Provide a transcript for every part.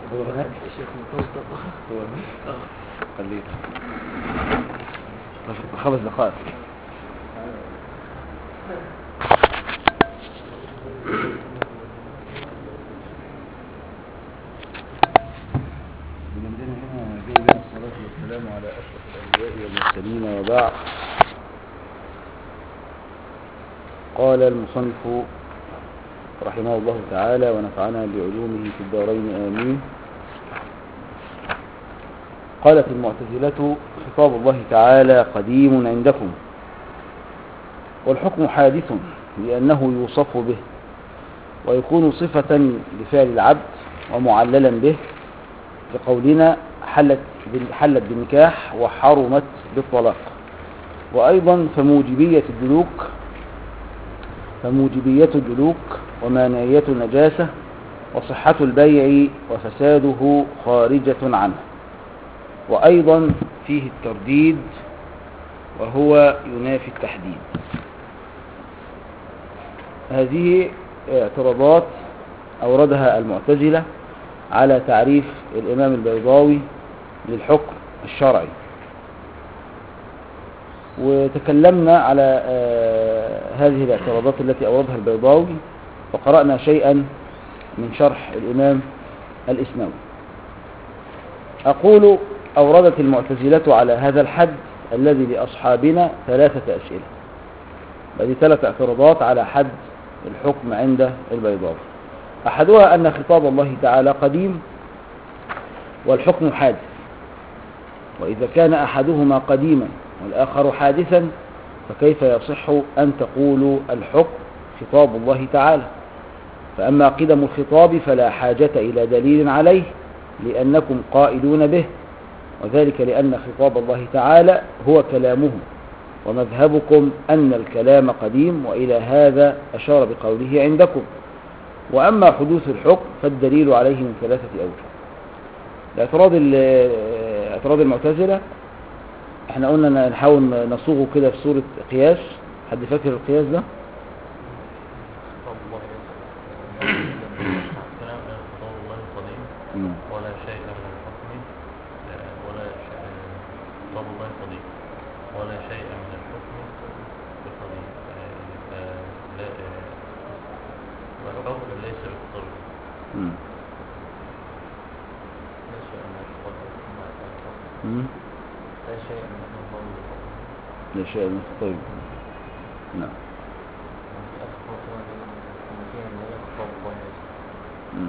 هو هناك الشيخ مصطفى هو هناك اه خليك خمس دقائق من عندنا هنا جاي بين الصلاة والسلام على أشرف الأنبياء والمرسلين وبعد قال المصنف رحمه الله تعالى ونفعنا بعلومه في الدارين آمين قالت المعتزلة خطاب الله تعالى قديم عندكم والحكم حادث لأنه يوصف به ويكون صفة لفعل العبد ومعللا به كقولنا حلت حلت بالنكاح وحرمت بالطلاق وأيضا فموجبية الدلوك فموجبية الدلوك ومانعية النجاسة وصحة البيع وفساده خارجة عنه وأيضا فيه الترديد وهو ينافي التحديد هذه اعتراضات أوردها المعتزلة على تعريف الإمام البيضاوي للحكم الشرعي وتكلمنا على آه، هذه الاعتراضات التي أوردها البيضاوي وقرأنا شيئا من شرح الإمام الإسنوي أقول أوردت المعتزلة على هذا الحد الذي لأصحابنا ثلاثة أسئلة هذه ثلاث اعتراضات على حد الحكم عند البيضاوي أحدها أن خطاب الله تعالى قديم والحكم حادث وإذا كان أحدهما قديما والآخر حادثا فكيف يصح أن تقولوا الحكم خطاب الله تعالى فأما قدم الخطاب فلا حاجة إلى دليل عليه لأنكم قائلون به وذلك لأن خطاب الله تعالى هو كلامه ومذهبكم أن الكلام قديم وإلى هذا أشار بقوله عندكم وأما حدوث الحكم فالدليل عليه من ثلاثة أوجه الاعتراض ال- اعتراض المعتزلة احنا قلنا نحاول نصوغه كده في صورة قياس حد فاكر القياس ده خطاب الله كلام خطاب الله قديم مم. ولا شيء من الحكم آه، ولا شيء خطاب الله قديم ولا شيء من الحكم بقديم آه، آه، لا آه، والحكم ليس بخطاب مم. لا شيء من الحكم مم. لا شيء من الحكم لا شيء من طيب نعم مم.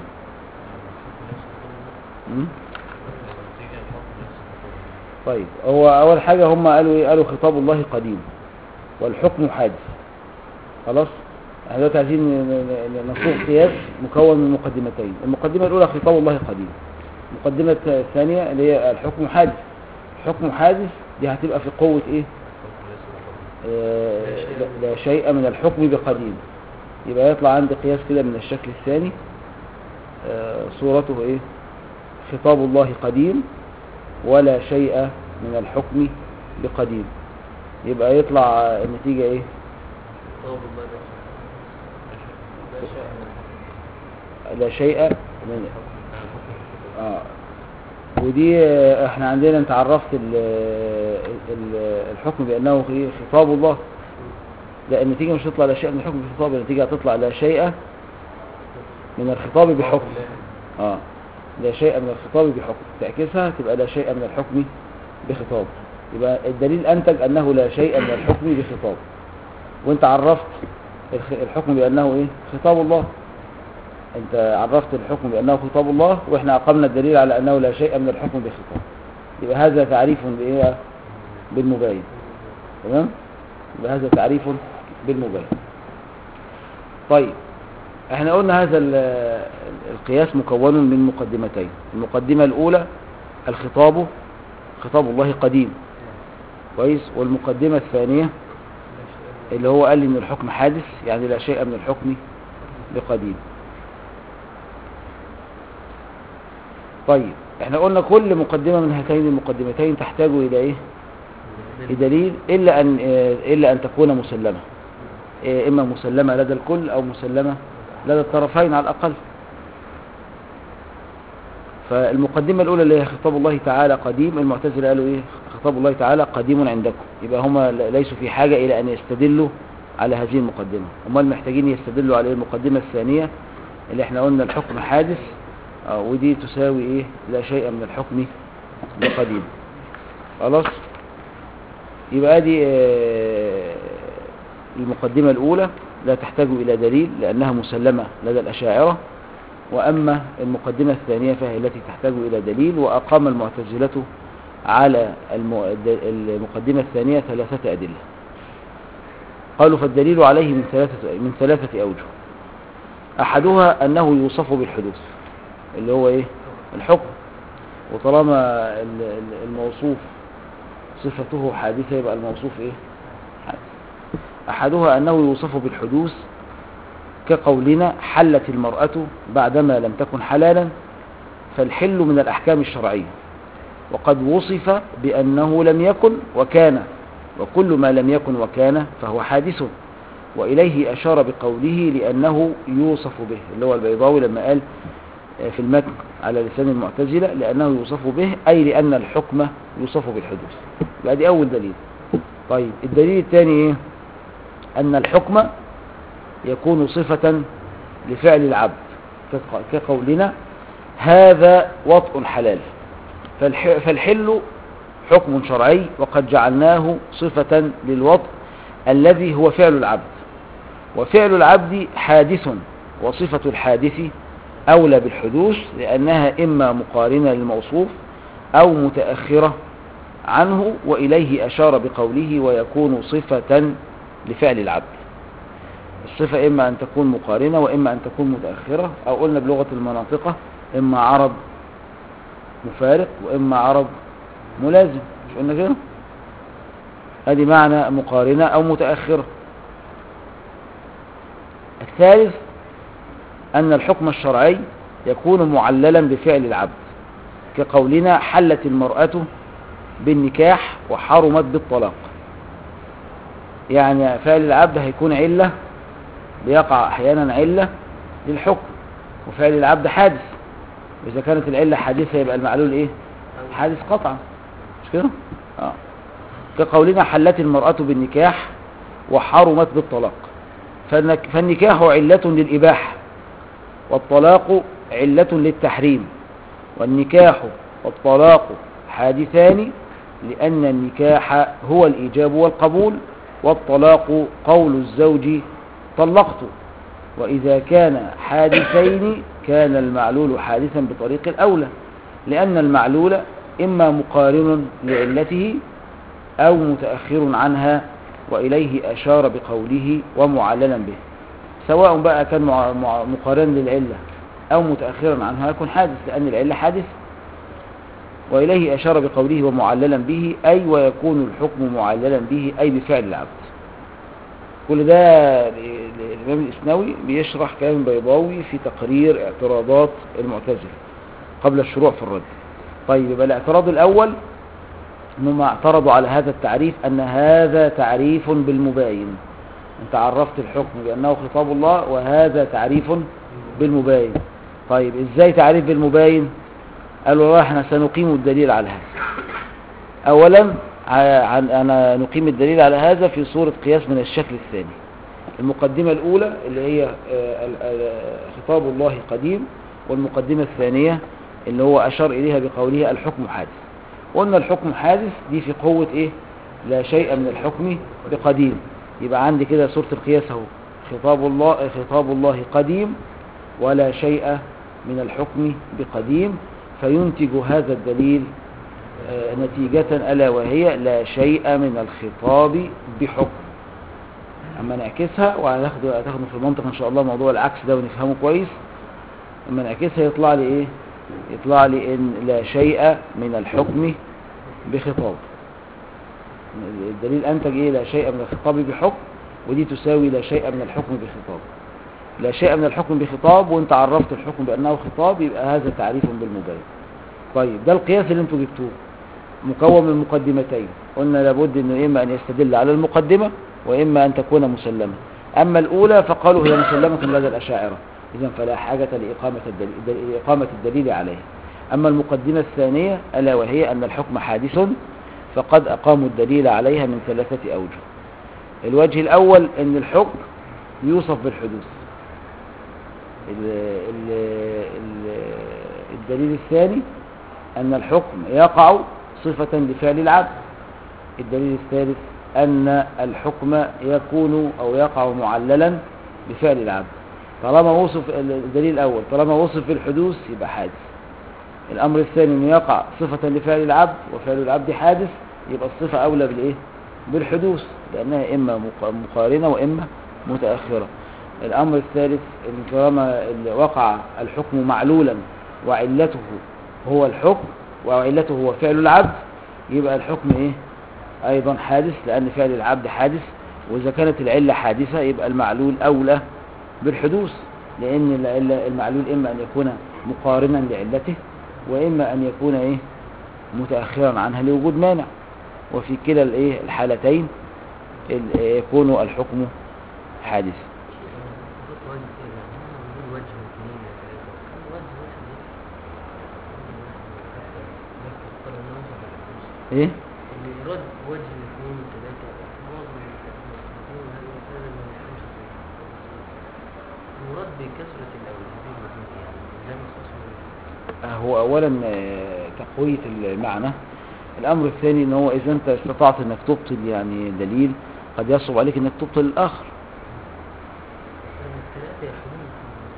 مم. النتيجة الحكم ليس بخطاب طيب هو أول حاجة هم قالوا إيه قالوا خطاب الله قديم والحكم حادث خلاص احنا دلوقتي عايزين ن- ن- نصوغ قياس مكون من مقدمتين المقدمة الأولى خطاب الله قديم المقدمة الت- الثانية اللي هي الحكم حادث الحكم حادث دي هتبقى في قوة إيه الحكم ليس بخطاب آه، لا- لا شيء من الحكم بقديم يبقى يطلع عندي قياس كده من الشكل الثاني آه، صورته ايه خطاب الله قديم ولا شيء من الحكم بقديم يبقى يطلع آه، النتيجة ايه خطاب الله ده لا شيء من الحكم لا شيء من اه ودي آه، احنا عندنا انت عرفت ال- ال- الحكم بانه ايه خطاب الله لا النتيجة مش تطلع لا شيء من الحكم بخطاب النتيجة هتطلع لا شيء من الخطاب بحكم اه لا شيء من الخطاب بحكم تعكسها تبقى لا شيء من الحكم بخطاب يبقى الدليل أنتج أنه لا شيء من الحكم بخطاب وانت عرفت الخ- الحكم بأنه ايه خطاب الله انت عرفت الحكم بأنه خطاب الله واحنا أقمنا الدليل على أنه لا شيء من الحكم بخطاب يبقى هذا تعريف بإيه بالمباين تمام يبقى هذا تعريف بالمباين طيب احنا قلنا هذا ال- القياس مكون من مقدمتين المقدمة الأولى الخطاب خطاب الله قديم كويس والمقدمة الثانية اللي هو قال لي ان الحكم حادث يعني لا شيء من الحكم بقديم طيب احنا قلنا كل مقدمة من هاتين المقدمتين تحتاج الى ايه بدليل الا ان اه، الا ان تكون مسلمة اه، اما مسلمة لدى الكل او مسلمة لدى الطرفين على الاقل فالمقدمة الأولى اللي هي خطاب الله تعالى قديم المعتزلة قالوا إيه خطاب الله تعالى قديم عندكم يبقى هما ل- ليسوا في حاجة إلى أن يستدلوا على هذه المقدمة امال محتاجين يستدلوا على المقدمة الثانية اللي احنا قلنا الحكم حادث آه، ودي تساوي ايه لا شيء من الحكم بقديم خلاص يبقى دي آه، المقدمة الأولى لا تحتاج إلى دليل لأنها مسلمة لدى الأشاعرة وأما المقدمة الثانية فهي التي تحتاج إلى دليل وأقام المعتزلة على الم- الد- المقدمة الثانية ثلاثة أدلة قالوا فالدليل عليه من ثلاثة من ثلاثة أوجه أحدها أنه يوصف بالحدوث اللي هو إيه الحكم وطالما ال- ال- الموصوف صفته حادثة يبقى الموصوف إيه حادث أحدها أنه يوصف بالحدوث كقولنا حلت المرأة بعدما لم تكن حلالا فالحل من الأحكام الشرعية وقد وصف بأنه لم يكن وكان وكل ما لم يكن وكان فهو حادث وإليه أشار بقوله لأنه يوصف به اللي هو البيضاوي لما قال آه، في المتن على لسان المعتزلة لأنه يوصف به أي لأن الحكم يوصف بالحدوث يبقى دي أول دليل طيب الدليل الثاني إيه؟ أن الحكم يكون صفة لفعل العبد كق- كقولنا هذا وطء حلال فالح- فالحل حكم شرعي وقد جعلناه صفة للوطء الذي هو فعل العبد وفعل العبد حادث وصفة الحادث أولى بالحدوث لأنها إما مقارنة للموصوف أو متأخرة عنه وإليه أشار بقوله ويكون صفة لفعل العبد الصفة إما أن تكون مقارنة وإما أن تكون متأخرة أو قلنا بلغة المناطقة إما عرض مفارق وإما عرض ملازم مش قلنا كده ادي معنى مقارنة او متأخرة الثالث ان الحكم الشرعي يكون معللا بفعل العبد كقولنا حلت المرأة بالنكاح وحرمت بالطلاق يعني فعل العبد هيكون علة بيقع احيانا علة للحكم وفعل العبد حادث واذا كانت العلة حادثة يبقى المعلول ايه حادث قطعا مش كده اه كقولنا حلت المرأة بالنكاح وحرمت بالطلاق فالنك فالنكاح علة للإباحة والطلاق علة للتحريم والنكاح والطلاق حادثان لأن النكاح هو الإيجاب والقبول والطلاق قول الزوج طلقت وإذا كان حادثين كان المعلول حادثا بطريق الأولى لأن المعلول إما مقارن لعلته أو متأخر عنها وإليه أشار بقوله ومعللا به سواء بقى كان مع- مع- مقارن للعلة أو متأخرا عنها يكون حادث لأن العلة حادث وإليه أشار بقوله ومعللا به أي ويكون الحكم معللا به أي بفعل العبد كل ده ال- ال- الإمام الإسنوي بيشرح كلام بيضاوي في تقرير اعتراضات المعتزلة قبل الشروع في الرد طيب يبقى الاعتراض الأول انهم اعترضوا على هذا التعريف ان هذا تعريف بالمباين انت عرفت الحكم بانه خطاب الله وهذا تعريف بالمباين طيب ازاي تعريف بالمباين قالوا والله احنا سنقيم الدليل على هذا اولا ع- عن انا نقيم الدليل على هذا في صورة قياس من الشكل الثاني المقدمة الاولى اللي هي آه، ال- ال- خطاب الله قديم والمقدمة الثانية اللي هو اشار اليها بقوله الحكم حادث قلنا الحكم حادث دي في قوة ايه لا شيء من الحكم بقديم يبقى عندي كده صورة القياس اهو خطاب الله خطاب الله قديم ولا شيء من الحكم بقديم فينتج هذا الدليل آه، نتيجة ألا وهي لا شيء من الخطاب بحكم أما نعكسها وهناخد هتاخده في المنطق إن شاء الله موضوع العكس ده ونفهمه كويس أما نعكسها يطلع لي إيه يطلع لي إن لا شيء من الحكم بخطاب الدليل أنتج إيه لا شيء من الخطاب بحكم ودي تساوي لا شيء من الحكم بخطاب لا شيء من الحكم بخطاب وانت عرفت الحكم بأنه خطاب يبقى هذا تعريف بالمبين طيب ده القياس اللي انتوا جبتوه مكون من مقدمتين قلنا لابد انه اما ان يستدل على المقدمة واما ان تكون مسلمة اما الاولى فقالوا هي مسلمة لدى الاشاعرة اذا فلا حاجة لإقامة الدليل, لإقامة الدليل عليها أما المقدمة الثانية ألا وهي أن الحكم حادث فقد أقاموا الدليل عليها من ثلاثة أوجه الوجه الأول أن الحكم يوصف بالحدوث ال ال ال الدليل الثاني أن الحكم يقع صفة لفعل العبد الدليل الثالث أن الحكم يكون أو يقع معللا بفعل العبد طالما وصف الدليل الأول طالما وصف بالحدوث يبقى حادث الأمر الثاني أنه يقع صفة لفعل العبد وفعل العبد حادث يبقى الصفة أولى بالإيه؟ بالحدوث لأنها إما مق- مقارنة وإما متأخرة الأمر الثالث أن طالما ال- وقع الحكم معلولا وعلته هو الحكم وعلته هو فعل العبد يبقى الحكم إيه؟ أيضا حادث لأن فعل العبد حادث وإذا كانت العلة حادثة يبقى المعلول أولى بالحدوث لأن العلة- المعلول إما أن يكون مقارنا لعلته وإما أن يكون إيه متأخرا عنها لوجود مانع وفي كلا الإيه الحالتين ال- يكون الحكم حادث بالظبط وجه ايه يعني هم بيقولوا وجه واثنين وثلاثة كم وجه واحد ده؟ حتى نفس القدر انه وجه بالحدوث إيه اللي يرد وجه اثنين وثلاثة معظم المسلمين هذا هذا ما يفهمش المراد بكثرة الأول هذه الوجوه يعني لا مخصوص من هو أولا آه، تقوية المعنى الأمر الثاني أن هو إذا أنت استطعت أنك تبطل يعني دليل قد يصعب عليك أنك تبطل الآخر الثلاثة يحملون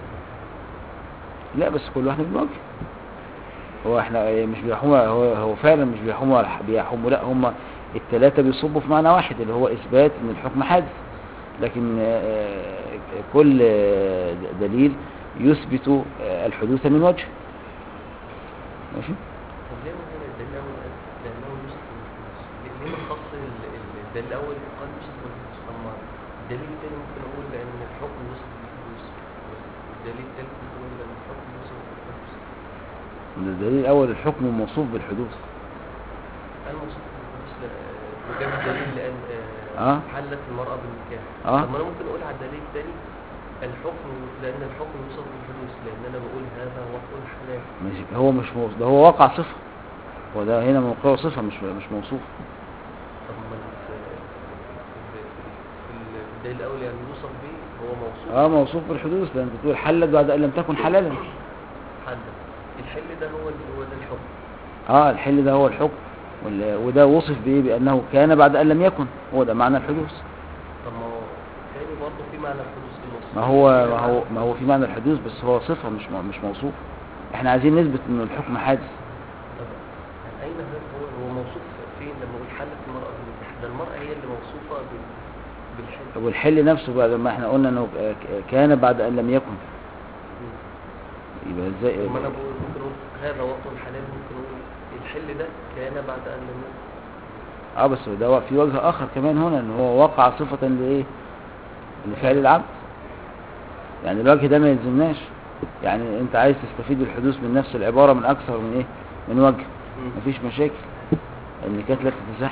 لا بس كل واحد بوجه هو احنا مش بيحوموا هو, هو فعلا مش بيحوموا على ح- بيحوموا لا هم الثلاثة بيصبوا في معنى واحد اللي هو إثبات أن الحكم حادث لكن آه، كل آه، دليل يثبت آه، الحدوث من وجه ماشي طب ليه مثلا الدليل الأول قال لأنه يوسف والفلوس ليه ليه ما خص ال- ال- الدليل الأول قال يوسف والفلوس طب ما الدليل التاني ممكن أقول لأن الحكم يوسف بالفلوس والدليل التالت ممكن أقول لأن الحكم يوسف بالفلوس الدليل الأول الحكم موصوف بالحدوث أنا موصوف بالفلوس لا- وجاب الدليل لأن آه. آه، حلت المرأة بالنكاح آه. طب ما أنا ممكن أقول على الدليل التاني الحكم لأن الحكم يوصف بالحدوث لأن أنا بقول هذا وقت الحلال ماشي هو مش موصوف ده هو واقع صفة هو ده هنا موقعه صفة مش مش موصوف طب ما في في- في الدليل الأول يعني يوصف به هو موصوف اه موصوف بالحدوث لأن بتقول حلت بعد أن لم تكن حلالا حل الحل ده هو هو ده الحكم اه الحل ده هو الحكم وال- وده وصف بإيه بأنه كان بعد أن لم يكن هو ده معنى الحدوث طب ما هو تاني برضه في معنى الحدوث في النص ما هو ما هو ما هو في معنى الحدوث بس هو صفة مش م- مش موصوف احنا عايزين نثبت انه الحكم حادث طب عن أين هذا هو هو موصوف فين لما يقول حلت المرأة بالنكاح ده المرأة هي اللي موصوفة بال بالحل والحل نفسه بعد ما احنا قلنا انه ك- كان بعد أن لم يكن مم. يبقى ازاي طب ما أنا بقول ممكن أقول هذا وقت الحلال ممكن أقول الحل ده كان بعد أن لم يكن اه بس ده في وجه اخر كمان هنا ان هو وقع صفة لايه لفعل العبد يعني الوجه ده ما يلزمناش يعني انت عايز تستفيد الحدوث من نفس العبارة من اكثر من ايه من وجه مم. مفيش مشاكل ان كانت لا تتزح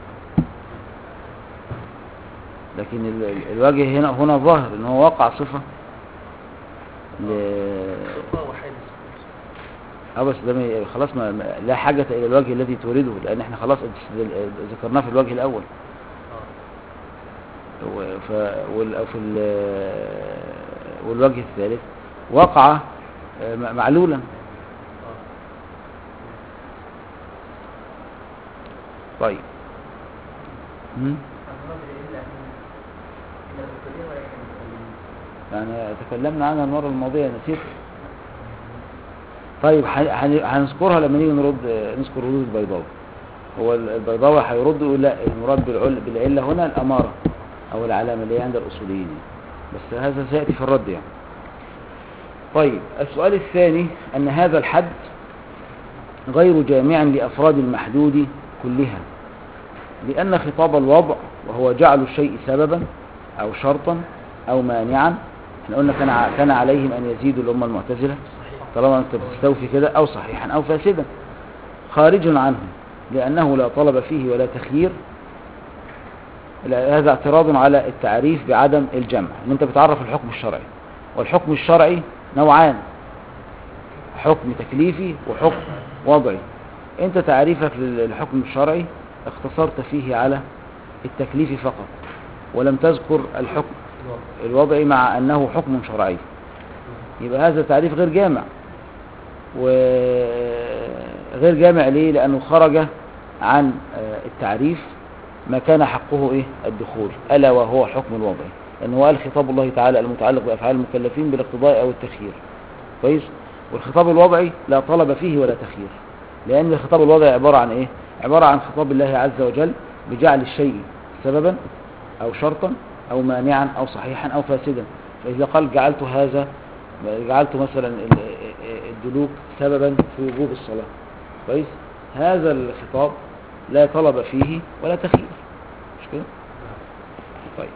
لكن ال- ال- الوجه هنا هنا ظاهر ان هو وقع صفة ل... صفة وحادث اه بس ده ما ي- خلاص ما ما- لا حاجة الى الوجه الذي تريده لان احنا خلاص ات- ذكرناه في الوجه الاول اه و- ف... وال... أو في ال... والوجه الثالث وقع آه، م- معلولا اه طيب مم. يعني تكلمنا عنها المرة الماضية نسيت طيب ح- هن- هنذكرها لما نيجي نرد نذكر ردود البيضاوي هو ال- البيضاوي هيرد يقول لا المراد بالعل بالعلة هنا الأمارة أو العلامة اللي هي عند الأصوليين يعني. بس هذا سيأتي في الرد يعني طيب السؤال الثاني أن هذا الحد غير جامع لأفراد المحدود كلها لأن خطاب الوضع وهو جعل الشيء سببا أو شرطا أو مانعا احنا قلنا كان ع- كان عليهم أن يزيدوا الأمة المعتزلة صحيح طالما أنت بتستوفي كده أو صحيحا أو فاسدا خارج عنه لأنه لا طلب فيه ولا تخيير لا- هذا اعتراض على التعريف بعدم الجمع ان انت بتعرف الحكم الشرعي والحكم الشرعي نوعان حكم تكليفي وحكم وضعي انت تعريفك للحكم الشرعي اختصرت فيه على التكليف فقط ولم تذكر الحكم الوضعي مع انه حكم شرعي يبقى هذا تعريف غير جامع وغير جامع ليه لانه خرج عن آه، التعريف ما كان حقه ايه الدخول الا وهو حكم الوضعي لانه قال خطاب الله تعالى المتعلق بافعال المكلفين بالاقتضاء او التخيير كويس والخطاب الوضعي لا طلب فيه ولا تخيير لان الخطاب الوضعي عباره عن ايه عباره عن خطاب الله عز وجل بجعل الشيء سببا او شرطا او مانعا او صحيحا او فاسدا فاذا قال جعلت هذا جعلت مثلا ال- الدلوك سببا في وجوب الصلاه كويس هذا الخطاب لا طلب فيه ولا تخيير مش كده طيب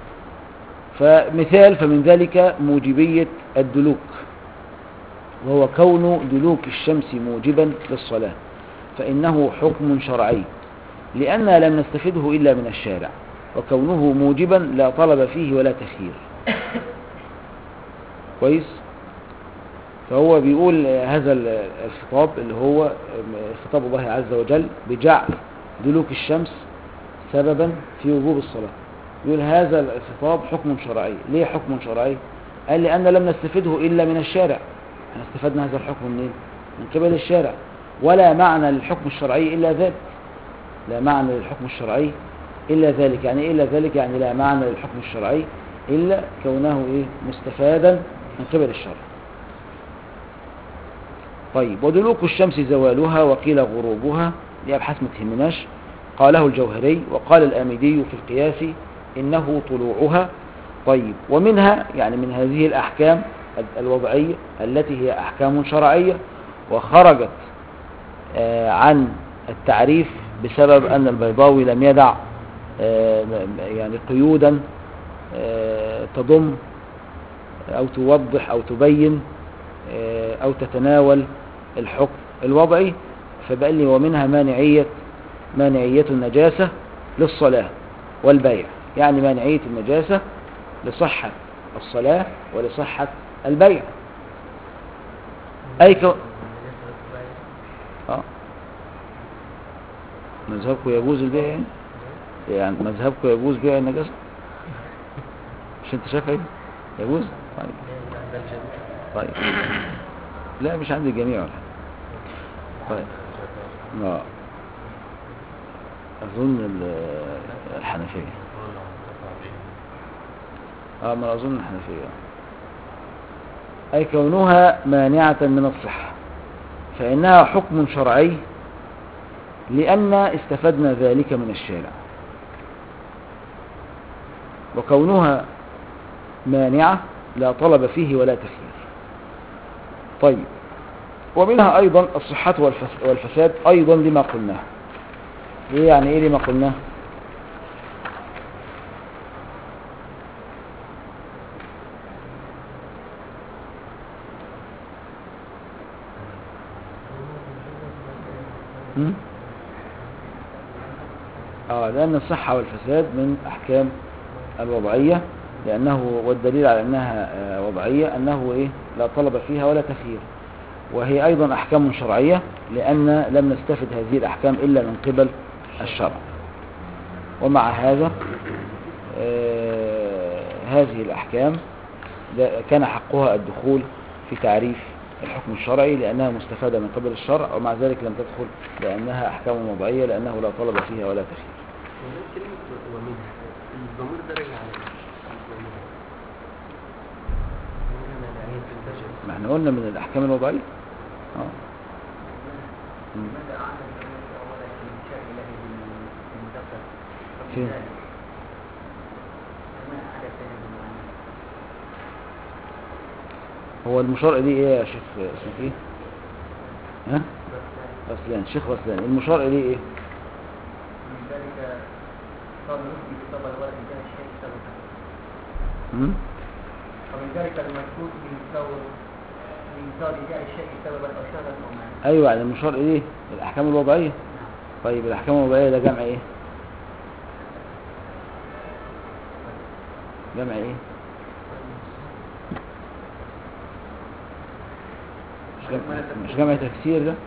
فمثال فمن ذلك موجبية الدلوك وهو كون دلوك الشمس موجبا للصلاة فإنه حكم شرعي لأننا لم نستفده إلا من الشارع وكونه موجبا لا طلب فيه ولا تخيير كويس فهو بيقول هذا ال- الخطاب اللي هو خطاب الله عز وجل بجعل دلوك الشمس سببا في وجوب الصلاة يقول هذا الخطاب حكم شرعي ليه حكم شرعي قال لأن لم نستفده إلا من الشارع احنا استفدنا هذا الحكم منين من قبل الشارع ولا معنى للحكم الشرعي إلا ذلك لا معنى للحكم الشرعي إلا ذلك يعني إيه إلا ذلك يعني لا معنى للحكم الشرعي إلا كونه إيه مستفادا من قبل الشرع طيب ودلوك الشمس زوالها وقيل غروبها دي أبحاث ما تهمناش قاله الجوهري وقال الآمدي في القياس إنه طلوعها طيب ومنها يعني من هذه الأحكام ال- الوضعية التي هي أحكام شرعية وخرجت آه، عن التعريف بسبب أن البيضاوي لم يدع آه، م- م- يعني قيودا آه، تضم أو توضح أو تبين آه، أو تتناول الحكم الوضعي فبقى لي ومنها مانعية مانعية النجاسة للصلاة والبيع يعني مانعية النجاسة لصحة الصلاة ولصحة البيع أي كو... آه. مذهبكم يجوز البيع يعني يعني مذهبكم يجوز بيع النجاسة مش انت شايف ايه يجوز طيب ده الجميع طيب لا مش عند الجميع ولا حاجة. طيب لا أظن ال- الحنفية المفروض لو انتفع به اه ما أظن الحنفية أي كونها مانعة من الصحة فإنها حكم شرعي لأن استفدنا ذلك من الشارع وكونها مانعة لا طلب فيه ولا تخيير طيب ومنها أيضا الصحة والفس- والفساد أيضا لما قلناه إيه يعني إيه لما قلناه هم؟ اه لأن الصحة والفساد من أحكام الوضعية لأنه والدليل على أنها آه، وضعية أنه إيه لا طلب فيها ولا تخيير وهي أيضا أحكام شرعية لأن لم نستفد هذه الأحكام إلا من قبل الشرع ومع هذا آه، هذه الأحكام ده كان حقها الدخول في تعريف الحكم الشرعي لأنها مستفادة من قبل الشرع ومع ذلك لم تدخل لأنها أحكام وضعية لأنه لا طلب فيها ولا تخيير ومن كلمة ومنها الضمير ده راجع على ايه؟ ومنها. ومنها مانعية النجاسة. ما احنا قلنا من الأحكام الوضعية اه مم. ماذا أعلم أنك أولا الإنشاء إلهي بالمدخل فين؟ كما حدث بالمعنى هو المشار إليه إيه يا شيخ اسمك إيه؟ ها؟ غسلان شيخ غسلان المشار إليه إيه؟ من ذلك قال نفسي بسبب الولد انتهى الشيء سببا مم؟ ومن ذلك المذكور من ثور من ثور جاء الشيء سببا أو شرا أو معنى أيوة يعني المشار إليه الأحكام الوضعية نعم طيب الأحكام الوضعية ده جمع إيه؟ جمع إيه؟ مش جمع, مش جمع تكسير ده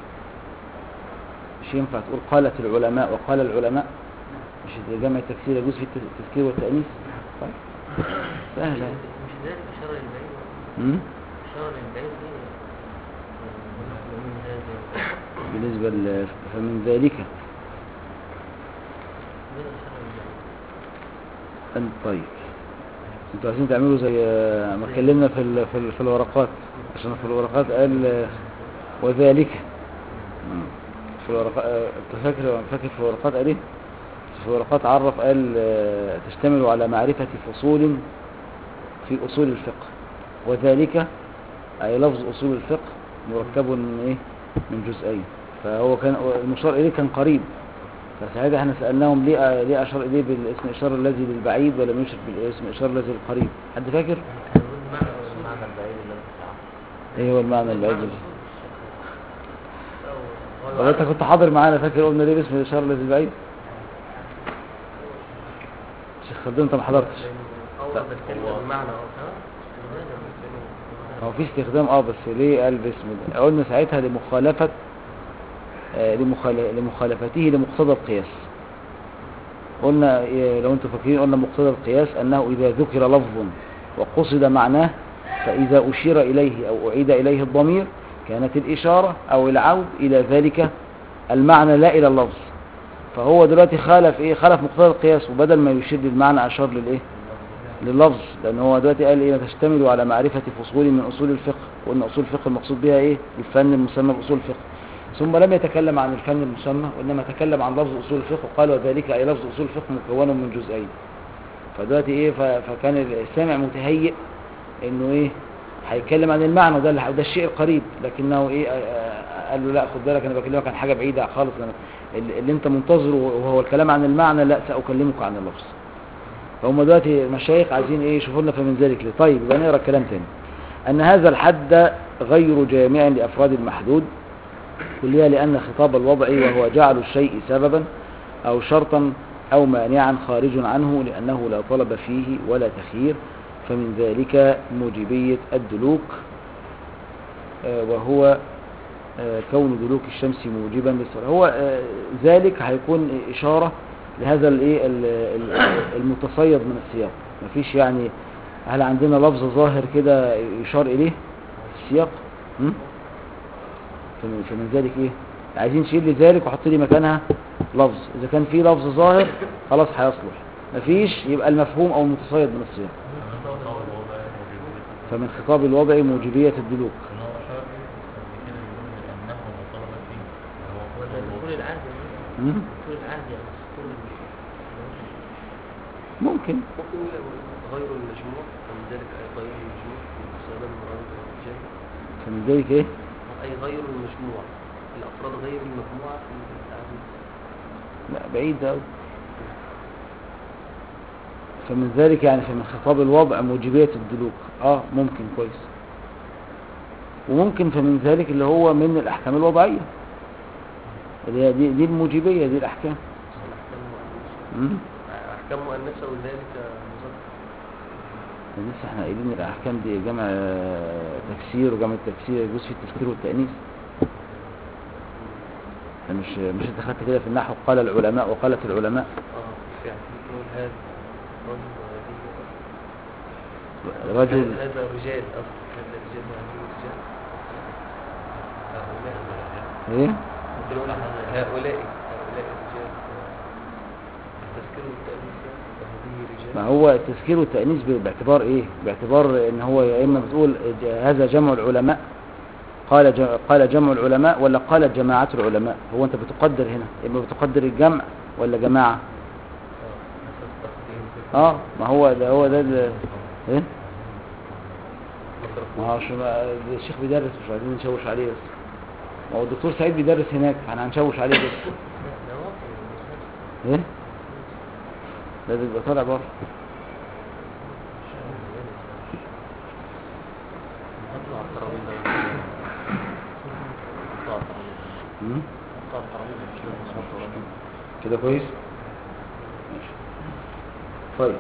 مش ينفع تقول قالت العلماء وقال العلماء مش ده جمع التكسير يجوز في الت- التذكير والتأنيث طيب سهلة مش ذلك إشارة للبعيد مم؟ إشارة للبعيد هي من هذا بالنسبة ل... فمن ذلك من إشارة للبعيد أن طيب انتوا عايزين تعملوا زي آه، ما اتكلمنا في ال... في, ال... في الورقات عشان في الورقات قال آه، وذلك مم. في الورقات آه، انت فاكر فاكر في الورقات قال ايه في الورقات عرف قال آه، تشتمل على معرفة فصول في أصول الفقه وذلك أي لفظ أصول الفقه مركب من إيه من جزئين فهو كان المشار إليه كان قريب فساعتها احنا سألناهم ليه ليه أشار إليه بالاسم إشارة الذي للبعيد ولم يشر بالاسم إشارة الذي للقريب حد فاكر؟ المعنى المعنى البعيد الذي تعرف إيه هو المعنى البعيد ده؟ طب أنت كنت حاضر معانا فاكر قلنا ليه باسم الإشارة الذي للبعيد؟ شيخ خلدون أنت ما حضرتش أورد الكلمة بمعنى هو في استخدام اه بس ليه قال باسم ده قلنا ساعتها لمخالفة آه لمخال- لمخالفته لمقتضى القياس قلنا إيه، لو انتم فاكرين قلنا مقتضى القياس انه اذا ذكر لفظ وقصد معناه فاذا اشير اليه او اعيد اليه الضمير كانت الاشارة او العود الى ذلك المعنى لا الى اللفظ فهو دلوقتي خالف ايه خالف مقتضى القياس وبدل ما يشير للمعنى اشار للايه لللفظ لان هو دلوقتي قال ايه تشتمل على معرفة فصول من اصول الفقه وان اصول الفقه المقصود بها ايه الفن المسمى باصول الفقه ثم لم يتكلم عن الفن المسمى وانما تكلم عن لفظ اصول الفقه وقال وذلك اي لفظ اصول الفقه مكون من جزئين فدلوقتي ايه ف- فكان السامع متهيئ انه ايه هيتكلم عن المعنى وده اللي- وده الشيء القريب لكنه ايه آه، آه، قال له لا خد بالك انا بكلمك عن حاجه بعيده خالص أنا- اللي اللي انت منتظره وهو الكلام عن المعنى لا ساكلمك عن اللفظ فهم دلوقتي المشايخ عايزين ايه يشوفوا لنا فمن ذلك ليه طيب يبقى نقرا الكلام تاني ان هذا الحد غير جامع لافراد المحدود كلها لان خطاب الوضع وهو جعل الشيء سببا او شرطا او مانعا خارج عنه لانه لا طلب فيه ولا تخيير فمن ذلك موجبية الدلوك آه، وهو آه، كون دلوك الشمس موجبا للصلاة هو آه، ذلك هيكون إشارة لهذا الايه ال- ال- المتصيد من السياق مفيش يعني هل عندنا لفظ ظاهر كده يشار إليه في السياق م? فمن فمن ذلك ايه عايزين نشيل لي ذلك وحط لي مكانها لفظ اذا كان في لفظ ظاهر خلاص هيصلح مفيش يبقى المفهوم او المتصيد من السياق فمن خطاب الوضع موجبية الدلوك إن هو أشار قبل كده يقول لأنه مطالب فيه وهو ولا خطاب طول الوضع. العهد م? طول العهد يعني مش طول ال- ممكن ممكن يقول غير المجموع ومن ذلك أي غير المجموع باستخدام المراد والرجال فمن ذلك ايه أي غير المجموع الأفراد غير المجموعة في التعديد لا بعيد ده أوي. فمن ذلك يعني فمن خطاب الوضع موجبية الدلوك اه ممكن كويس وممكن فمن ذلك اللي هو من الأحكام الوضعية اللي هي دي, دي الموجبية دي الأحكام الأحكام مؤنثة م? أحكام مؤنثة وذلك مذكر لسه احنا قايلين الأحكام دي جمع آه، تكسير وجمع التكسير يجوز في التذكير والتأنيث احنا مش مش انت خدت كده في النحو قال العلماء وقالت العلماء اه بالفعل نقول هذا رجل وهذه رجل هذا رجال أصلا هذا رجال وهذه رجال هؤلاء ايه ممكن نقول هؤلاء هؤلاء رجال التذكير والتأنيث وهذه ما رجال هو التذكير والتأنيث ب- باعتبار ايه باعتبار ان هو يا اما بتقول ج- هذا جمع العلماء قال ج- قال جمع العلماء ولا قالت جماعات العلماء هو انت بتقدر هنا اما بتقدر الجمع ولا جماعة أساس تقديم اه ما هو ده هو ده ال- ايه مصرف ما هو عشان بقى الشيخ بيدرس مش عايزين نشوش عليه بس ما هو الدكتور سعيد بيدرس هناك فاحنا هنشوش عليه بس ايه لازم يبقى طالع بره نطلع الترابيزة نطلع الترابيزة مم؟ نطلع الترابيزة مش لازم نحط ورقة كده كويس ماشي طيب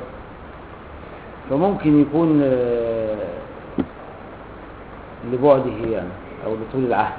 فممكن يكون آه، لبعده يعني او لطول العهد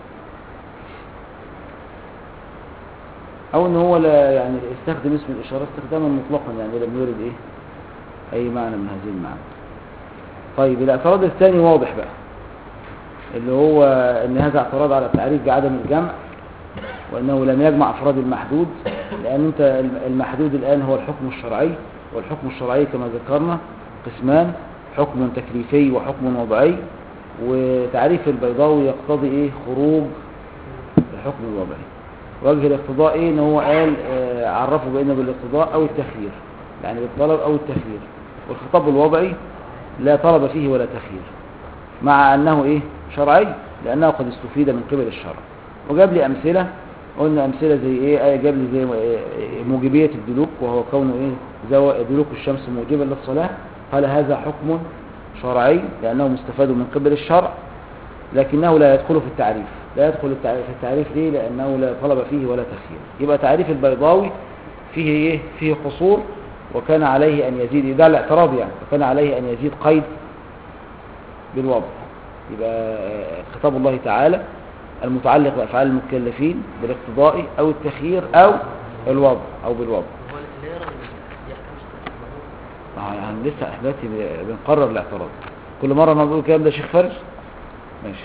او ان هو لا يعني استخدم اسم الاشاره استخداما مطلقا يعني لم يرد ايه اي معنى من هذه المعاني طيب الاعتراض الثاني واضح بقى اللي هو ان هذا اعتراض على التعريف بعدم الجمع وانه لم يجمع افراد المحدود لان انت المحدود الان هو الحكم الشرعي والحكم الشرعي كما ذكرنا قسمان حكم تكليفي وحكم وضعي وتعريف البيضاوي يقتضي ايه خروج الحكم الوضعي وجه الاقتضاء ايه ان هو قال آه، عرفه بانه بالاقتضاء او التخيير يعني بالطلب او التخيير والخطاب الوضعي لا طلب فيه ولا تخيير مع انه ايه شرعي لانه قد استفيد من قبل الشرع وجاب لي امثله قلنا امثله زي ايه آه، جاب لي زي آه، موجبيه الدلوك وهو كونه ايه زو- دلوك الشمس موجبا للصلاه قال هذا حكم شرعي لانه مستفاد من قبل الشرع لكنه لا يدخل في التعريف لا يدخل التع- في التعريف ليه لأنه لا طلب فيه ولا تخيير يبقى تعريف البيضاوي فيه إيه فيه قصور وكان عليه أن يزيد ده الاعتراض يعني وكان عليه أن يزيد قيد بالوضع يبقى آه، خطاب الله تعالى المتعلق بأفعال المكلفين بالاقتضاء أو التخيير أو الوضع أو بالوضع هو لا يرى ان يحكم مستقيم ما هو يعني لسه احنا دلوقتي ب- بنقرر الاعتراض كل مرة ما بنقول الكلام ده شيخ فارس ماشي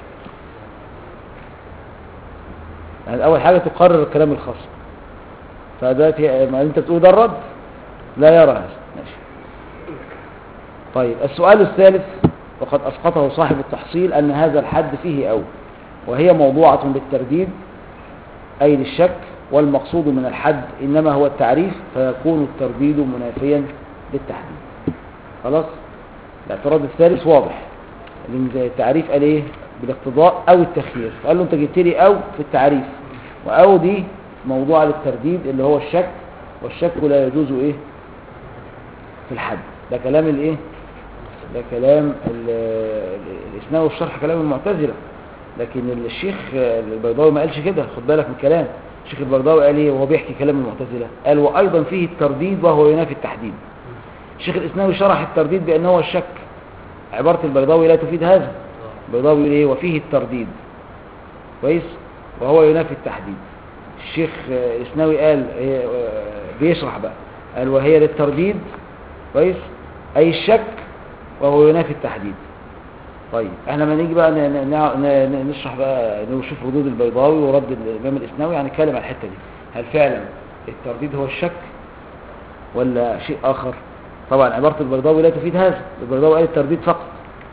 يعني اول حاجة تقرر الكلام الخاص فدلوقتي ما انت بتقول ده الرد لا يرى هذا ماشي طيب السؤال الثالث وقد اسقطه صاحب التحصيل ان هذا الحد فيه او وهي موضوعة للترديد أي للشك والمقصود من الحد إنما هو التعريف فيكون الترديد منافيا للتحديد خلاص الاعتراض الثالث واضح لأن التعريف قال ايه بالاقتضاء او التخيير فقال له انت جبت لي او في التعريف واو دي موضوع للترديد اللي هو الشك والشك لا يجوز ايه في الحد ده كلام الايه ده كلام ال- ال- الاسناد والشرح كلام المعتزله لكن الشيخ البيضاوي ما قالش كده خد بالك من الكلام الشيخ البيضاوي قال ايه وهو بيحكي كلام المعتزله قال وايضا فيه الترديد وهو ينافي التحديد الشيخ الاسناوي شرح الترديد بانه هو الشك عباره البيضاوي لا تفيد هذا البيضاوي يقول ايه وفيه الترديد كويس وهو ينافي التحديد الشيخ آه، الاسناوي قال إيه، آه، بيشرح بقى قال وهي للترديد كويس اي الشك وهو ينافي التحديد طيب احنا لما نيجي بقى ن- ن- نع- ن- ن- نشرح بقى نشوف ردود البيضاوي ورد الامام الاسناوي هنتكلم عن الحته دي هل فعلا الترديد هو الشك ولا شيء اخر طبعا عباره البيضاوي لا تفيد هذا البيضاوي قال الترديد فقط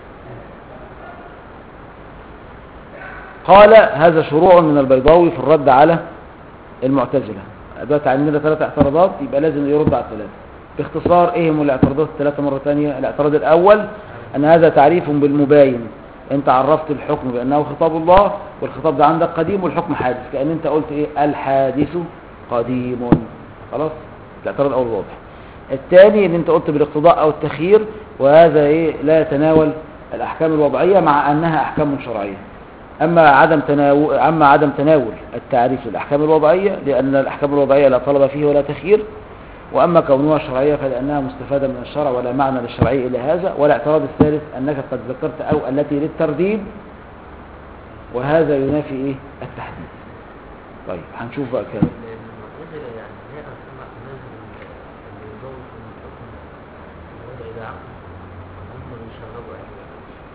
قال هذا شروع من البيضاوي في الرد على المعتزله دلوقتي عندنا ثلاث اعتراضات يبقى لازم يرد على الثلاثه باختصار ايه هم الاعتراضات الثلاثه مره ثانيه الاعتراض الاول ان هذا تعريف بالمباين انت عرفت الحكم بانه خطاب الله والخطاب ده عندك قديم والحكم حادث كان انت قلت ايه الحادث قديم خلاص الاعتراض الاول واضح الثاني ان انت قلت بالاقتضاء او التخيير وهذا ايه لا يتناول الاحكام الوضعيه مع انها احكام شرعيه اما عدم تناول اما عدم تناول التعريف للاحكام الوضعيه لان الاحكام الوضعيه لا طلب فيه ولا تخيير واما كونها شرعيه فلانها مستفاده من الشرع ولا معنى للشرعيه الى هذا والاعتراض الثالث انك قد ذكرت او التي للترديد وهذا ينافي ايه التحديد طيب هنشوف بقى كده المعتزلة يعني هي أسمع نازل اللي يضاف من الحكم الوضع ده عقل هم بيشربوا أهل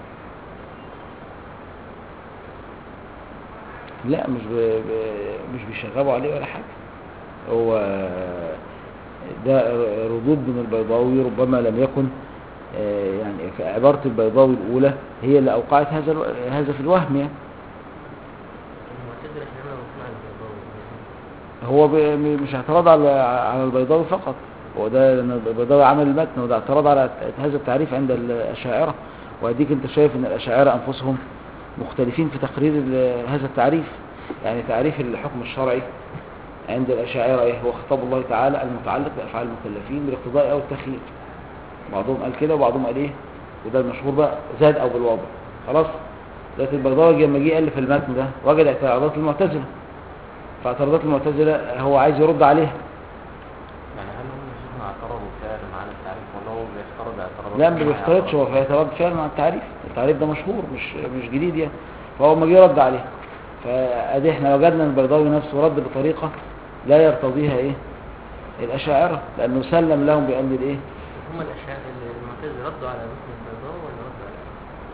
لا مش ب... ب... مش بيشغبوا عليه ولا حاجة هو ده ردود من البيضاوي ربما لم يكن آه، يعني عبارة البيضاوي الأولى هي اللي أوقعت هذا الو... هذا في الوهم يعني المعتزلة احنا لما بنسمع البيضاوي هو ب... م- مش اعتراض على على البيضاوي فقط هو ده لأن البيضاوي عمل المتن وده اعتراض على هذا التعريف عند الأشاعرة وأديك أنت شايف أن الأشاعرة أنفسهم مختلفين في تقرير ال- هذا التعريف يعني تعريف الحكم الشرعي عند الأشاعرة إيه هو خطاب الله تعالى المتعلق بأفعال المكلفين بالاقتضاء أو التخيير بعضهم قال كده وبعضهم قال إيه وده المشهور بقى زاد أو بالوضع خلاص لكن البيضاوي لما جه ألف المتن ده وجد اعتراضات المعتزلة فاعتراضات المعتزلة هو عايز يرد عليها يعني هل هم شيخنا اعترضوا فعلا على التعريف ولا هو بيفترض اعتراضات لا ما معينة بيفترضش هو يعترض؟ في اعتراض فعلا على التعريف التعريف ده مشهور مش مش جديد يعني فهو ما جه رد عليه فادي احنا وجدنا ان البيضاوي نفسه رد بطريقه لا يرتضيها ايه الاشاعره لانه سلم لهم بان الايه هم الأشياء اللي المعتزلة ردوا على متن البيضاء ولا ردوا على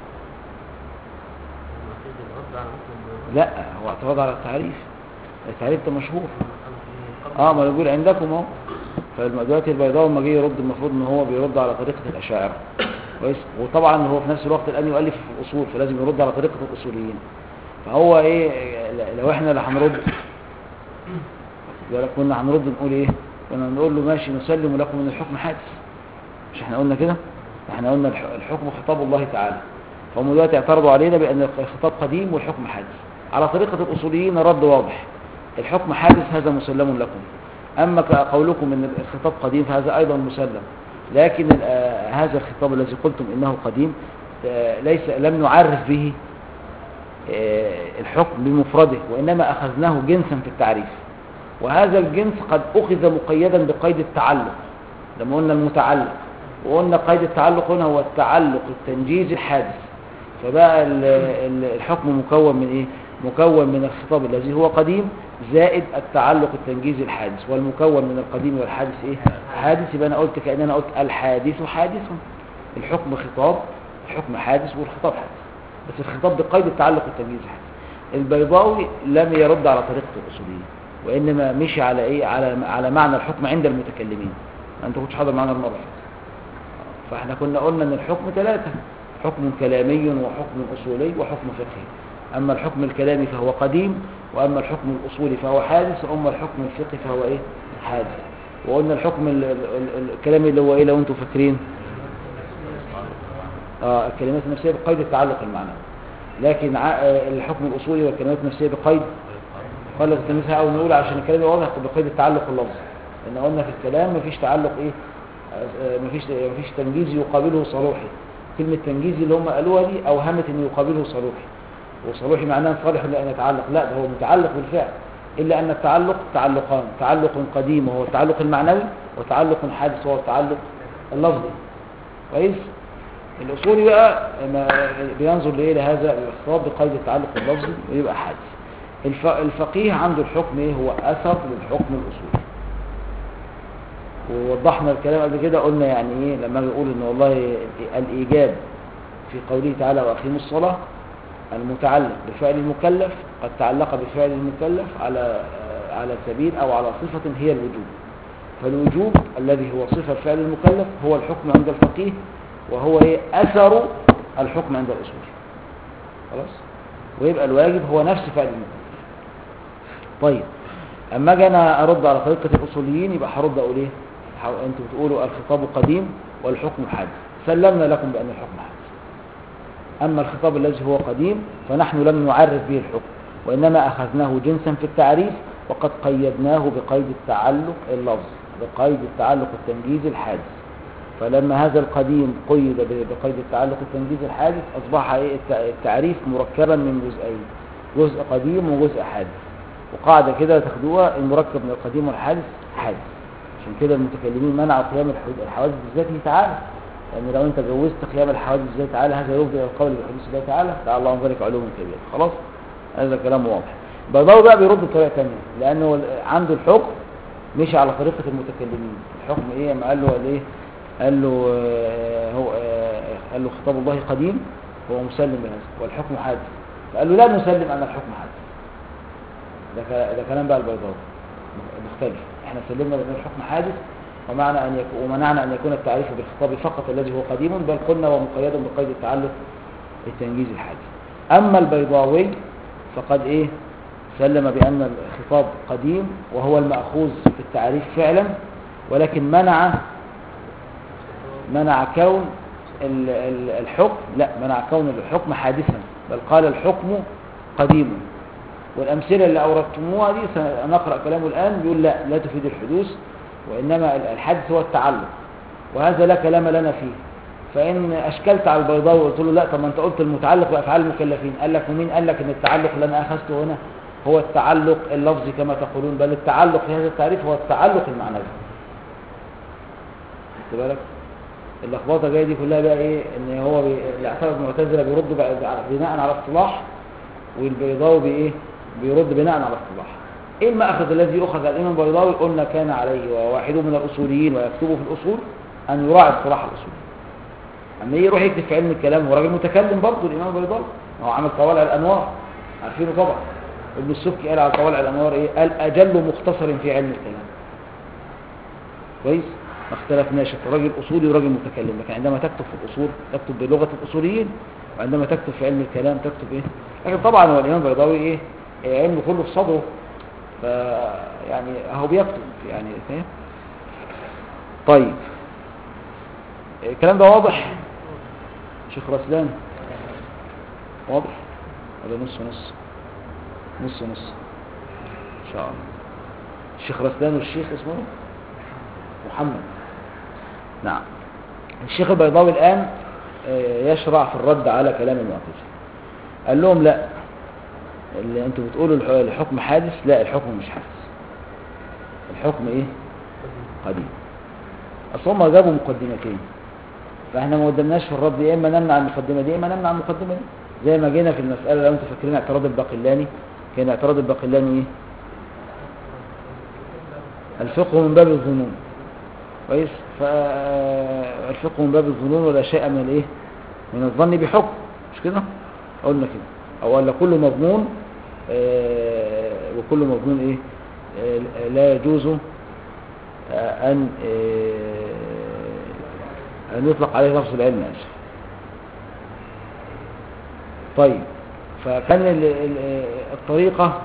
المعتزلة ردوا على متن البيضاء لا هو اعتراض على التعريف التعريف ده مشهور هم قالوا في قبل اه ما يقول عندكم اهو فدلوقتي البيضاوي لما جه يرد المفروض ان هو بيرد على طريقه الاشاعره كويس وطبعا هو في نفس الوقت الان يؤلف في الاصول فلازم يرد على طريقه الاصوليين فهو ايه لو احنا اللي هنرد واخد بالك كنا هنرد نقول ايه كنا نقول له ماشي نسلم لكم ان الحكم حادث مش احنا قلنا كده احنا قلنا الح- الحكم خطاب الله تعالى فهم دلوقتي اعترضوا علينا بان الخطاب قديم والحكم حادث على طريقه الاصوليين الرد واضح الحكم حادث هذا مسلم لكم اما ك- قولكم ان الخطاب قديم فهذا ايضا مسلم لكن ال- آه، هذا الخطاب الذي قلتم انه قديم آه، ليس لم نعرف به آه، الحكم بمفرده وإنما أخذناه جنسا في التعريف وهذا الجنس قد أخذ مقيدا بقيد التعلق لما قلنا المتعلق وقلنا قيد التعلق هنا هو التعلق التنجيزي الحادث فبقى ال- ال- الحكم مكون من إيه؟ مكون من الخطاب الذي هو قديم زائد التعلق التنجيزي الحادث والمكون من القديم والحادث إيه؟ حادث يبقى أنا قلت كأن أنا قلت الحادث حادث الحكم خطاب الحكم حادث والخطاب حادث بس الخطاب بقيد التعلق التمييز حادث البيضاوي لم يرد على طريقة الأصوليين وإنما مشي على إيه على على معنى الحكم عند المتكلمين أنت كنتش حاضر معنا المرة اللي فاتت. فإحنا كنا قلنا أن الحكم ثلاثة حكم كلامي وحكم أصولي وحكم فقهي أما الحكم الكلامي فهو قديم وأما الحكم الأصولي فهو حادث وأما الحكم الفقهي فهو إيه حادث وقلنا الحكم ال- ال- ال- الكلامي اللي هو إيه لو أنتم فاكرين آه الكلمات النفسية بقيد التعلق المعنوي لكن ع- آه، الحكم الأصولي والكلمات النفسية بقيد قال لك تلمسها أو نقول عشان الكلام يبقى واضح بقيد التعلق اللفظي لأن قلنا في الكلام مفيش تعلق إيه آه، آه، مفيش مفيش تنجيز يقابله صالوحي كلمة تنجيزي اللي هم قالوها دي أوهمت إن يقابله صالوحي وصالوحي معناه صالح لأن يتعلق لا ده هو متعلق بالفعل إلا أن التعلق تعلقان تعلق قديم وهو التعلق المعنوي وتعلق حادث وهو التعلق اللفظي كويس الأصولي بقى ما بينظر لإيه لهذا الخطاب بقيد التعلق اللفظي ويبقى حادث الف... الفقيه عنده الحكم إيه هو أثر للحكم الأصولي ووضحنا الكلام قبل كده قلنا يعني إيه لما بيقول إن والله الإيجاب في قوله تعالى وأقيموا الصلاة المتعلق بفعل المكلف قد تعلق بفعل المكلف على على سبيل أو على صفة هي الوجوب فالوجوب الذي هو صفة فعل المكلف هو الحكم عند الفقيه وهو إيه أثر الحكم عند الأصول خلاص ويبقى الواجب هو نفس فعل المكلف طيب أما أجي أنا أرد على طريقة الأصوليين يبقى هرد أقول إيه حاول- أنتوا بتقولوا الخطاب قديم والحكم حادث سلمنا لكم بأن الحكم حادث أما الخطاب الذي هو قديم فنحن لم نعرف به الحكم وإنما أخذناه جنسا في التعريف وقد قيدناه بقيد التعلق اللفظ بقيد التعلق التنجيزي الحادث فلما هذا القديم قيد ب- بقيد التعلق التنجيزي الحادث أصبح إيه الت- التعريف مركبا من جزئين جزء قديم وجزء حادث وقاعدة كده تاخدوها المركب من القديم والحادث حادث عشان كده المتكلمين منعوا قيام الحد- الحوادث بذاته تعالى لأن لو أنت جوزت قيام الحوادث بذاته تعالى هذا يفضي إلى القول بحدوث الله تعالى تعالى الله عن ذلك علوم كبير خلاص هذا كلام واضح بيضاوي بقى بيرد بطريقة تانية لأنه عنده الحكم مشي على طريقة المتكلمين الحكم إيه ما قال له قال إيه قال له آه، هو آه، قال له خطاب الله قديم هو مسلم بهذا والحكم حادث فقال له لا نسلم أن الحكم حادث ده ك- ده كلام بقى البيضاوي مختلف احنا سلمنا بأن الحكم حادث ومعنى أن يكون ومنعنا أن يكون التعريف بالخطاب فقط الذي هو قديم بل قلنا ومقيد بقيد التعلق التنجيز الحادث أما البيضاوي فقد إيه سلم بأن الخطاب قديم وهو المأخوذ في التعريف فعلا ولكن منع منع كون ال- ال- الحكم لا منع كون الحكم حادثا بل قال الحكم قديم والأمثلة اللي أوردتموها دي سنقرأ كلامه الآن بيقول لا لا تفيد الحدوث وإنما ال- الحادث هو التعلق وهذا لا كلام لنا فيه فإن أشكلت على البيضاوي وقلت له لا طب ما أنت قلت المتعلق بأفعال المكلفين قال لك ومين قال لك إن التعلق اللي أنا أخذته هنا هو التعلق اللفظي كما تقولون بل التعلق في هذا التعريف هو التعلق المعنوي خدت بالك اللخبطه جايه دي كلها بقى ايه ان هو بي... الاعتراض المعتزله بيردوا بقى بناء على اصطلاح والبيضاوي بايه بيرد بناء على اصطلاح ايه المأخذ الذي يؤخذ على الامام البيضاوي قلنا كان عليه وواحد من الاصوليين ويكتبه في الاصول ان يراعي اصطلاح الاصول اما يجي يروح يكتب في علم الكلام هو راجل متكلم برضه الامام البيضاوي هو عمل طوالع الانوار عارفينه طبعا ابن السبكي قال على طوالع الانوار ايه قال اجل مختصر في علم الكلام كويس ما اختلفناش انت راجل اصولي وراجل متكلم لكن عندما تكتب في الاصول تكتب بلغه الاصوليين وعندما تكتب في علم الكلام تكتب ايه لكن طبعا هو الامام البيضاوي ايه إيه علمه كله في صدره ف يعني اهو بيكتب يعني فاهم طيب الكلام ده واضح شيخ رسلان واضح ولا نص ونص نص ونص ان شاء الله الشيخ رسلان والشيخ اسمه محمد نعم الشيخ البيضاوي الآن آه، يشرع في الرد على كلام المعتزلة قال لهم لا اللي انتوا بتقولوا الح- الحكم حادث لا الحكم مش حادث الحكم ايه قديم اصل هم جابوا مقدمتين فاحنا ما قدمناش في الرد يا اما نمنع المقدمه دي يا اما نمنع المقدمه دي زي ما جينا في المساله لو انتوا فاكرين اعتراض الباقلاني كان اعتراض الباقلاني ايه الفقه من باب الظنون كويس فالفقه من باب الظنون ولا شيء من الايه من الظن بحكم مش كده قلنا كده او ولا كل مظنون آه، وكل مظنون ايه آه، لا يجوز آه، ان آه، ان يطلق عليه لفظ العلم اسف طيب فكان ال- ال- الطريقه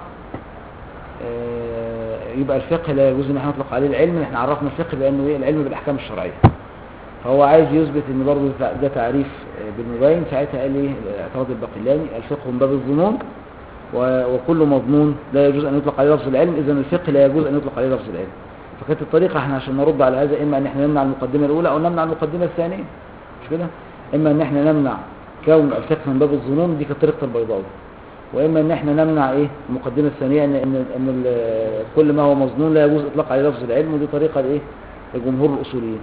آه، يبقى الفقه لا يجوز ان احنا نطلق عليه العلم احنا عرفنا الفقه بانه ايه العلم بالاحكام الشرعيه فهو عايز يثبت ان برضه ده- ده تعريف آه، بالمبين ساعتها قال ايه اعتراض الباقلاني الفقه من باب الظنون و- وكل مضمون لا يجوز ان يطلق عليه لفظ العلم اذا الفقه لا يجوز ان يطلق عليه لفظ العلم فكانت الطريقه احنا عشان نرد على هذا اما ان احنا نمنع المقدمه الاولى او نمنع المقدمه الثانيه مش كده اما ان احنا نمنع كون الفقه من باب الظنون دي كانت طريقه البيضاوي واما ان احنا نمنع ايه المقدمه الثانيه ان ان, إن ال- كل ما هو مظنون لا يجوز اطلاق عليه لفظ العلم ودي طريقه الايه لجمهور الاصوليين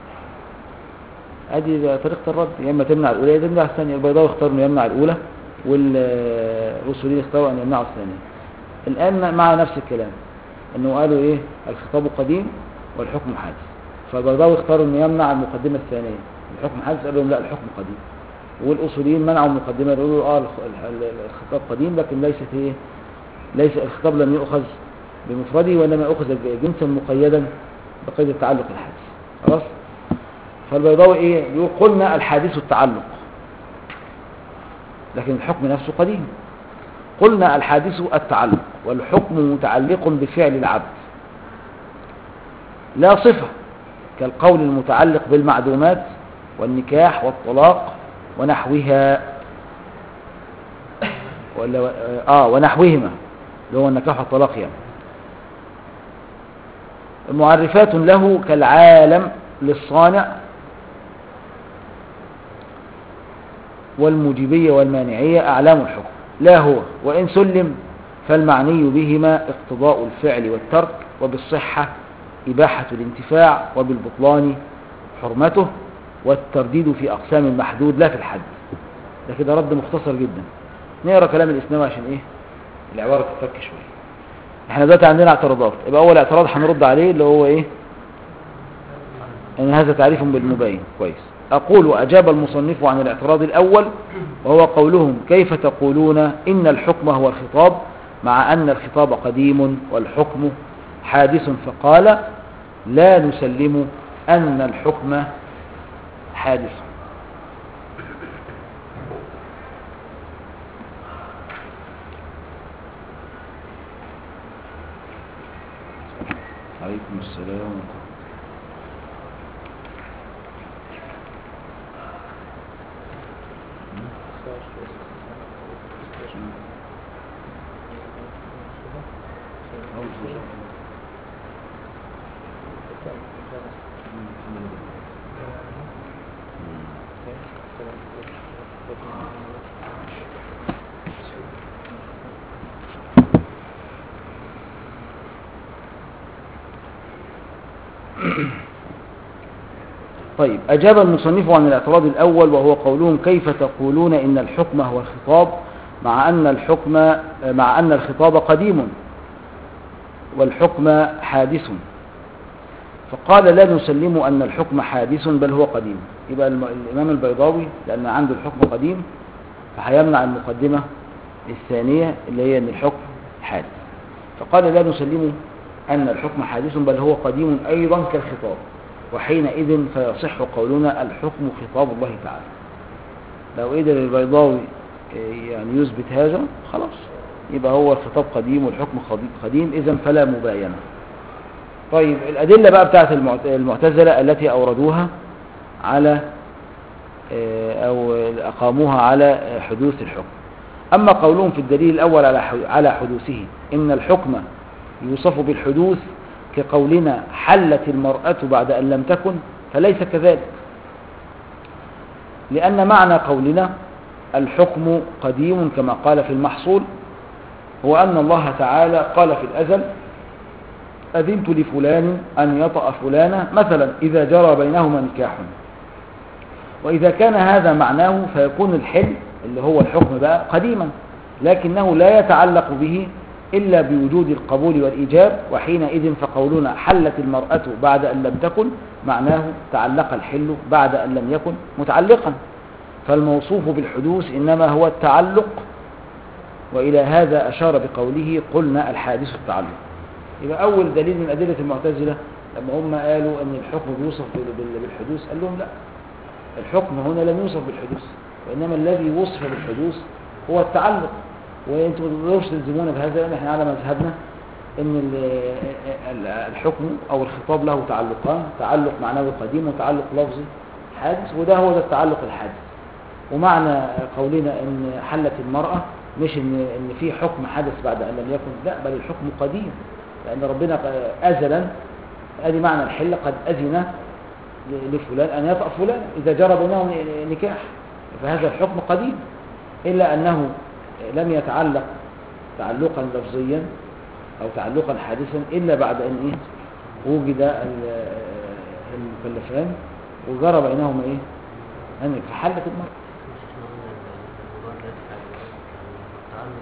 ادي طريقه الرد يا اما تمنع الاولى يا تمنع الثانيه البيضاوي اختار انه يمنع الاولى والاصوليين اختاروا ان يمنعوا الثانيه الان مع نفس الكلام انه قالوا ايه الخطاب قديم والحكم حادث فالبيضاوي اختار انه يمنع المقدمه الثانيه الحكم حادث قال لهم لا الحكم قديم والاصوليين منعوا المقدمه يقولوا اه الخ- ال- ال- الخطاب قديم لكن ليست ايه ليس الخطاب لم يؤخذ بمفرده وانما اخذ جنسا مقيدا بقيد التعلق الحادث خلاص فالبيضاوي ايه بيقول قلنا الحادث التعلق لكن الحكم نفسه قديم قلنا الحادث التعلق والحكم متعلق بفعل العبد لا صفة كالقول المتعلق بالمعدومات والنكاح والطلاق ونحوها ولا اه ونحوهما اللي هو النكاح والطلاق يعني معرفات له كالعالم للصانع والموجبية والمانعية أعلام الحكم لا هو وإن سلم فالمعني بهما اقتضاء الفعل والترك وبالصحة إباحة الانتفاع وبالبطلان حرمته والترديد في أقسام المحدود لا في الحد ده كده رد مختصر جدا نقرا كلام الإسلام عشان إيه العبارة تتفك شوية احنا دلوقتي عندنا اعتراضات يبقى أول اعتراض هنرد عليه اللي هو إيه أن هذا تعريف بالمبين كويس أقول أجاب المصنف عن الاعتراض الأول وهو قولهم كيف تقولون إن الحكم هو الخطاب مع أن الخطاب قديم والحكم حادث فقال لا نسلم أن الحكم حادث عليكم السلام طيب أجاب المصنف عن الاعتراض الأول وهو قولهم كيف تقولون إن الحكم هو الخطاب مع أن الحكم مع أن الخطاب قديم والحكم حادث فقال لا نسلم أن الحكم حادث بل هو قديم يبقى الم- الإمام البيضاوي لأن عنده الحكم قديم فهيمنع المقدمة الثانية اللي هي أن الحكم حادث فقال لا نسلم أن الحكم حادث بل هو قديم أيضا كالخطاب وحينئذ فيصح قولنا الحكم خطاب الله تعالى لو قدر البيضاوي إيه، يعني يثبت هذا خلاص يبقى هو الخطاب قديم والحكم قديم- قديم إذا فلا مباينة طيب الأدلة بقى بتاعت المعت- المعتزلة التي أوردوها على آه، أو أقاموها على آه، حدوث الحكم أما قولهم في الدليل الأول على ح- على حدوثه إن الحكم يوصف بالحدوث كقولنا حلت المرأة بعد أن لم تكن فليس كذلك لأن معنى قولنا الحكم قديم كما قال في المحصول هو أن الله تعالى قال في الأزل أذنت لفلان أن يطأ فلانا مثلا إذا جرى بينهما نكاح وإذا كان هذا معناه فيكون الحل اللي هو الحكم بقى قديما لكنه لا يتعلق به إلا بوجود القبول والإيجاب وحينئذ فقولنا حلت المرأة بعد أن لم تكن معناه تعلق الحل بعد أن لم يكن متعلقا فالموصوف بالحدوث إنما هو التعلق وإلى هذا أشار بقوله قلنا الحادث التعلق يبقى أول دليل من أدلة المعتزلة لما هم قالوا أن الحكم بيوصف بال- بال- بالحدوث قال لهم لا الحكم هنا لم يوصف بالحدوث وإنما الذي وصف بالحدوث هو التعلق وانتم ما تقدروش تلزمونا بهذا لان احنا على مذهبنا ان ال- ال- الحكم او الخطاب له تعلقان تعلق معنوي قديم وتعلق لفظي حادث وده هو ده التعلق الحادث ومعنى قولنا ان حلت المرأة مش ان ان في حكم حدث بعد ان لم يكن لا بل الحكم قديم لان ربنا ق- ازلا ادي معنى الحل قد اذن ل- لفلان ان يطأ فلان اذا جرى بينهم نكاح فهذا الحكم قديم الا انه لم يتعلق تعلقا لفظيا او تعلقا حادثا الا بعد ان ايه وجد ال- المكلفان وجرى بينهما ايه ان فحلت المرأة مش احنا قلنا ان الموضوع ده تعلق تعلق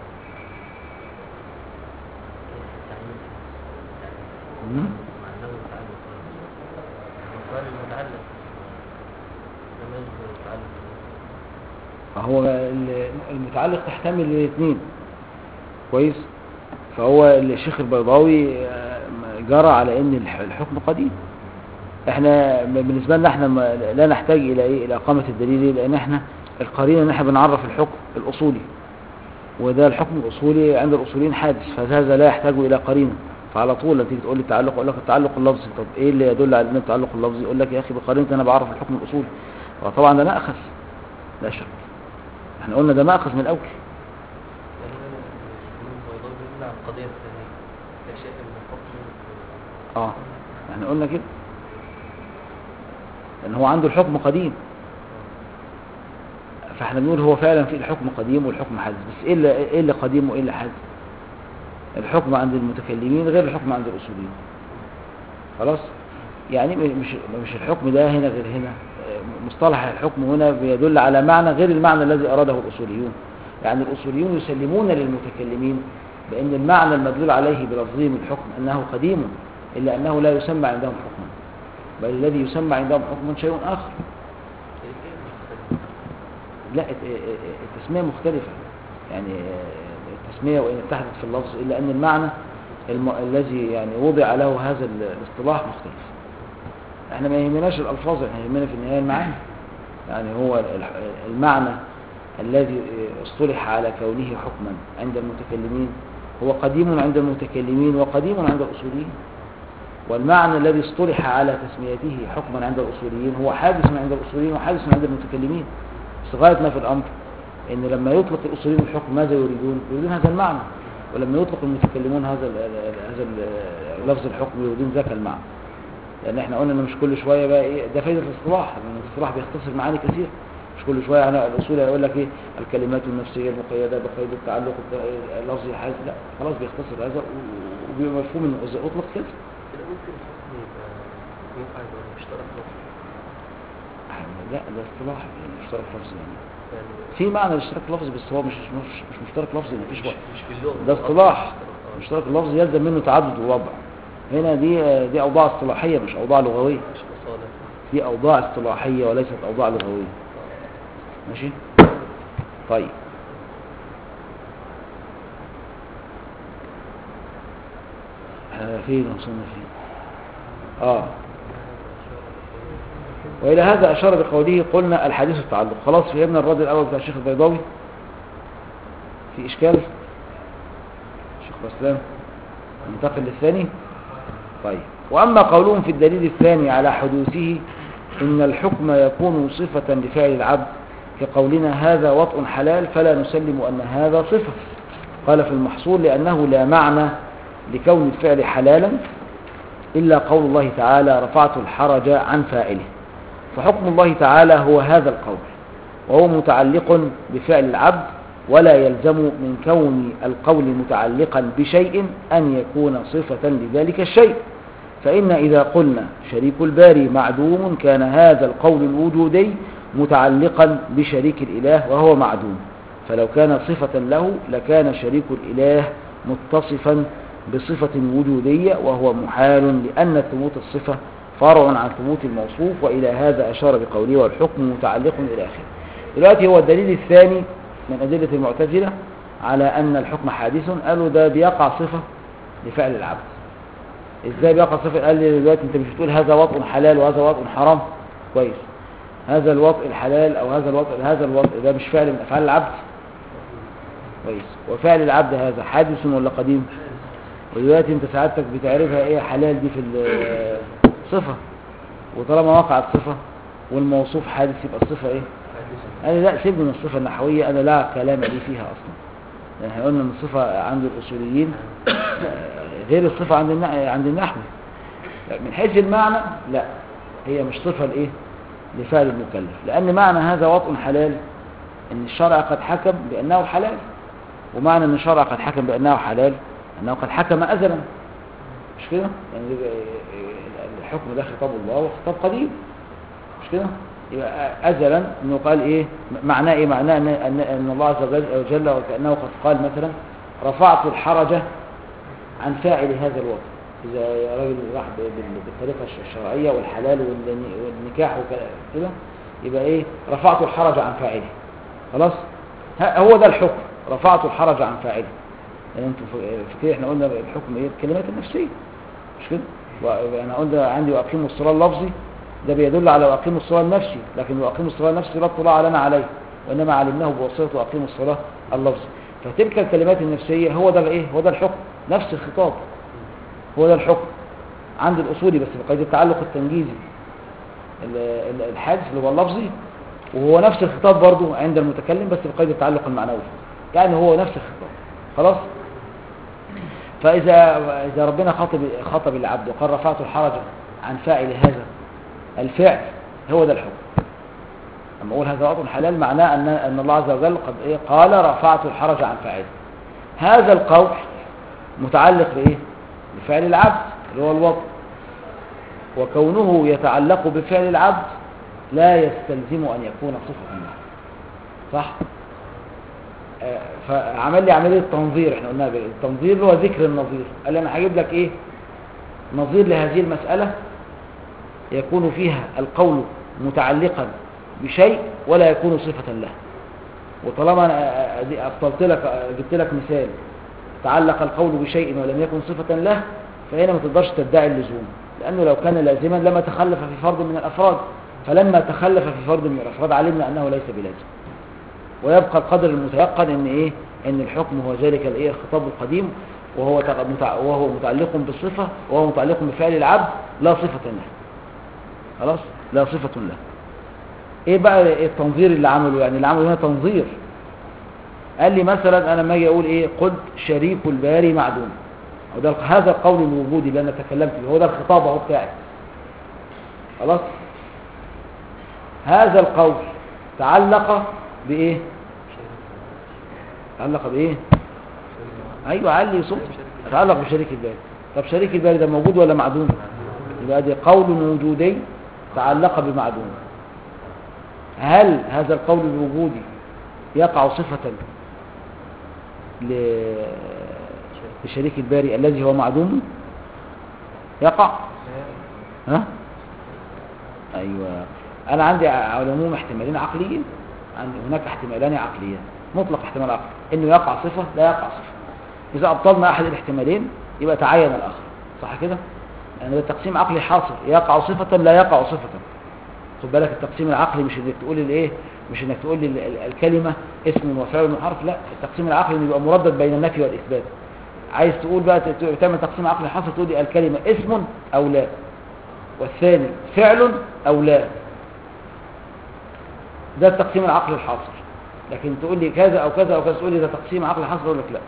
ليس تعليق مم. معناه تعلق المقال المتعلق لم يذكر التعلق هو ال- المتعلق تحتمل الاثنين كويس فهو الشيخ البيضاوي آه، جرى على ان الح- الحكم قديم احنا ب- بالنسبه لنا احنا ما- لا نحتاج الى ايه الى اقامه الدليل ليه؟ لان احنا القرينه ان احنا بنعرف الحكم الاصولي وده الحكم الاصولي عند الاصوليين حادث فهذا لا يحتاج الى قرينه فعلى طول لما تيجي تقول لي التعلق اقول لك التعلق اللفظي طب ايه اللي يدل على ان التعلق اللفظي يقول لك يا اخي بقرينه انا بعرف الحكم الاصولي وطبعا ده ماخذ لا شك احنا قلنا ده ماخذ من الاول يعني الإمام البيضاوي بيقول عن القضية الثانية لا شيء من الحكم اه احنا قلنا كده لان هو عنده الحكم قديم فاحنا بنقول هو فعلا في الحكم قديم والحكم حادث بس ايه اللي ايه اللي قديم وايه اللي حادث الحكم عند المتكلمين غير الحكم عند الاصوليين خلاص يعني م- مش مش الحكم ده هنا غير هنا آه، مصطلح الحكم هنا بيدل على معنى غير المعنى الذي اراده الاصوليون يعني الاصوليون يسلمون للمتكلمين بان المعنى المدلول عليه بلفظهم الحكم انه قديم الا انه لا يسمى عندهم حكما بل الذي يسمى عندهم حكما شيء اخر كيف مختلف لا الت- التسمية مختلفة يعني التسمية وإن اتحدت في اللفظ إلا أن المعنى الم... الذي يعني وضع له هذا ال- الاصطلاح مختلف احنا ما يهمناش الألفاظ احنا يهمنا في النهاية المعاني يعني هو ال- المعنى الذي اصطلح على كونه حكما عند المتكلمين هو قديم عند المتكلمين وقديم عند الأصوليين والمعنى الذي اصطلح على تسميته حكما عند الأصوليين هو حادث عند الأصوليين وحادث عند المتكلمين بس غاية ما في الأمر إن لما يطلق الأصوليين الحكم ماذا يريدون؟ يريدون هذا المعنى ولما يطلق المتكلمون هذا ال- ال- هذا ال- لفظ الحكم يريدون ذاك المعنى لأن احنا قلنا إن مش كل شوية بقى إيه ده فايدة الاصطلاح لأن الاصطلاح بيختصر معاني كثير مش كل شوية يعني الأصول يقول لك إيه الكلمات النفسية المقيدة بقيد التعلق الت- اللفظي الحادث لا خلاص بيختصر هذا و- وبيبقى مفهوم إنه إذا أطلق كده كده ممكن الحكم يبقى ينفع يبقى مشترك لفظي لا ده اصطلاح اشتراك لفظي يعني يعني في معنى الاشتراك اللفظي بس هو مش مش, مش مشترك لفظي مفيش مش وقت مش في اللغة ده اصطلاح آه. الاشتراك اللفظي يلزم منه تعدد ووضع هنا دي دي اوضاع اصطلاحيه مش اوضاع لغويه مش مصالح دي اوضاع اصطلاحيه وليست اوضاع لغويه ماشي طيب آه، فين وصلنا فين اه والى هذا اشار بقوله قلنا الحديث التعلق خلاص فهمنا الرد الاول بتاع الشيخ البيضاوي في اشكال شيخ اسلام ننتقل للثاني طيب واما قولهم في الدليل الثاني على حدوثه ان الحكم يكون صفه لفعل العبد كقولنا هذا وطء حلال فلا نسلم ان هذا صفه قال في المحصول لانه لا معنى لكون الفعل حلالا إلا قول الله تعالى رفعت الحرج عن فاعله فحكم الله تعالى هو هذا القول وهو متعلق بفعل العبد ولا يلزم من كون القول متعلقا بشيء أن يكون صفة لذلك الشيء فإن إذا قلنا شريك الباري معدوم كان هذا القول الوجودي متعلقا بشريك الإله وهو معدوم فلو كان صفة له لكان شريك الإله متصفا بصفة وجودية وهو محال لأن ثبوت الصفة فرع عن ثبوت الموصوف وإلى هذا أشار بقوله والحكم متعلق إلى آخره دلوقتي هو الدليل الثاني من أدلة المعتزلة على أن الحكم حادث قالوا ده بيقع صفة لفعل العبد ازاي بيقع صفة قال لي دلوقتي انت مش بتقول هذا وطء حلال وهذا وطء حرام كويس هذا الوطء الحلال او هذا الوطء هذا الوطء ده مش فعل من افعال العبد كويس وفعل العبد هذا حادث ولا قديم ودلوقتي انت سعادتك بتعرفها ايه حلال دي في الصفة وطالما وقعت صفة والموصوف حادث يبقى الصفة ايه انا لا سيبني من الصفة النحوية انا لا كلام لي فيها اصلا يعني احنا قلنا ان الصفة عند الاصوليين غير الصفة عند النح- عند النحو من حيث المعنى لا هي مش صفة لايه لفعل المكلف لان معنى هذا وطء حلال ان الشرع قد حكم بانه حلال ومعنى ان الشرع قد حكم بانه حلال انه قد حكم ازلا مش كده يعني الحكم ده خطاب الله وخطاب قديم مش كده يبقى ازلا انه قال ايه معناه ايه معناه ان ان, أن الله عز وجل وكانه قد قال مثلا رفعت الحرج عن فاعل هذا الوطن اذا راجل راح ب- بال- بالطريقه الشرعيه والحلال والن- والنكاح وكده يبقى ايه رفعت الحرج عن فاعله خلاص ها- هو ده الحكم رفعت الحرج عن فاعله يعني انتوا في في كده احنا قلنا الحكم ايه الكلمات النفسيه مش كده وانا قلنا عندي واقيموا الصلاه اللفظي ده بيدل على واقيموا الصلاه النفسي لكن واقيموا الصلاه النفسي لا اطلاع لنا عليه وانما علمناه بواسطه واقيموا الصلاه اللفظي فتلك الكلمات النفسيه هو ده الايه هو ده الحكم نفس الخطاب هو ده الحكم عند الاصولي بس بقيد التعلق التنجيزي ال- ال- الحادث اللي هو اللفظي وهو نفس الخطاب برضو عند المتكلم بس بقيد التعلق المعنوي يعني هو نفس الخطاب خلاص فإذا إذا ربنا خاطب خاطب العبد وقال رفعت الحرج عن فاعل هذا الفعل هو ده الحكم لما أقول هذا وطن حلال معناه أن أن الله عز وجل قد إيه قال رفعت الحرج عن فاعله هذا القول متعلق بإيه؟ بفعل العبد اللي هو الوطن وكونه يتعلق بفعل العبد لا يستلزم أن يكون صفة له صح؟ آه، فعمل لي عملية تنظير احنا قلناها بقى. التنظير اللي هو ذكر النظير قال لي انا هجيب لك ايه نظير لهذه المسألة يكون فيها القول متعلقا بشيء ولا يكون صفة له وطالما انا آه، دي ابطلت لك آه، جبت لك مثال تعلق القول بشيء ولم يكن صفة له فهنا ما تقدرش تدعي اللزوم لانه لو كان لازما لما تخلف في فرد من الافراد فلما تخلف في فرد من الافراد علمنا انه ليس بلازم ويبقى القدر المتيقن ان ايه ان الحكم هو ذلك الايه الخطاب القديم وهو تق- متع- وهو متعلق بالصفه وهو متعلق بفعل العبد لا صفه له خلاص لا صفه له ايه بقى التنظير اللي عمله يعني اللي عمله هنا تنظير قال لي مثلا انا لما اجي اقول ايه قلت شريك الباري معدوم وده هذا القول الوجودي اللي انا تكلمت فيه هو ده الخطاب اهو بتاعي خلاص هذا القول تعلق بايه تعلق بايه ايوه علي صوت تعلق بشريك الباري طب شريك الباري ده موجود ولا معدوم يبقى دي قول وجودي تعلق بمعدوم هل هذا القول الوجودي يقع صفة ل- لشريك الباري الذي هو معدوم يقع ها ايوه انا عندي على العموم احتمالين عقليين عندي هناك احتمالان عقليان مطلق احتمال عقلي انه يقع صفه لا يقع صفه اذا ابطلنا احد الاحتمالين يبقى تعين الاخر صح كده يعني ده تقسيم عقلي حاصر يقع صفه لا يقع صفه خد بالك التقسيم العقلي مش انك تقول الايه مش انك تقول لي ال- ال- الكلمه اسم وفعل وحرف لا التقسيم العقلي انه يبقى مردد بين النفي والاثبات عايز تقول بقى ت- تعمل تقسيم عقلي حاصر تقول لي الكلمه اسم او لا والثاني فعل او لا ده التقسيم العقلي الحاصر لكن تقول لي كذا او كذا او كذا تقول لي ده تقسيم عقلي حاصر اقول لك لا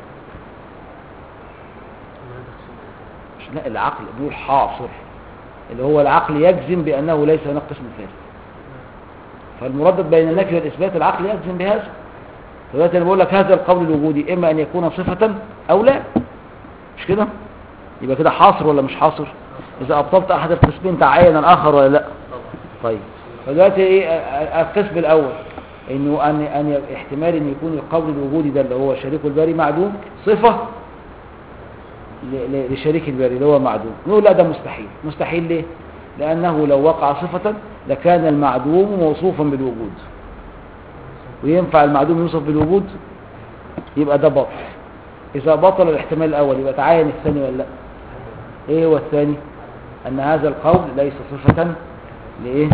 مش لا العقل بيقول حاصر اللي هو العقل يجزم بانه ليس هناك قسم ثالث فالمردد بين النفي والاثبات العقل يجزم بهذا فدلوقتي انا بقول لك هذا القول الوجودي اما ان يكون صفه او لا مش كده يبقى كده حاصر ولا مش حاصر اذا ابطلت احد القسمين تعين الاخر ولا لا طيب فدلوقتي ايه ا- ا- القسم الاول انه ان ان ي- احتمال ان يكون القول الوجودي ده اللي هو شريك الباري معدوم صفه ل- ل- لشريك الباري اللي هو معدوم نقول لا ده مستحيل مستحيل ليه لانه لو وقع صفه لكان المعدوم موصوفا بالوجود وينفع المعدوم يوصف بالوجود يبقى ده باطل اذا بطل الاحتمال الاول يبقى تعين الثاني ولا لا ايه هو الثاني ان هذا القول ليس صفه لايه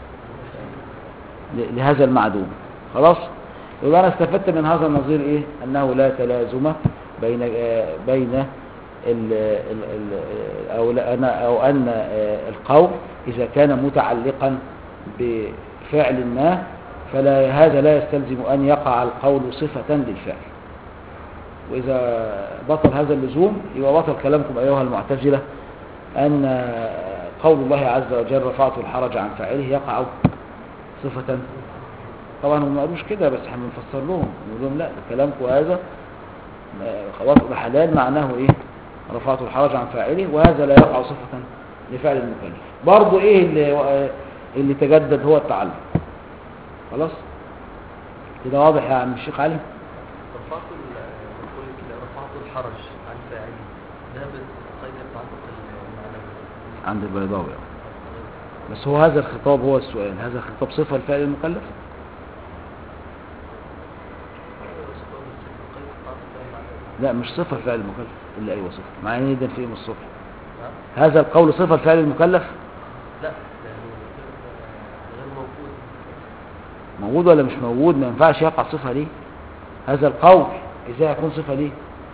ل- لهذا المعدوم خلاص يبقى انا استفدت من هذا النظير ايه انه لا تلازم بين آه، بين ال ال ال او لا أنا او ان آه، القول اذا كان متعلقا بفعل ما فلا هذا لا يستلزم ان يقع القول صفه للفعل واذا بطل هذا اللزوم يبقى بطل كلامكم ايها المعتزله ان قول الله عز وجل رفعت الحرج عن فاعله يقع صفة طبعا هم ما قالوش كده بس احنا بنفسر لهم نقول لهم لا ده كلامكم هذا آه، وضع حلال معناه ايه رفعت الحرج عن فاعله وهذا لا يقع صفة لفعل المكلف برضو ايه اللي, آه، اللي تجدد هو التعلم خلاص كده واضح يا عم الشيخ علي رفعت ال- بقول كده رفعت الحرج عن فاعله ده بالقيد التعلق المعنوي عند البيضاوي آه. بس هو هذا الخطاب هو السؤال هذا الخطاب صفة لفعل المكلف لا مش صفة لفعل المكلف إلا أيوة صفة مع ان ده في من الصفة هذا القول صفة لفعل المكلف لا يعني غير موجود موجود ولا مش موجود ما ينفعش يقع صفة ليه هذا القول ازاي يكون صفة ليه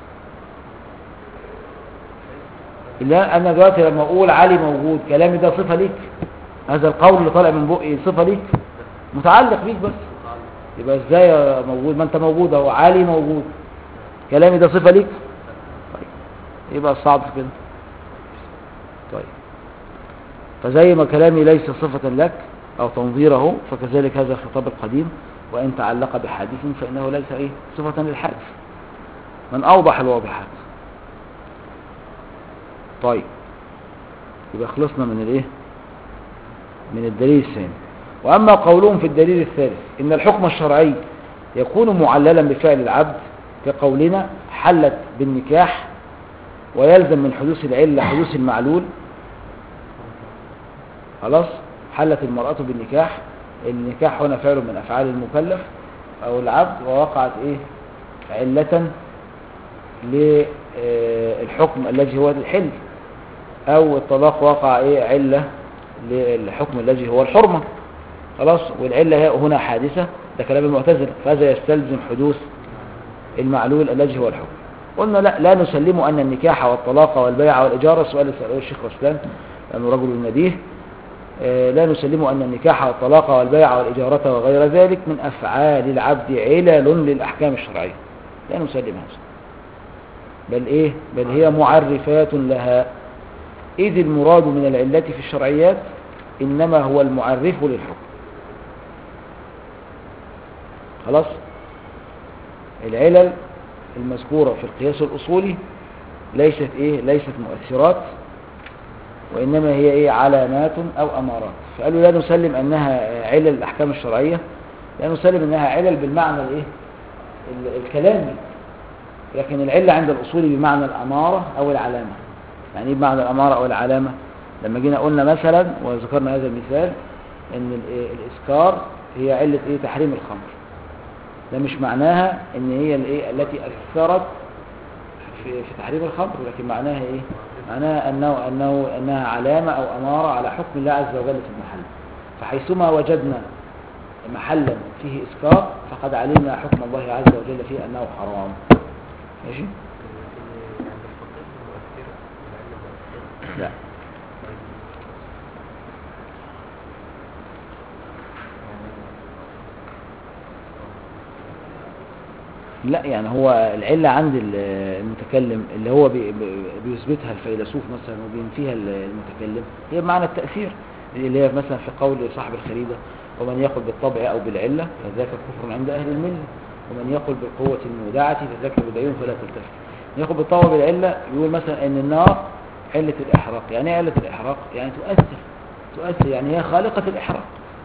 لا انا دلوقتي لما اقول علي موجود كلامي ده صفة ليك هذا القول اللي طالع من بقي صفة ليك متعلق بيك بس يبقى ازاي موجود ما انت موجود اهو علي موجود كلامي ده صفة ليك طيب يبقى الصعب في كده طيب فزي ما كلامي ليس صفة لك أو تنظيره فكذلك هذا الخطاب القديم وإن تعلق بحادث فإنه ليس إيه صفة للحادث من أوضح الواضحات طيب يبقى خلصنا من الإيه من الدليل الثاني وأما قولهم في الدليل الثالث إن الحكم الشرعي يكون معللا بفعل العبد كقولنا حلت بالنكاح ويلزم من حدوث العلة حدوث المعلول خلاص حلت المرأة بالنكاح النكاح هنا فعل من أفعال المكلف أو العبد ووقعت إيه علة للحكم الذي هو الحل أو الطلاق وقع إيه علة للحكم الذي هو الحرمة خلاص والعلة هي- هنا حادثة ده كلام المعتزلة فهذا يستلزم حدوث المعلول الذي هو الحكم قلنا لا لا نسلم أن النكاح والطلاق والبيع والإجارة السؤال اللي سأله الشيخ رسلان لأنه رجل نبيه آه، لا نسلم أن النكاح والطلاق والبيع والإجارة وغير ذلك من أفعال العبد علل للأحكام الشرعية لا نسلم هذا بل إيه بل هي معرفات لها إذ المراد من العلة في الشرعيات إنما هو المعرف للحكم خلاص العلل المذكورة في القياس الأصولي ليست إيه ليست مؤثرات وإنما هي إيه علامات أو أمارات فقالوا لا نسلم أنها علل الأحكام الشرعية لأنه سلم إنها علل بالمعنى الإيه ال- الكلامي لكن العلة عند الأصول بمعنى الأمارة أو العلامة يعني إيه بمعنى الأمارة أو العلامة لما جينا قلنا مثلا وذكرنا هذا المثال إن الإيه؟ الإسكار هي علة إيه تحريم الخمر ده مش معناها إن هي الإيه التي أثرت في, في تحريم الخمر لكن معناها إيه معناها أنه, أنه أنها علامة أو أمارة على حكم الله عز وجل في المحل فحيثما وجدنا محلا فيه إسكار فقد علمنا حكم الله عز وجل فيه أنه حرام ماشي؟ لكن عند الفقيه مؤثرة العلة مؤثرة لا لا يعني هو العلة عند ال- المتكلم اللي هو بي- بي- بيثبتها الفيلسوف مثلا وبينفيها ال- المتكلم هي بمعنى التأثير اللي هي مثلا في قول صاحب الخريدة ومن يقل بالطبع أو بالعلة فذاك كفر عند أهل الملة ومن يقل بالقوة المودعة فذاك بدعي فلا تلتفت من يقل بالطبع بالعلة يقول مثلا أن النار علة الإحراق يعني ايه علة الإحراق يعني تؤثر تؤثر يعني هي خالقة الإحراق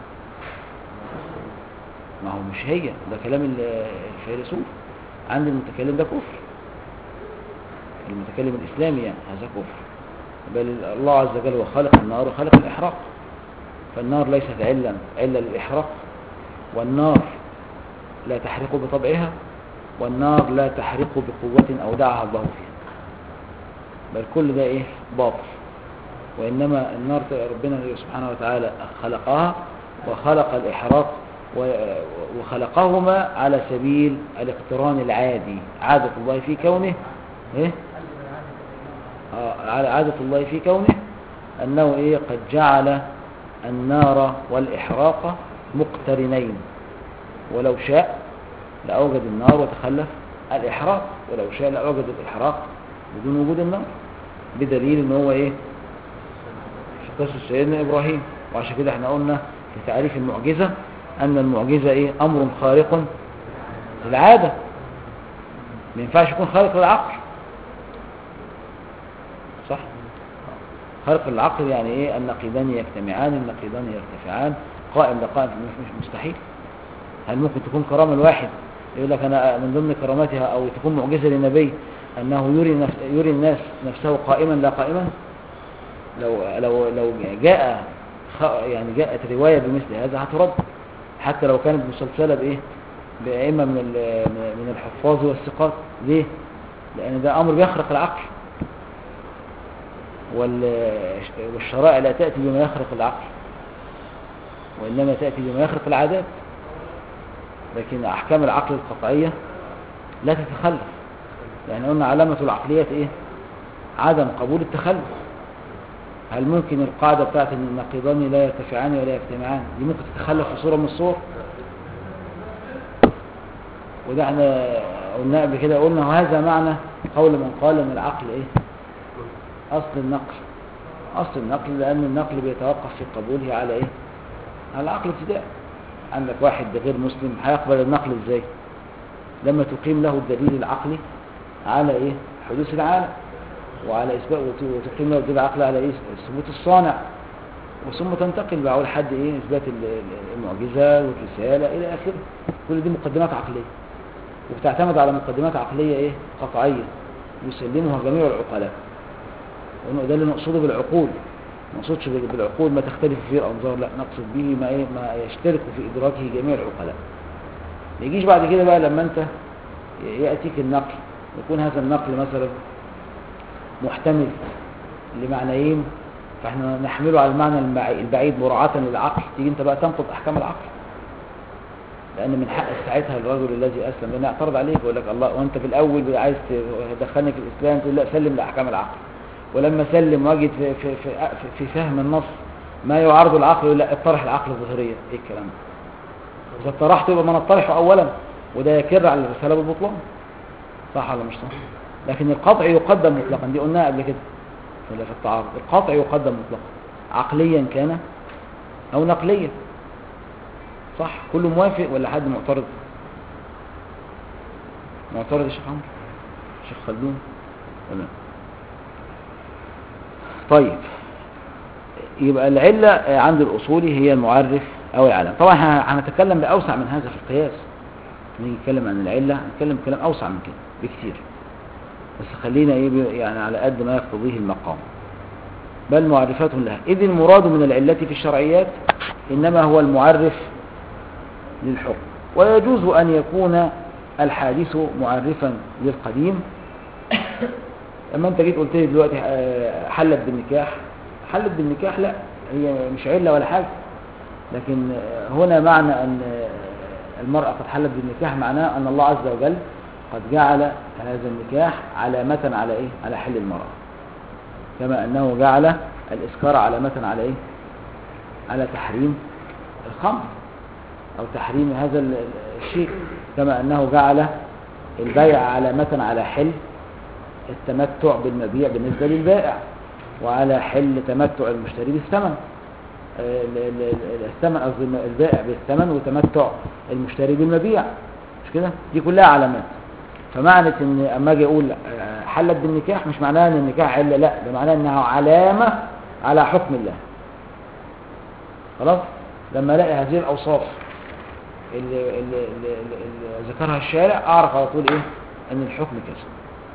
ما هو مش هي ده كلام ال- الفيلسوف عند المتكلم ده كفر المتكلم الإسلامي يعني هذا كفر بل الله عز وجل هو خالق النار وخالق الإحراق فالنار ليست علا علا للإحراق والنار لا تحرق بطبعها والنار لا تحرق بقوة أودعها الله فيها بل كل ده إيه باطل وإنما النار ربنا سبحانه وتعالى خلقها وخلق الإحراق و- وخلقهما على سبيل الاقتران العادي عادة الله في كونه إيه؟ آه، على عادة الله في كونه أنه إيه قد جعل النار والإحراق مقترنين ولو شاء لأوجد النار وتخلف الإحراق ولو شاء لأوجد الإحراق بدون وجود النار بدليل ان هو ايه في قصة سيدنا إبراهيم وعشان كده احنا قلنا في تعريف المعجزة أن المعجزة ايه أمر خارق للعادة ما ينفعش يكون خارق للعقل صح خارق للعقل يعني ايه النقيضان يجتمعان النقيضان يرتفعان قائم لقائم مش مش مستحيل هل ممكن تكون كرامة الواحد يقول لك أنا من ضمن كراماتها أو تكون معجزة للنبي أنه يري, نفس يري الناس نفسه قائما لا قائما لو لو لو جاء خ- يعني جاءت رواية بمثل هذا هترد حتى لو كانت مسلسلة بإيه بأئمة من ال- من الحفاظ والثقات ليه؟ لأن ده أمر بيخرق العقل وال- والشرائع لا تأتي بما يخرق العقل وإنما تأتي بما يخرق العادات لكن أحكام العقل القطعية لا تتخلف يعني قلنا علامة العقلية إيه عدم قبول التخلف هل ممكن القاعدة بتاعت ان النقيضان لا يرتفعان ولا يجتمعان دي ممكن تتخلف في صورة من الصور وده احنا قلنا قبل كده قلنا وهذا معنى قول من قال ان العقل ايه اصل النقل اصل النقل لان النقل بيتوقف في قبوله على ايه على العقل ابتداء عندك واحد غير مسلم هيقبل النقل ازاي لما تقيم له الدليل العقلي على ايه حدوث العالم وعلى اثبات وت- وتقيم له الدليل العقلي على ايه ثبوت الصانع وثم تنتقل بقى لحد ايه اثبات ال- ال- المعجزه والرساله الى اخره كل دي مقدمات عقليه وبتعتمد على مقدمات عقليه ايه قطعيه يسلمها جميع العقلاء وإنه ده اللي نقصده بالعقول ما نقصدش بال- بالعقول ما تختلف فيه الانظار لا نقصد به ما ايه ما يشترك في ادراكه جميع العقلاء ما يجيش بعد كده بقى لما انت ياتيك النقل يكون هذا النقل مثلا محتمل لمعنيين فاحنا نحمله على المعنى المعي- البعيد مراعاة للعقل تيجي انت بقى تنقض احكام العقل لان من حق ساعتها الرجل الذي اسلم لان يعترض عليك ويقول لك الله وانت في الاول عايز تدخلني في الاسلام تقول لا سلم لاحكام العقل ولما سلم واجد في, في, في, في, في فهم النص ما يعارض العقل يقول لا اطرح العقل الظاهريه ايه الكلام ده اذا اطرحت يبقى ما نطرحه اولا وده يكر على الرساله بالبطلان صح ولا مش صح لكن القطع يقدم مطلقا دي قلناها قبل كده ولا في التعارض القطع يقدم مطلقا عقليا كان او نقليا صح كله موافق ولا حد معترض معترض يا شيخ عمرو شيخ خلدون تمام طيب يبقى العلة عند الأصولي هي المعرف أو العالم طبعا احنا هنتكلم بأوسع من هذا في القياس نيجي نتكلم عن العلة هنتكلم كلام أوسع من كده بكتير بس خلينا ايه ب- يعني على قد ما يقتضيه المقام بل معرفات لها إذ المراد من العلة في الشرعيات إنما هو المعرف للحكم ويجوز أن يكون الحادث معرفا للقديم لما انت جيت قلت لي دلوقتي آه، حلت بالنكاح حلت بالنكاح لا هي مش علة ولا حاجة لكن آه، هنا معنى أن آه، المرأة قد حلت بالنكاح معناه أن الله عز وجل قد جعل هذا النكاح علامة على إيه؟ على حل المرأة كما أنه جعل الإسكار علامة على إيه؟ على تحريم الخمر أو تحريم هذا ال- ال- الشيء كما أنه جعل البيع علامة على حل التمتع بالمبيع بالنسبة للبائع وعلى حل تمتع المشتري بالثمن آه، ال- ال- ال- الثمن قصدي الم- البائع بالثمن وتمتع المشتري بالمبيع مش كده دي كلها علامات فمعنى ان اما اجي اقول آه، حلت بالنكاح مش معناها ان النكاح عله لا ده معناه انها علامه على حكم الله خلاص لما الاقي هذه الاوصاف اللي, اللي, اللي, اللي ذكرها الشارع اعرف على طول ايه ان الحكم كذا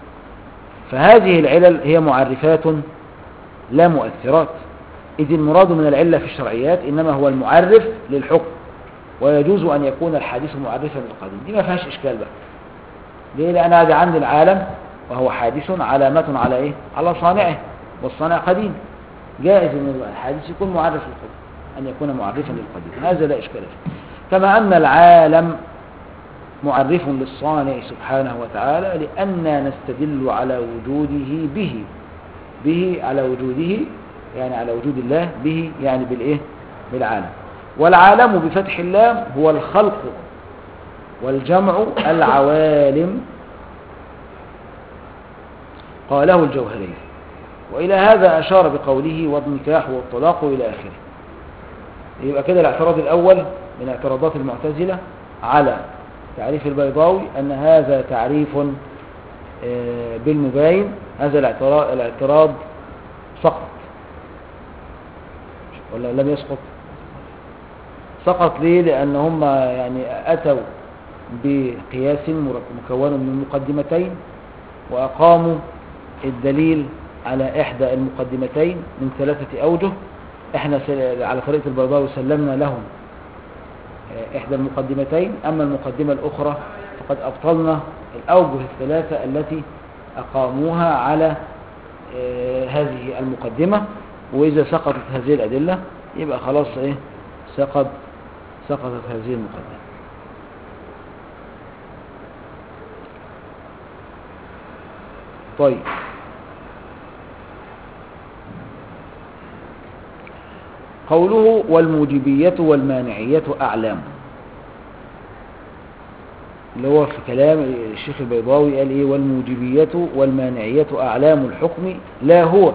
فهذه العلل هي معرفات لا مؤثرات إذ المراد من العلة في الشرعيات إنما هو المعرف للحكم ويجوز أن يكون الحادث معرفا للقديم دي ما فيهاش إشكال بقى ليه لأن هذا عند العالم وهو حادث علامة على إيه على صانعه والصانع قديم جائز أن الحادث يكون معرف للقديم أن يكون معرفا للقديم هذا لا إشكال فيه كما أن العالم معرف للصانع سبحانه وتعالى لأننا نستدل على وجوده به به على وجوده يعني على وجود الله به يعني بالإيه بالعالم والعالم بفتح اللام هو الخلق والجمع العوالم قاله الجوهري وإلى هذا أشار بقوله والنكاح والطلاق إلى آخره يبقى كده الاعتراض الأول من اعتراضات المعتزلة على تعريف البيضاوي أن هذا تعريف آه، بالمباين هذا الاعتراض, الاعتراض سقط ولا لم يسقط سقط ليه لأن هم يعني أتوا بقياس مر- مكون من مقدمتين وأقاموا الدليل على إحدى المقدمتين من ثلاثة أوجه احنا س- على طريقة البيضاوي سلمنا لهم آه، إحدى المقدمتين أما المقدمة الأخرى فقد أبطلنا الأوجه الثلاثة التي أقاموها على آه، هذه المقدمة وإذا سقطت هذه الأدلة يبقى خلاص إيه سقط سقطت هذه المقدمة طيب قوله والموجبية والمانعية أعلام اللي هو في كلام الشيخ البيضاوي قال ايه والموجبية والمانعية أعلام الحكم لا هو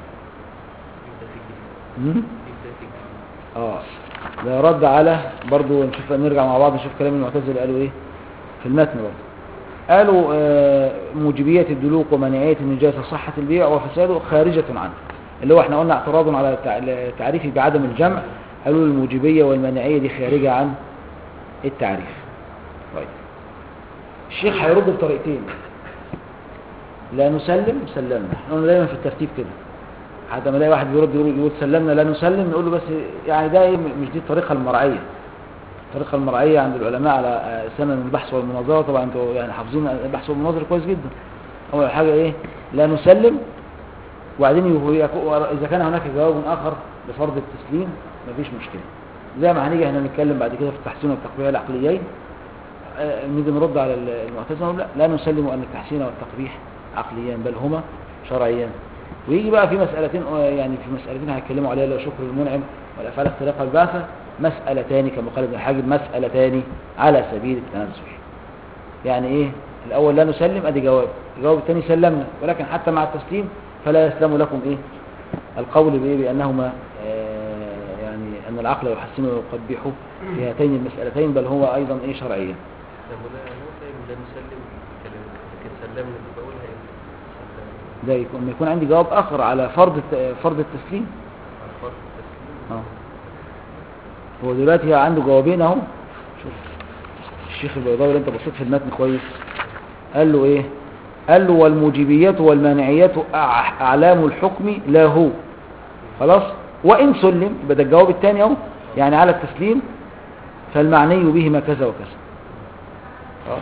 م? اه ده رد على برضو نشوف نرجع مع بعض نشوف كلام المعتزله قالوا ايه في المتن برضو قالوا آه، موجبية الدلوك ومانعية النجاسة صحة البيع وفساده خارجة عنه اللي هو احنا قلنا اعتراض على التع- تعريف بعدم الجمع قالوا الموجبية والمانعية دي خارجة عن التعريف طيب الشيخ هيرد بطريقتين لا نسلم سلمنا احنا قلنا دايما في الترتيب كده حتى ما الاقي واحد بيرد يقول, يقول سلمنا لا نسلم نقول له بس يعني ده إيه مش دي الطريقه المرعيه الطريقه المرعيه عند العلماء على آه، سنن البحث والمناظره طبعا انتوا يعني حافظين البحث والمناظره كويس جدا اول حاجه ايه لا نسلم وبعدين يهو- يكو- اذا كان هناك جواب اخر لفرض التسليم مفيش مشكله زي ما هنيجي احنا نتكلم بعد كده في التحسين والتقبيح العقليين آه، نيجي نرد على ال- المعتزله نقول لا لا نسلم ان التحسين والتقبيح عقليان بل هما شرعيان ويجي بقى في مسألتين آه، يعني في مسألتين هيتكلموا عليها لو شكر المنعم والأفعال اختلاق البعثة مسألة تاني كما قال ابن الحاجب مسألة تاني على سبيل التنزل يعني ايه الأول لا نسلم ادي جواب الجواب الثاني سلمنا ولكن حتى مع التسليم فلا يسلم لكم ايه القول بايه بأنهما آه، يعني أن العقل يحسن ويقبح في هاتين المسألتين بل هو أيضا ايه شرعيا لما لا هو فاهم لا نسلم كلام لكن سلمنا دي بقولها ايه سلمنا ده يكون لما يكون عندي جواب آخر على فرض الت- فرض التسليم على فرض التسليم اه هو دلوقتي عنده جوابين اهو شوف الشيخ البيضاوي اللي انت بصيت في المتن كويس قال له ايه قال له والموجبيات والمانعيات أع- اعلام الحكم لا هو خلاص وان سلم يبقى ده الجواب الثاني اهو يعني على التسليم فالمعني بهما كذا وكذا خلاص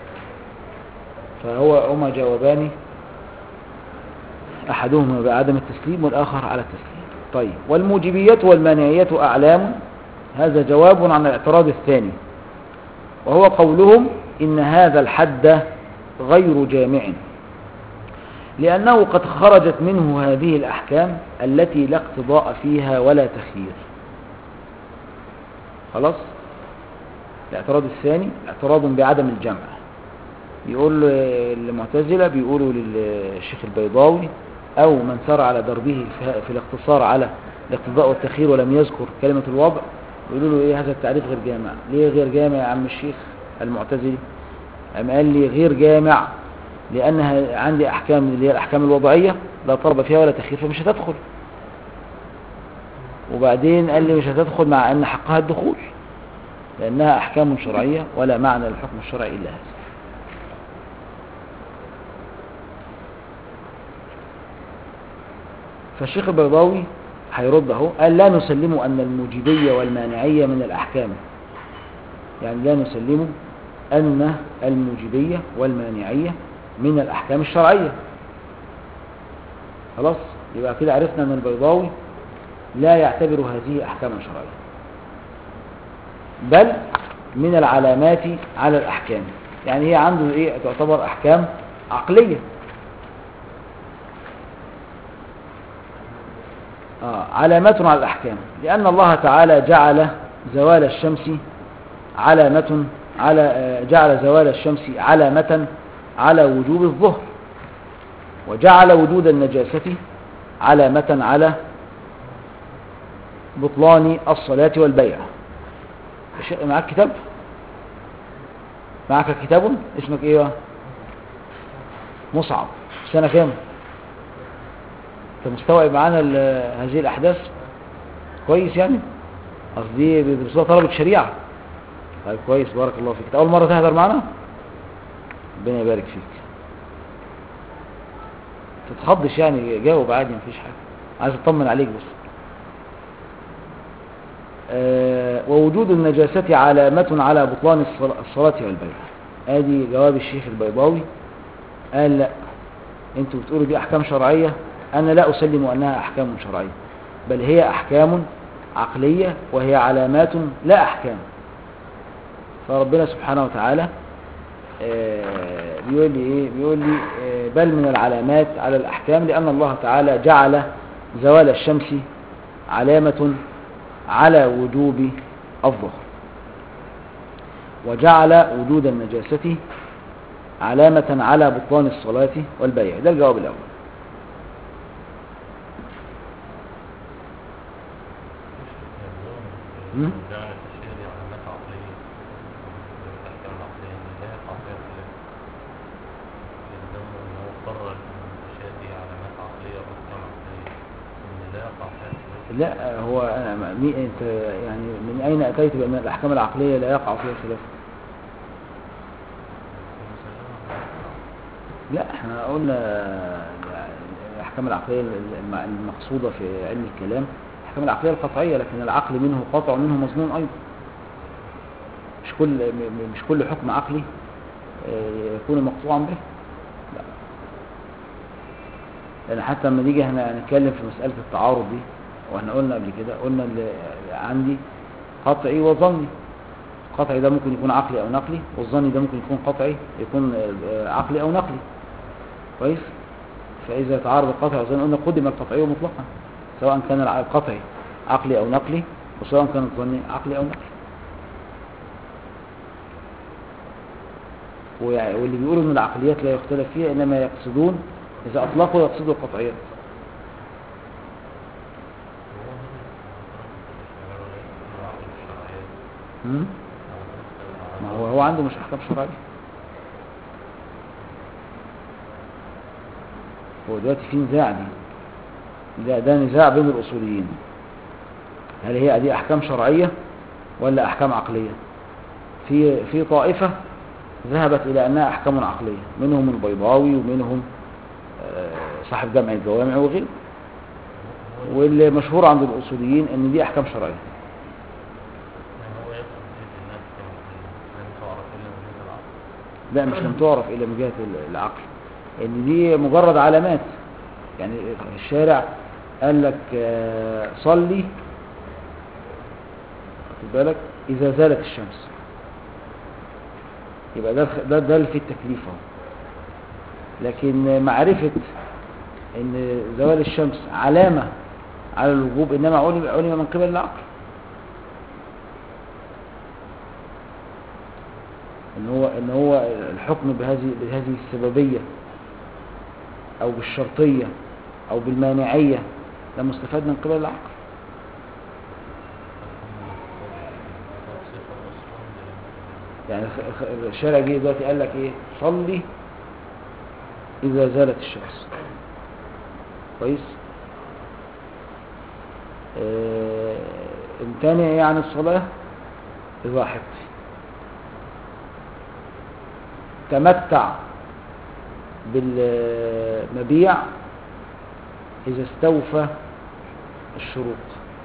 فهو هما جوابان احدهما بعدم التسليم والاخر على التسليم طيب والموجبيات والمانعيات اعلام هذا جواب عن الاعتراض الثاني وهو قولهم إن هذا الحد غير جامع لأنه قد خرجت منه هذه الأحكام التي لا اقتضاء فيها ولا تخيير خلاص الاعتراض الثاني اعتراض بعدم الجمع بيقول المعتزلة بيقولوا للشيخ البيضاوي أو من سار على دربه في- في الاقتصار على الاقتضاء والتخيير ولم يذكر كلمة الوضع يقولوا له ايه هذا التعريف غير جامع ليه غير جامع يا عم الشيخ المعتزلي قام قال لي غير جامع لانها عندي احكام اللي هي الاحكام الوضعيه لا طلب فيها ولا تخيير فمش هتدخل وبعدين قال لي مش هتدخل مع ان حقها الدخول لانها احكام شرعيه ولا معنى للحكم الشرعي الا هذا فالشيخ البيضاوي هيرد اهو قال لا نسلم ان الموجبيه والمانعيه من الاحكام يعني لا نسلم ان الموجبيه والمانعيه من الاحكام الشرعيه خلاص يبقى كده عرفنا ان البيضاوي لا يعتبر هذه احكاما شرعيه بل من العلامات على الاحكام يعني هي عنده ايه تعتبر احكام عقليه آه علامات على الأحكام لأن الله تعالى جعل زوال الشمس علامة على آه، جعل زوال الشمس علامة على وجوب الظهر وجعل وجود النجاسة علامة على بطلان الصلاة والبيع الش- معك كتاب معك كتاب اسمك ايه بقى؟ مصعب سنة كام انت مستوعب معانا ال- هذه الاحداث كويس يعني قصدي بيدرسوها طلبة شريعة طيب كويس بارك الله فيك أنت اول مرة تحضر معانا ربنا يبارك فيك تتخضش يعني جاوب عادي مفيش حاجة عايز اطمن عليك بس آه، ووجود النجاسة علامة على بطلان الصلا- الصلاة والبيع ادي جواب الشيخ البيضاوي قال لا انتوا بتقولوا دي احكام شرعية انا لا اسلم انها احكام شرعية بل هي احكام عقلية وهي علامات لا احكام فربنا سبحانه وتعالى آه، بيقول لي ايه بيقول لي آه، بل من العلامات على الاحكام لان الله تعالى جعل زوال الشمس علامة على وجوب الظهر وجعل وجود النجاسة علامة على بطلان الصلاة والبيع ده الجواب الأول مم؟ جعل الأشياء دي علامات عقلية الأحكام العقلية اللي هي عقلية خلاف يلزم إن هو قرر إن الأشياء دي علامات عقلية وأحكام عقلية إن لا يقع فيها خلاف لا هو أنا ما- مي انت يعني من اين اتيت بان الاحكام العقليه لا يقع فيها خلاف لا احنا قلنا يعني الاحكام العقليه الم- المقصوده في علم الكلام الاحكام العقليه القطعيه لكن العقل منه قاطع ومنه مظنون ايضا مش كل م- م- مش كل حكم عقلي آه، يكون مقطوعا به لا لان حتى لما نيجي احنا نتكلم في مساله التعارض دي واحنا قلنا قبل كده قلنا اللي عندي قطعي وظني قطعي ده ممكن يكون عقلي او نقلي والظني ده ممكن يكون قطعي يكون آه، عقلي او نقلي كويس فاذا تعارض القطعي والظني قلنا قدم القطعي مطلقا سواء كان الع- القطعي عقلي او نقلي وسواء كان الظني عقلي او نقلي ويع- واللي بيقولوا ان العقليات لا يختلف فيها انما يقصدون اذا اطلقوا يقصدوا القطعيات مم؟ ما هو هو عنده مش احكام شرعيه هو دلوقتي في نزاع دي ده ده نزاع بين الاصوليين هل هي دي احكام شرعيه ولا أحكام عقلية في في طائفة ذهبت إلى أنها أحكام عقلية منهم البيضاوي ومنهم آه، صاحب جمع الجوامع وغيره واللي مشهور عند الأصوليين أن دي أحكام شرعية يعني هو يقصد ايه بالناس كما لم تعرف الا من جهه العقل لا مش لم تعرف إلا من جهة العقل ان دي مجرد علامات يعني الشارع قال لك آه، صلي خد بالك إذا زالت الشمس يبقى ده ده ده اللي في التكليف اهو لكن معرفة ان زوال الشمس علامة على الوجوب انما علم علم من قبل العقل ان هو ان هو الحكم بهذه بهذه السببية او بالشرطية او بالمانعية ده مستفاد من قبل العقل يعني خ- خ- الشارع جه دلوقتي قال لك ايه صلي اذا زالت الشمس كويس آه، امتنع ايه عن الصلاة اذا حط تمتع بالمبيع اذا استوفى الشروط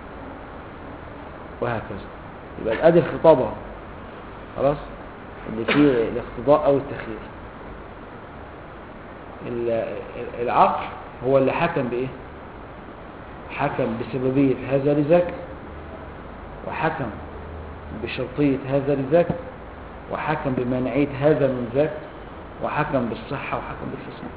وهكذا يبقى الادي الخطاب اهو خلاص اللي فيه الاقتضاء او التخيير ال- العقل هو اللي حكم بايه حكم بسببية هذا لذاك وحكم بشرطية هذا لذاك وحكم بمانعية هذا من ذاك وحكم بالصحة وحكم بالفساد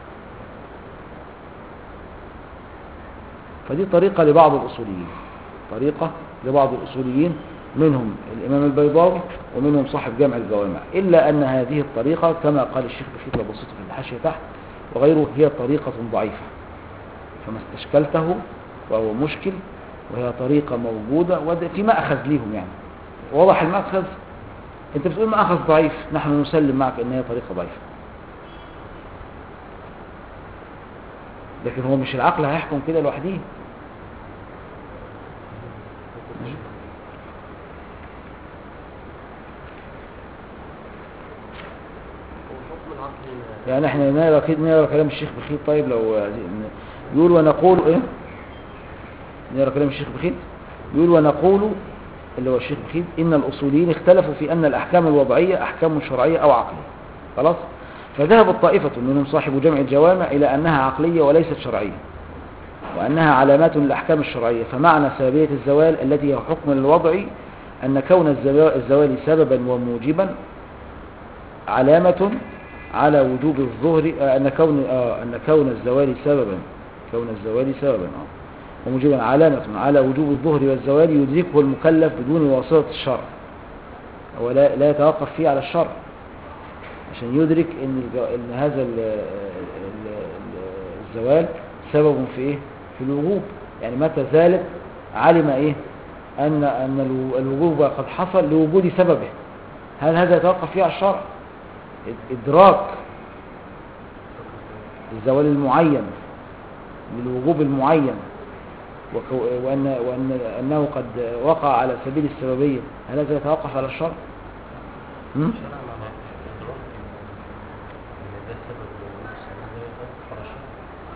فدي طريقة لبعض الأصوليين طريقة لبعض الأصوليين منهم الإمام البيضاوي ومنهم صاحب جامع الجوامع إلا أن هذه الطريقة كما قال الشيخ بخيت البسيط في الحاشية تحت وغيره هي طريقة ضعيفة فما استشكلته وهو مشكل وهي طريقة موجودة وده في مأخذ ليهم يعني واضح المأخذ انت بتقول مأخذ ضعيف نحن نسلم معك ان هي طريقة ضعيفة لكن هو مش العقل هيحكم كده لوحده هو حكم العقل هنا يعني احنا نقرا كده نقرا كلام الشيخ بخيت طيب لو عايزين- يقول ونقول ايه نقرا كلام الشيخ بخيت يقول ونقول اللي هو الشيخ بخيت ان الاصوليين اختلفوا في ان الاحكام الوضعيه احكام شرعيه او عقليه خلاص فذهبت طائفه منهم صاحب جمع الجوامع الى انها عقليه وليست شرعيه وانها علامات للاحكام الشرعيه فمعنى سببيه الزوال التي هي حكم الوضع ان كون الزوا- الزوال سببا وموجبا علامة على وجوب الظهر آه، أن كون آه أن كون الزوال سببا كون الزوال سببا آه وموجبا علامة على وجوب الظهر والزوال يدركه المكلف بدون واسطة الشرع هو لا, لا يتوقف فيه على الشرع عشان يدرك ان الجو... ان هذا ال... ال... ال- الزوال سبب في ايه في الوجوب يعني متى زالت علم ايه ان ان الو- الوجوب قد حصل لوجود سببه هل هذا يتوقف فيه على الشرع إدراك الزوال المعين للوجوب المعين وكو- وأن, وأن أنه قد وقع على سبيل السببية هل هذا يتوقف على الشرع؟ هم؟ شرع مع إدراك إن ده سبب لوجود السبب ده يتوقف على الشرع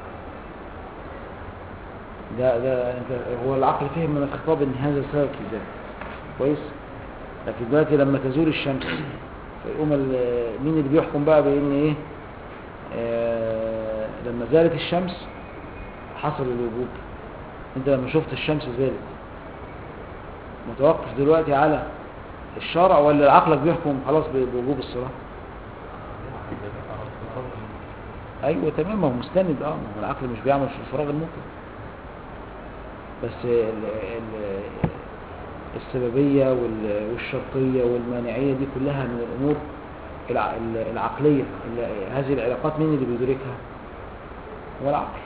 ده ده انت هو العقل فهم من الخطاب ان هذا سبب في ذلك كويس لكن دلوقتي لما تزول الشمس فيقوم ال- مين اللي بيحكم بقى بان ايه آه لما زالت الشمس حصل الوجوب انت لما شفت الشمس زالت متوقف دلوقتي على الشرع ولا عقلك بيحكم خلاص ب- بوجوب الصلاه ده بقى على الخطاب ايوه تمام ما هو مستند اه ما هو العقل مش بيعمل في الفراغ المطلق بس ال ال السببيه وال- والشرطيه والمانعيه دي كلها من الامور الع- ال- العقليه اللي- هذه العلاقات مين اللي بيدركها هو العقل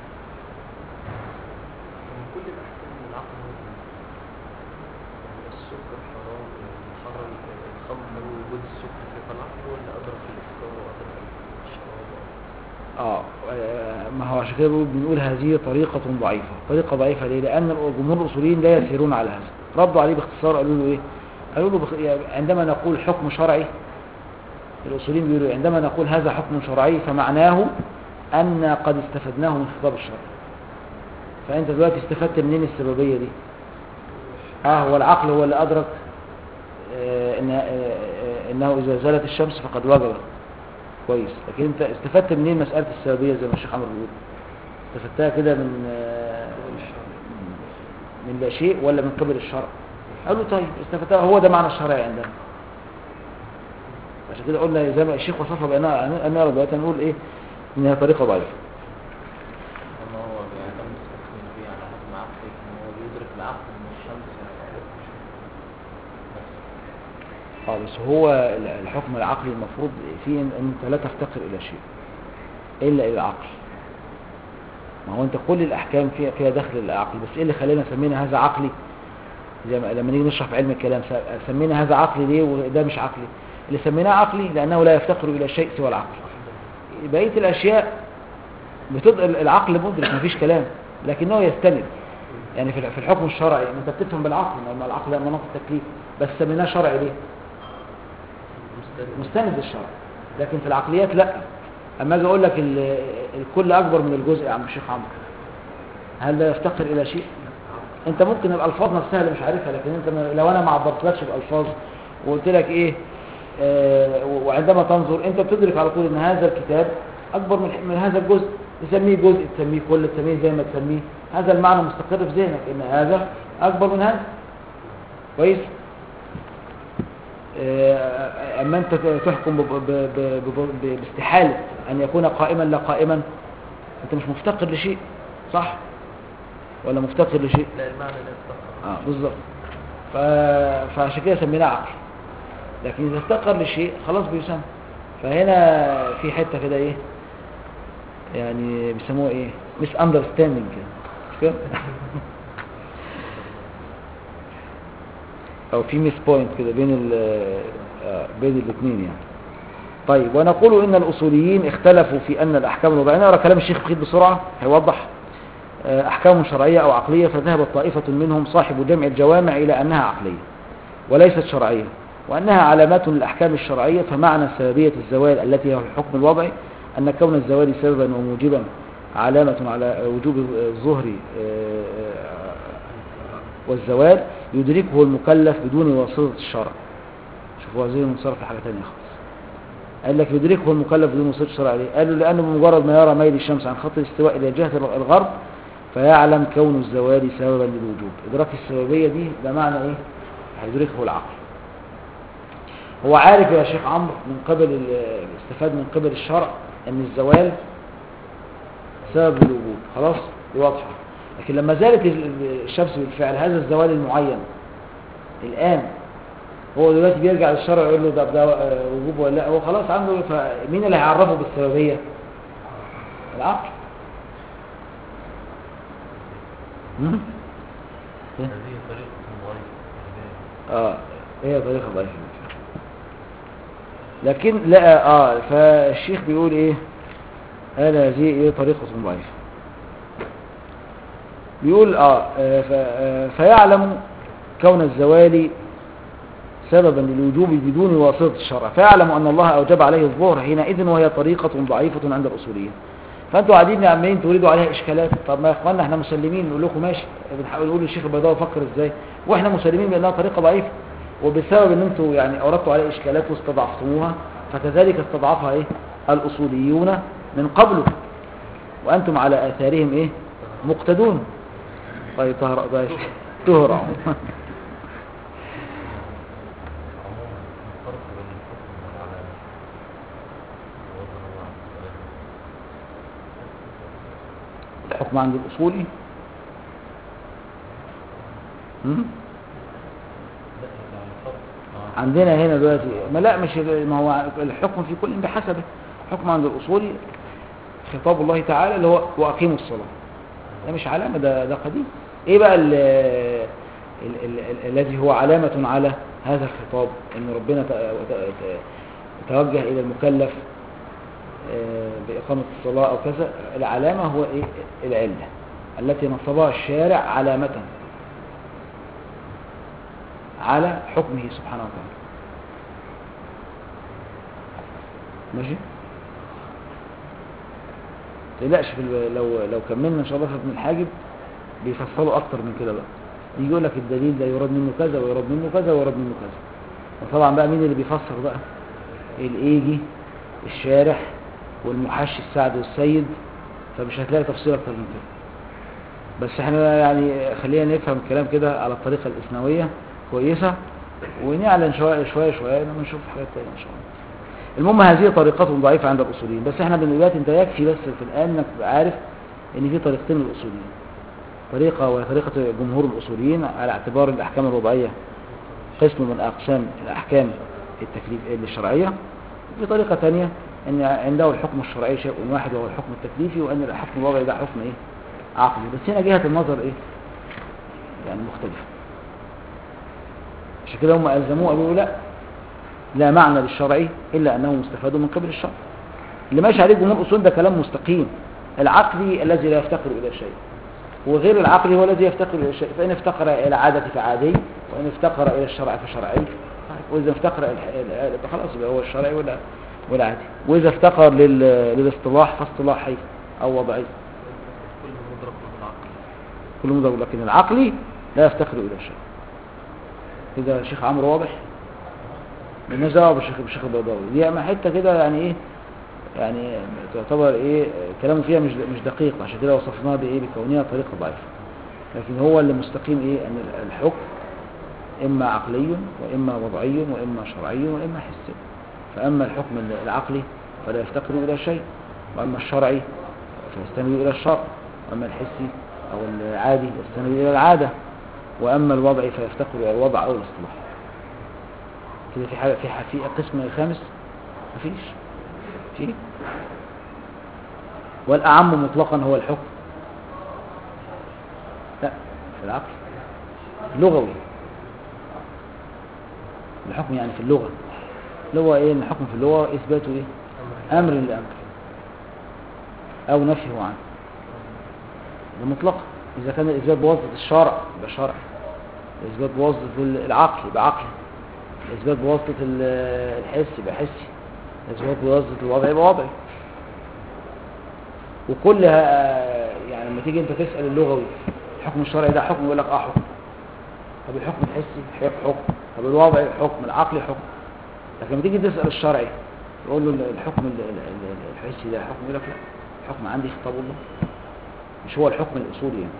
من كل الأحكام من العقل موجود يعني السكر حرام محرم الخمر وجود السكر في العقل ولا أدرك الإفطار وأدرك الشراب اه آه، ما هو عشان كده بنقول- بنقول هذه طريقة ضعيفة طريقة ضعيفة ليه لأن الجمهور الأصوليين لا يسيرون على هذا ردوا عليه باختصار قالوا له ايه قالوا له بخ... يعني عندما نقول حكم شرعي الاصوليين بيقولوا إيه؟ عندما نقول هذا حكم شرعي فمعناه ان قد استفدناه من خطاب الشرع فانت دلوقتي استفدت منين السببيه دي اه هو العقل هو اللي ادرك آه إن آه آه انه اذا زالت الشمس فقد وجبت كويس لكن انت استفدت منين مساله السببيه زي ما الشيخ عمرو بيقول استفدتها كده من آه، من لا شيء ولا من قبل الشرع قالوا طيب استفدتها هو ده معنى الشرعي عندنا عشان كده قلنا زي ما الشيخ وصفها بانها انا دلوقتي هنقول ايه انها طريقه ضعيفه أما هو بيعتمد التقسيم فيه على حكم عقلي إن هو بيدرك العقل من الشمس بس اه بس هو ال- الحكم العقلي المفروض فيه ان إن انت لا تفتقر الى شيء الا الى العقل ما هو انت كل الاحكام فيها فيها دخل العقل بس ايه اللي خلينا سمينا هذا عقلي زي ما لما نيجي نشرح في علم الكلام س- سمينا هذا عقلي ليه وده مش عقلي اللي سميناه عقلي لانه لا يفتقر الى شيء سوى العقل بقيه الاشياء بتض... العقل مدرك مفيش كلام لكنه يستند يعني في في الحكم الشرعي انت بتفهم بالعقل ما العقل ده مناط التكليف بس سميناه شرعي ليه مستند مستند للشرع لكن في العقليات لا اما اجي اقول لك ال- الكل اكبر من الجزء يا عم الشيخ عمرو هل ده يفتقر الى شيء انت ممكن الالفاظ نفسها اللي مش عارفها لكن انت ما- لو انا ما عبرتلكش بالالفاظ وقلت لك ايه آه وعندما تنظر انت بتدرك على طول ان هذا الكتاب اكبر من من هذا الجزء تسميه جزء تسميه كل تسميه زي ما تسميه هذا المعنى مستقر في ذهنك ان هذا اكبر من هذا كويس آه، اما انت تحكم ب- ب- ب- ب- ب- باستحالة ان يكون قائما لا قائما انت مش مفتقر لشيء صح ولا مفتقر لشيء لا المعنى لا يفتقر اه بالظبط ف... فعشان كده سميناه عقل لكن اذا افتقر لشيء خلاص بيسمى فهنا في حته كده ايه يعني بيسموها ايه مش اندرستاندينج كده مش كده او في ميس بوينت كده بين ال آه، بين الاثنين يعني طيب ونقول ان الاصوليين اختلفوا في ان الاحكام الوضعيه نقرا كلام الشيخ بخيت بسرعه هيوضح آه، احكام شرعيه او عقليه فذهبت طائفه منهم صاحب جمع الجوامع الى انها عقليه وليست شرعيه وانها علامات للاحكام الشرعيه فمعنى سببيه الزوال التي هي الحكم الوضعي ان كون الزوال سببا وموجبا علامه على وجوب الظهر آه، والزوال يدركه المكلف بدون واسطه الشرع شوفوا زي منصرف لحاجه ثانيه خالص قال لك يدركه المكلف بدون واسطه الشرع ليه قالوا لانه بمجرد ما يرى ميل الشمس عن خط الاستواء الى جهه الغرب فيعلم كون الزوال سببا للوجوب ادراك السببيه دي ده معنى ايه هيدركه العقل هو عارف يا شيخ عمرو من قبل ال- استفاد من قبل الشرع ان الزوال سبب الوجود خلاص دي واضحه لكن لما زالت ال- ال- الشمس بالفعل هذا الزوال المعين الان هو دلوقتي بيرجع للشرع يقول له ده ده آه، وجوب ولا لا هو خلاص عنده فمين اللي هيعرفه بالسببيه العقل مم؟ هذه طريقة ضعيفة اه هي طريقة ضعيفة لكن لا اه فالشيخ بيقول ايه قال هذه ايه طريقة ضعيفة بيقول اه آه، ف- آه، فيعلم كون الزوال سببا للوجوب بدون واسطة الشرع فيعلم أن الله أوجب عليه الظهر حينئذ وهي طريقة ضعيفة عند الأصوليين فأنتوا قاعدين عمالين تريدوا عليها إشكالات طب ما يا إخواننا إحنا مسلمين نقول لكم ماشي بنحاول نقول للشيخ البيضاوي فكر إزاي وإحنا مسلمين بأنها طريقة ضعيفة وبسبب أن أنتوا يعني أوردتوا عليها إشكالات واستضعفتموها فكذلك استضعفها إيه الأصوليون من قبله وأنتم على آثارهم إيه مقتدون طيب طهر طيب تهرع عموما الفرق بين الحكم والعلامة ووضع الله عز وجل الحكم عند الأصولي مم؟ لا يعني الفرق آه. عندنا هنا دلوقتي ما لا مش ما هو الحكم في كل بحسبه الحكم عند الأصولي خطاب الله تعالى اللي هو وأقيموا الصلاة ده مش علامة ده ده قديم ايه بقى ال ال ال ال الذي هو علامة على هذا الخطاب ان ربنا ت- ت- ت- توجه الى المكلف آه، بإقامة الصلاة أو كذا العلامة هو إيه العلة التي نصبها الشارع علامة على حكمه سبحانه وتعالى ماشي تقلقش في ال- لو لو كملنا ان شاء الله في ابن الحاجب بيفصلوا اكتر من كده بقى يجي يقول لك الدليل ده يراد منه كذا ويراد منه كذا ويراد منه كذا وطبعا بقى مين اللي بيفسر بقى الايجي الشارح والمحشي السعد والسيد فمش هتلاقي تفصيل اكتر من كده بس احنا يعني خلينا نفهم الكلام كده على الطريقه الاسنويه كويسه ونعلن شويه شويه شويه لما نشوف حاجات تانية ان شاء الله المهم هذه طريقة ضعيفة عند الأصوليين بس احنا دلوقتي انت يكفي بس في الآن انك تبقى عارف ان في طريقتين للأصوليين طريقة وهي طريقة جمهور الأصوليين على اعتبار الأحكام الوضعية قسم من أقسام الأحكام التكليف الشرعية وفي طريقة تانية ان عنده الحكم الشرعي شيء واحد وهو الحكم التكليفي وان الحكم الوضعي ده حكم ايه عقلي بس هنا جهة النظر ايه يعني مختلفة عشان كده هم ألزموه قالوا لا لا معنى للشرعي إلا أنه مستفاد من قبل الشرع اللي ماشي عليه جمهور الأصول ده كلام مستقيم العقلي الذي لا يفتقر إلى شيء وغير العقلي هو الذي يفتقر إلى شيء فإن افتقر إلى عادة فعادي وإن افتقر إلى الشرع فشرعي وإذا افتقر إلى الح- يبقى خلاص يبقى هو الشرعي ولا ولا عادي وإذا افتقر لل... للاصطلاح فاصطلاحي أو وضعي كل مدرك بالعقل كل مدور لكن العقلي لا يفتقر إلى شيء كده الشيخ عمرو واضح مالناش دعوه بالشيخ بالشيخ البيضاوي دي اما حته كده يعني ايه يعني تعتبر ايه كلامه فيها مش مش دقيق عشان كده وصفناها بايه بكونها طريقه ضعيفه لكن هو اللي مستقيم ايه ان الحكم اما عقلي واما وضعي واما شرعي واما حسي فاما الحكم العقلي فلا يفتقر الى شيء واما الشرعي فيستند الى الشرع واما الحسي او العادي يستند الى العاده واما الوضعي فيفتقر الى الوضع او الاصطلاح كده في حاجه في ح- في قسم خامس مفيش في والاعم مطلقا هو الحكم لا في العقل لغوي الحكم يعني في اللغه اللي هو ايه إن الحكم في اللغه اثباته ايه امر للامر او نفيه عنه ده مطلق اذا كان الاثبات بواسطه الشرع يبقى شرع الاثبات بواسطه العقل يبقى عقلي الاثبات بواسطه ال- الحس يبقى حسي الاثبات بواسطه الوضع يبقى وضعي وكل ها- يعني لما تيجي انت تسال اللغوي الحكم الشرعي ده حكم يقول لك اه حكم طب الحكم الحسي حك- حكم طب الوضعي حكم العقلي حكم لكن لما تيجي تسال الشرعي تقول له ال- الحكم ال- ال- ال- الحسي ده حكم يقول لك لا الحكم عندي خطاب الله مش هو الحكم الاصولي يعني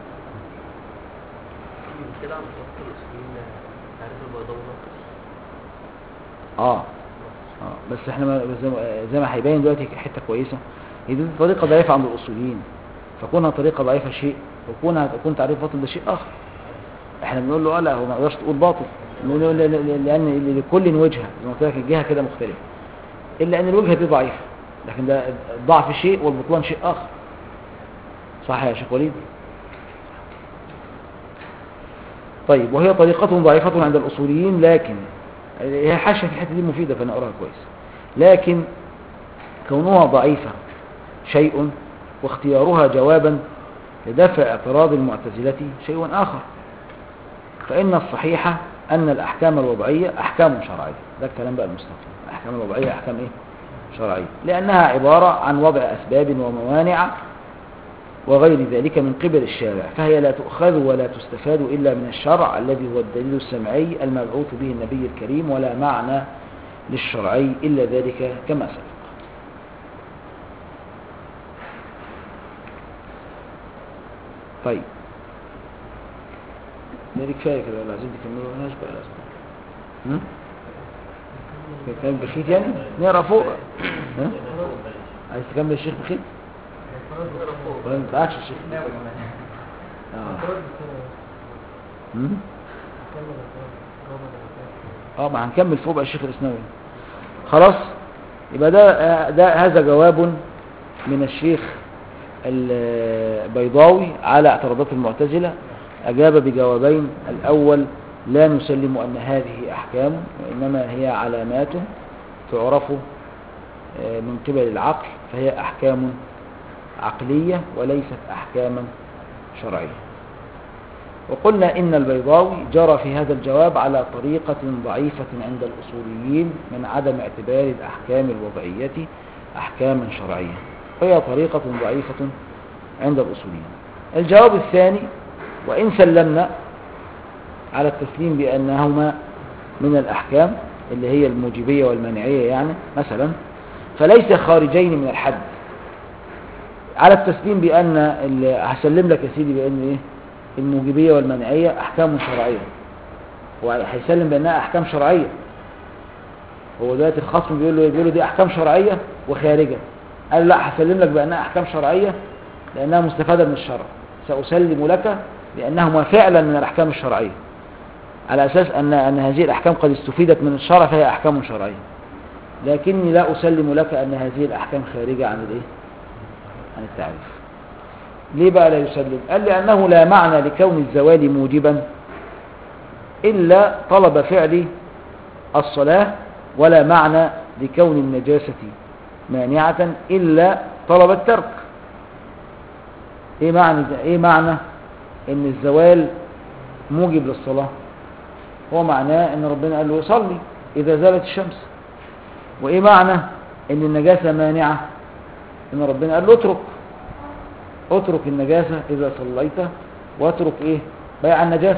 في كده عند وسط الأصوليين تعريف البيضاوي ناقص اه اه بس احنا ما زي ما- زي ما هيبين دلوقتي حته كويسه هي دي طريقه ضعيفه عند الاصوليين فكونها طريقه ضعيفه شيء وكونها تكون تعريف باطل ده شيء اخر احنا بنقول له اه لا هو ما يقدرش تقول باطل نقول له ل- ل- لان لكل وجهه زي ما قلت لك الجهه كده مختلفه الا ان الوجهه دي ضعيفه لكن ده الضعف شيء والبطلان شيء اخر صح يا شيخ وليد طيب وهي طريقة ضعيفة عند الأصوليين لكن هي حاشية في الحتة دي مفيدة فنقراها كويس لكن كونها ضعيفة شيء واختيارها جوابا لدفع اعتراض المعتزلة شيء آخر فإن الصحيح أن الأحكام الوضعية أحكام شرعية ده الكلام بقى المستقيم الأحكام الوضعية أحكام إيه؟ شرعية لأنها عبارة عن وضع أسباب وموانع وغير ذلك من قبل الشارع فهي لا تؤخذ ولا تستفاد إلا من الشرع الذي هو الدليل السمعي المبعوث به النبي الكريم ولا معنى للشرعي إلا ذلك كما سبق طيب ده كفاية كده ولا عايزين تكملوا هناش بقى لازم هم؟ كان بخيت يعني نقرا فوق ها؟ عايز تكمل الشيخ بخيت ولا ما تعرفش الشيخ بخيت اه هم؟ اه ما هنكمل فوق بقى الشيخ الاسنوي خلاص يبقى ده ده هذا جواب من الشيخ البيضاوي على اعتراضات المعتزلة أجاب بجوابين الأول لا نسلم أن هذه أحكام وإنما هي علامات تعرف آه، من قبل العقل فهي أحكام عقلية وليست أحكاما شرعية وقلنا إن البيضاوي جرى في هذا الجواب على طريقة ضعيفة عند الأصوليين من عدم اعتبار الأحكام الوضعية أحكاما شرعية وهي طريقة ضعيفة عند الأصوليين الجواب الثاني وإن سلمنا على التسليم بأنهما من الأحكام اللي هي الموجبية والمانعية يعني مثلا فليس خارجين من الحد على التسليم بأن ال- هسلم لك يا سيدي بأن إيه الموجبية والمانعية أحكام شرعية هو هيسلم بأنها أحكام شرعية هو دلوقتي الخصم بيقول له بيقول له دي أحكام شرعية وخارجة قال لا هسلم لك بأنها أحكام شرعية لأنها مستفادة من الشرع سأسلم لك بأنهما فعلا من الأحكام الشرعية على أساس أن أن هذه الأحكام قد استفيدت من الشرع فهي أحكام شرعية لكني لا أسلم لك أن هذه الأحكام خارجة عن الإيه؟ عن التعريف ليه بقى لا يسلم قال لأنه لا معنى لكون الزوال موجبا إلا طلب فعل الصلاة ولا معنى لكون النجاسة مانعة إلا طلب الترك إيه معنى, إيه معنى إن الزوال موجب للصلاة هو معناه إن ربنا قال له صلي إذا زالت الشمس وإيه معنى إن النجاسة مانعة إن ربنا قال له اترك اترك النجاسة إذا صليت واترك إيه بيع النجاسة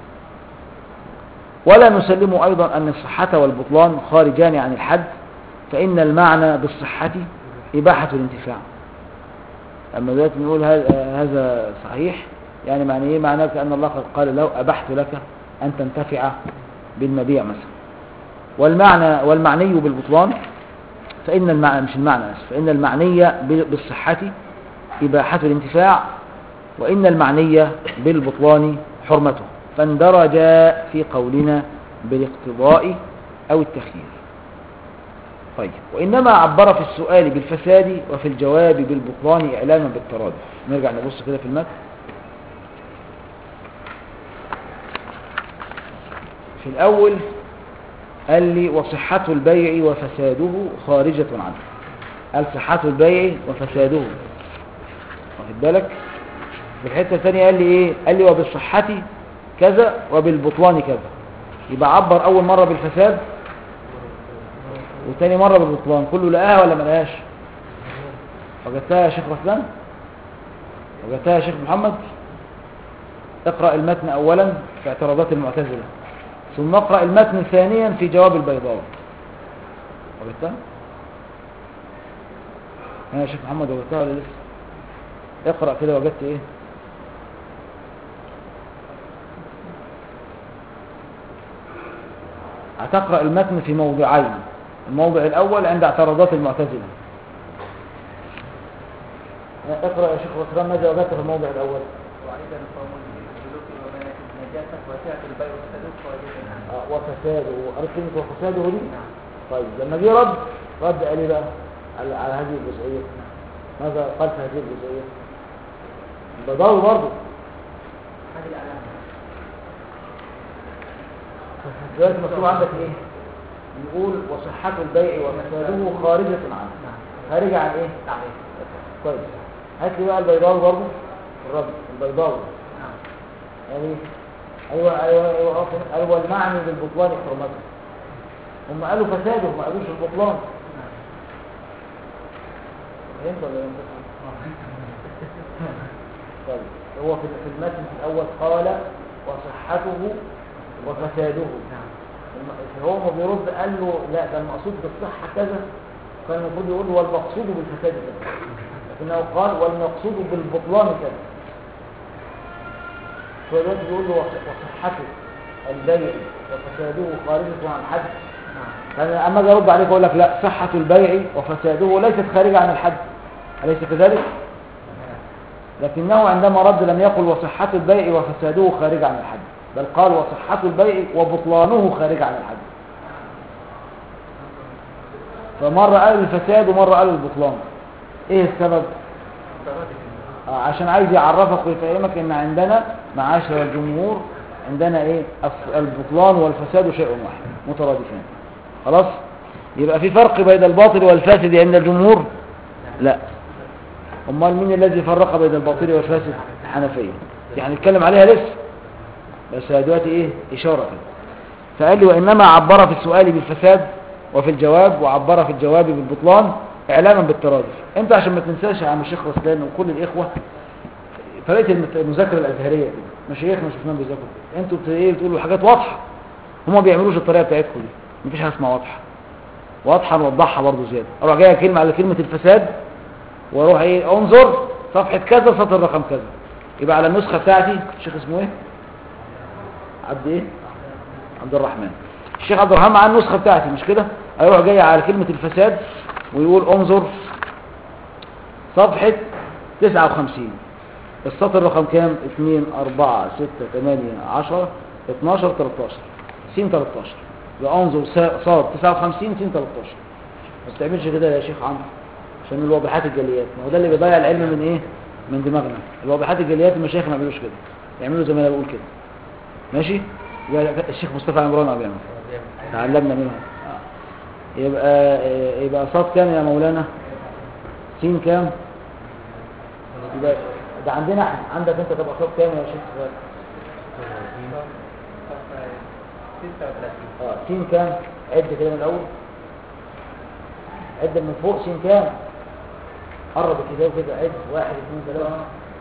ولا نسلم أيضا أن الصحة والبطلان خارجان عن الحد فإن المعنى بالصحة إباحة الانتفاع أما دلوقتي نقول هذا- هذا صحيح يعني معنى إيه معناه كأن الله قد قال لو أبحت لك أن تنتفع بالمبيع مثلا والمعنى والمعني بالبطلان فإن المعنى مش المعنى آسف، فإن المعنية بال- بالصحة إباحة الانتفاع وإن المعنية بالبطلان حرمته فاندرج في قولنا بالاقتضاء أو التخيير طيب وإنما عبر في السؤال بالفساد وفي الجواب بالبطلان إعلاما بالترادف نرجع نبص كده في المتن في الأول قال لي وصحة البيع وفساده خارجة عنه قال صحة البيع وفساده واخد بالك في الحتة الثانية قال لي ايه قال لي وبالصحة كذا وبالبطلان كذا يبقى عبر أول مرة بالفساد وتاني مرة بالبطلان كله لقاها ولا ما لقاهاش وجدتها يا شيخ رسلان وجدتها يا شيخ محمد اقرأ المتن أولا في اعتراضات المعتزلة ثم اقرأ المتن ثانيا في جواب البيضاوي وجدتها ها يا شيخ محمد وجدتها ولا لسه اقرأ كده وجدت ايه هتقرأ المتن في موضعين الموضع الأول عند اعتراضات المعتزلة اقرأ يا شيخ وسلام ماذا وجدت في الموضع الأول وأيضا قوم السلوك ومناهج النجاسة وسعة البيع والسلوك خارجة عنه. آه، وفساده قرأت كلمة وفساده دي طيب لما جه رد رد قال ايه بقى على, على هذه الجزئية ماذا قال في هذه الجزئية البيضاوي برضه هذه العلامة دلوقتي مكتوب عندك ايه يقول وصحة البيع وفساده خارجة عنه نعم خارجة عن ايه تعريف كويس هات لي بقى البيضاوي برضه الرد البيضاوي نعم يعني ايوه ايوه ايوه أه، ايوه المعني بالبطلان حرمته هم قالوا فساده ما قالوش البطلان نعم فهمت ولا لم تفهم؟ طيب هو في في المتن الاول قال وصحته وفساده نعم الم- هو ما بيرد قال له لا ده المقصود بالصحه كذا كان المفروض يقول والمقصود بالفساد كذا لكنه قال والمقصود بالبطلان كذا فدلوقتي بيقول له وص- وصحته البيع وفساده خارجة عن الحد نعم فأنا أما أجي أرد عليك أقول لك لا صحة البيع وفساده ليست خارجة عن الحد أليس كذلك؟ لكنه عندما رد لم يقل وصحة البيع وفساده خارج عن الحد بل قال وصحة البيع وبطلانه خارج عن الحد فمرة قال الفساد ومرة قال البطلان ايه السبب آه عشان عايز يعرفك ويفهمك ان عندنا معاشر الجمهور عندنا ايه الف- البطلان والفساد شيء واحد مترادفان خلاص يبقى في فرق بين الباطل والفاسد عند الجمهور لا امال مين الذي فرق بين الباطل والفاسد الحنفيه يعني نتكلم عليها لسه بس هي دلوقتي ايه اشاره كده فقال لي وانما عبر في السؤال بالفساد وفي الجواب وعبر في الجواب بالبطلان اعلاما بالترادف انت عشان ما تنساش يا عم الشيخ رسلان وكل الاخوه طريقه المت- المذاكره الازهريه كده مشايخنا شفناهم بيذاكروا كده. انتوا بت- ايه بتقولوا حاجات واضحه هم ما بيعملوش الطريقه بتاعتكم دي مفيش حاجه اسمها واضحه واضحه نوضحها برضو زياده اروح جايه كلمه على كلمه الفساد واروح ايه انظر صفحه كذا سطر رقم كذا يبقى على النسخه بتاعتي الشيخ اسمه ايه عبد ايه عبد الرحمن الشيخ عبد الرحمن معاه النسخه بتاعتي مش كده هيروح جاي على كلمه الفساد ويقول انظر صفحه 59 السطر رقم كام 2 4 6 8 10 12 13 س 13 يبقى انظر سا- صاد 59 س 13 ما بتعملش كده يا شيخ عمرو عشان الواضحات الجليات ما هو ده اللي بيضيع العلم من ايه من دماغنا الواضحات الجليات المشايخ ما بيعملوش كده يعملوا زي ما انا بقول كده ماشي يبقى الشيخ مصطفى عمران بيعمل تعلمنا منه يبقى يبقى صاد كام يا مولانا سين كام يبقى ده عندنا احنا عندك انت تبقى صاد كام يا شيخ فؤاد؟ اه سين كام عد كده من الاول عد من فوق سين كام قرب الكتاب كده عد واحد اثنين ثلاثة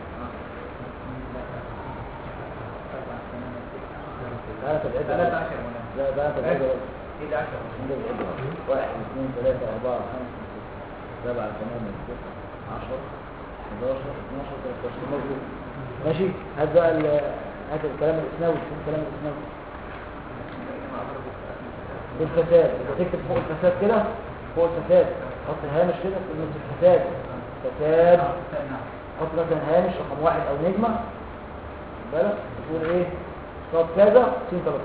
لا لا تبعد ثلاثة عشر ولا لا لا تبعد إيه عشر واحد اثنين ثلاثة أربعة خمسة ستة سبعة ثمانية تسعة عشرة 11 12 13 مظبوط ماشي هات بقى ال- هات الكلام الاسنوي شوف الكلام الاسنوي بالفساد إذا تكتب فوق الفساد كده فوق الفساد حط هامش كده في نص الفساد فساد حط مثلا هامش رقم واحد او نجمة خد بالك تقول ايه صاد كذا سين 13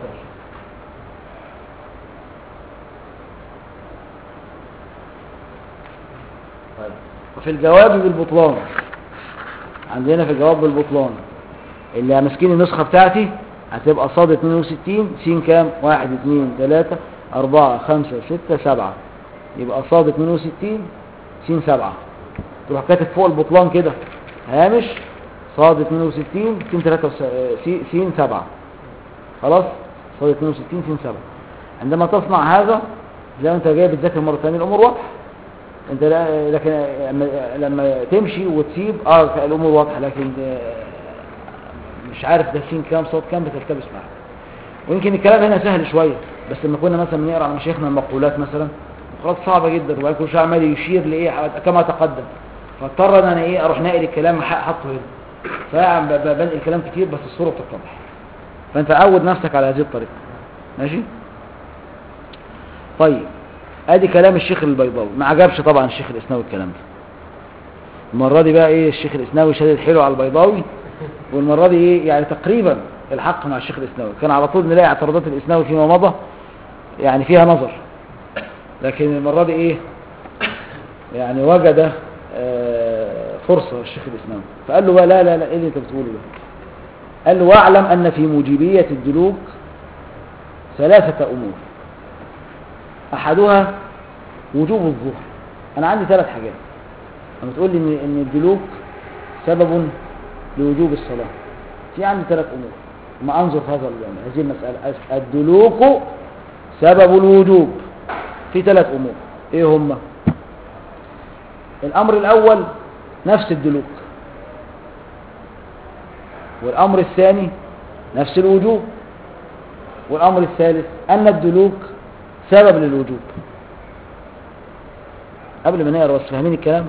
طيب وفي الجواب بالبطلان عندنا في الجواب بالبطلان اللي ماسكين النسخة بتاعتي هتبقى صاد 62 سين كام 1 2 3 4 5 6 7 يبقى صاد 62 سين 7 تروح كاتب فوق البطلان كده هامش صاد 62 سين 3 سين 7 خلاص صاد 62 سين 7 عندما تصنع هذا زي ما انت جاي بتذاكر مرة ثانية الامور واضحة انت لا لكن لما- لما تمشي وتسيب اه الامور واضحه لكن آه، مش عارف ده سين كام صوت كام بتلتبس معاك ويمكن الكلام هنا سهل شويه بس لما كنا مثلا بنقرا على مشايخنا المقولات مثلا مقولات صعبه جدا وبعد كل شويه عمال يشير لايه كما تقدم فاضطر ان انا ايه اروح ناقل الكلام ح- حاطه هنا فيعني ب- ب- بنقل كلام كتير بس الصوره بتتضح فانت عود نفسك على هذه الطريقه ماشي طيب ادي كلام الشيخ البيضاوي ما عجبش طبعا الشيخ الاسناوي الكلام ده المره دي بقى ايه الشيخ الاسناوي شدد حيله على البيضاوي والمره دي ايه يعني تقريبا الحق مع الشيخ الاسناوي كان على طول نلاقي اعتراضات الاسناوي فيما مضى يعني فيها نظر لكن المره دي ايه يعني وجد آه، فرصه الشيخ الاسناوي فقال له بقى لا لا لا ايه اللي انت بتقوله ده قال له واعلم ان في موجبيه الدلوك ثلاثه امور احدها وجوب الظهر انا عندي ثلاث حاجات لما تقول لي ان ان الدلوك سبب لوجوب الصلاه في عندي ثلاث امور ما انظر في هذا ال- هذه المساله أس- الدلوك سبب الوجوب في ثلاث امور ايه هم الامر الاول نفس الدلوك والامر الثاني نفس الوجوب والامر الثالث ان الدلوك سبب للوجوب قبل ما نقرا بس فاهمين الكلام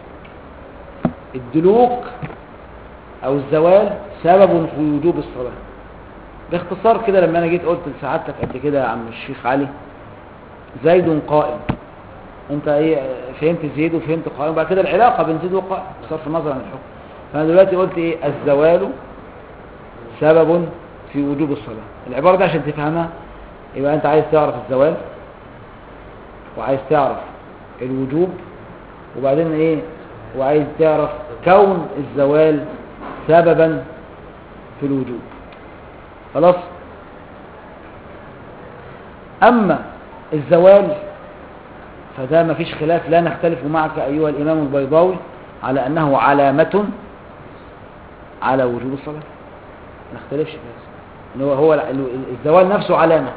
الدلوك او الزوال سبب في وجوب الصلاه باختصار كده لما انا جيت قلت لسعادتك قد كده يا عم الشيخ علي زيد قائم انت ايه فهمت زيد وفهمت قائم بعد كده العلاقه بين زيد وقائم بصرف النظر عن الحكم فانا دلوقتي قلت ايه الزوال سبب في وجوب الصلاه العباره دي عشان تفهمها يبقى انت عايز تعرف الزوال وعايز تعرف الوجوب وبعدين ايه وعايز تعرف كون الزوال سببا في الوجوب خلاص اما الزوال فده ما فيش خلاف لا نختلف معك ايها الامام البيضاوي على انه علامة على وجوب الصلاة ما نختلفش في هذا ان هو هو ال- الزوال نفسه علامة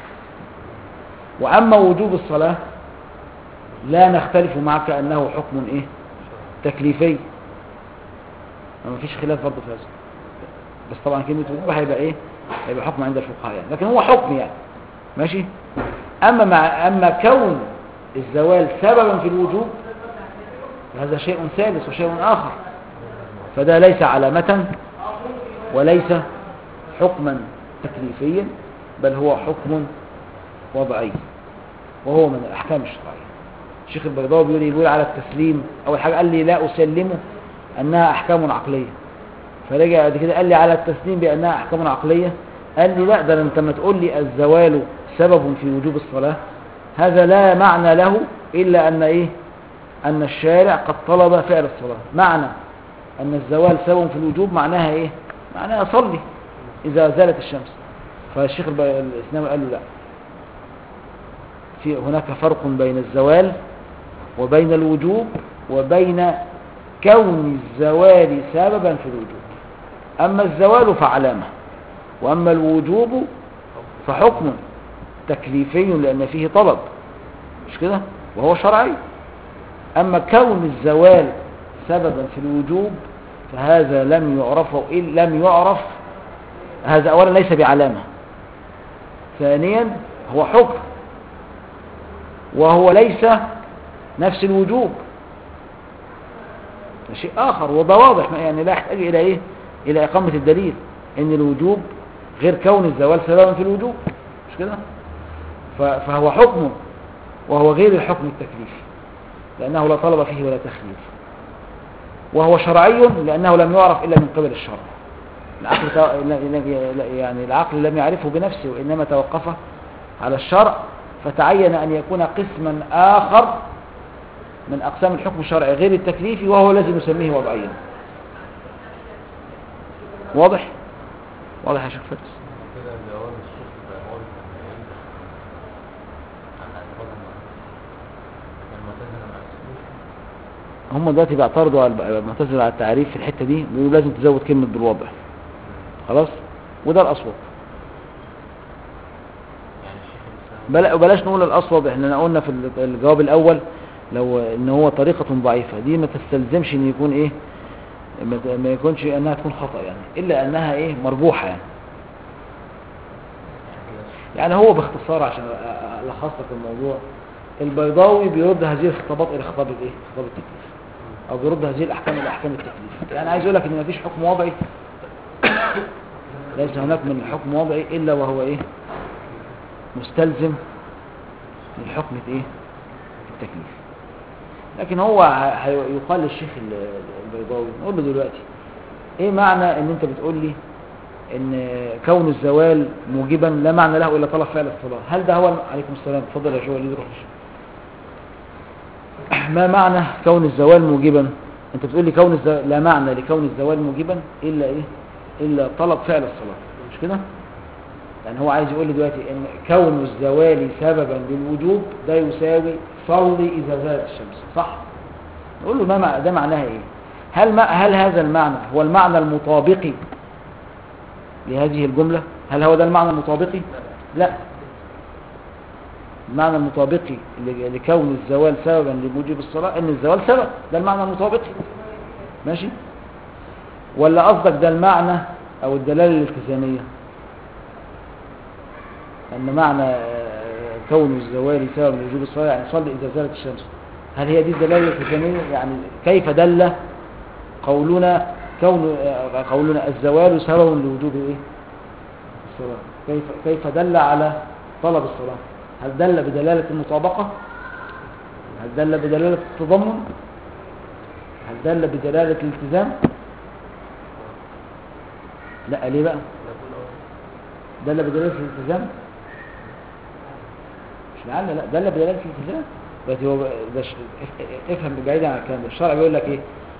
وأما وجوب الصلاة لا نختلف معك أنه حكم إيه تكليفي ما فيش خلاف برضه في هذا بس طبعا كلمة وجوب هيبقى إيه هيبقى حكم عند الفقهاء يعني لكن هو حكم يعني ماشي أما مع أما كون الزوال سببا في الوجوب هذا شيء ثالث وشيء آخر فده ليس علامة وليس حكما تكليفيا بل هو حكم وضعي وهو من الأحكام الشرعية الشيخ البيضاوي بيقول يقول على التسليم أول حاجة قال لي لا أسلمه أنها أحكام عقلية فرجع بعد كده قال لي على التسليم بأنها أحكام عقلية قال لي لا ده أنت ما تقول لي الزوال سبب في وجوب الصلاة هذا لا معنى له إلا أن إيه أن الشارع قد طلب فعل الصلاة معنى أن الزوال سبب في الوجوب معناها إيه معناها صلي إذا زالت الشمس فالشيخ الب- الإسلام قال له لا في هناك فرق بين الزوال وبين الوجوب وبين كون الزوال سببا في الوجوب أما الزوال فعلامة وأما الوجوب فحكم تكليفي لأن فيه طلب مش كده وهو شرعي أما كون الزوال سببا في الوجوب فهذا لم يعرف إن لم يعرف هذا أولا ليس بعلامة ثانيا هو حكم وهو ليس نفس الوجوب ده شيء آخر وده واضح يعني لا يحتاج إلى إيه إلى إقامة الدليل إن الوجوب غير كون الزوال سببا في الوجوب مش كده ف- فهو حكم وهو غير الحكم التكليفي لأنه لا طلب فيه ولا تخيير وهو شرعي لأنه لم يعرف إلا من قبل الشرع العقل تو- لا- لا- لا- يعني العقل لم يعرفه بنفسه وإنما توقف على الشرع فتعين أن يكون قسما آخر من أقسام الحكم الشرعي غير التكليفي وهو الذي نسميه وضعيا واضح؟ واضح يا شيخ فارس كده جواب الشيخ بقول على اعتقاد المعتزلة ما يقصدوش هم دلوقتي بيعترضوا على المعتزلة على التعريف في الحتة دي بيقولوا لازم تزود كلمة بالوضع خلاص وده الأصوب يعني الشيخ الإسلام بلا بلاش نقول الأصوب احنا قلنا في الجواب الأول لو ان هو طريقة ضعيفة دي ما تستلزمش ان يكون ايه ما ت- ما يكونش انها تكون خطأ يعني الا انها ايه مربوحة يعني يعني هو باختصار عشان أ- أ- الخص لك الموضوع البيضاوي بيرد هذه الخطابات الى خطاب الايه خطاب التكليف او بيرد هذه الاحكام الى احكام التكليف يعني عايز اقول لك ان مفيش حكم وضعي ليس هناك من حكم وضعي الا وهو ايه مستلزم للحكم ايه التكليف لكن هو ه- هي- يقال للشيخ ال- البيضاوي نقول له دلوقتي ايه معنى ان انت بتقول لي ان كون الزوال موجبا لا معنى له الا طلب فعل الصلاه هل ده هو عليكم السلام اتفضل يا شو وليد روح ما معنى كون الزوال موجبا انت بتقول لي كون الزوال لا معنى لكون الزوال موجبا الا ايه الا طلب فعل الصلاه مش كده يعني هو عايز يقول لي دلوقتي ان كون الزوال سببا للوجوب ده يساوي صلي اذا زالت الشمس صح نقول له ما مع- ده معناها ايه هل ما هل هذا المعنى هو المعنى المطابقي لهذه الجملة هل هو ده المعنى المطابقي لا المعنى المطابقي ل- لكون الزوال سببا لوجوب الصلاة ان الزوال سبب ده المعنى المطابقي ماشي ولا قصدك ده المعنى او الدلالة الالتزامية ان معنى آه، كون الزوال سبب لوجوب الصلاة يعني صلي اذا زالت الشمس هل هي دي الدلالة الالتزامية يعني كيف دل قولنا كون آه، قولنا الزوال سبب لوجوب ايه الصلاة كيف كيف دل على طلب الصلاة هل دل بدلالة المطابقة هل دل بدلالة التضمن هل دل بدلالة الالتزام لا ليه بقى دل بدلالة الالتزام مش لعل لا دل بدلالة الالتزام دلوقتي هو ده ش- اف- افهم بعيدا عن الكلام ده الشرع بيقول لك ايه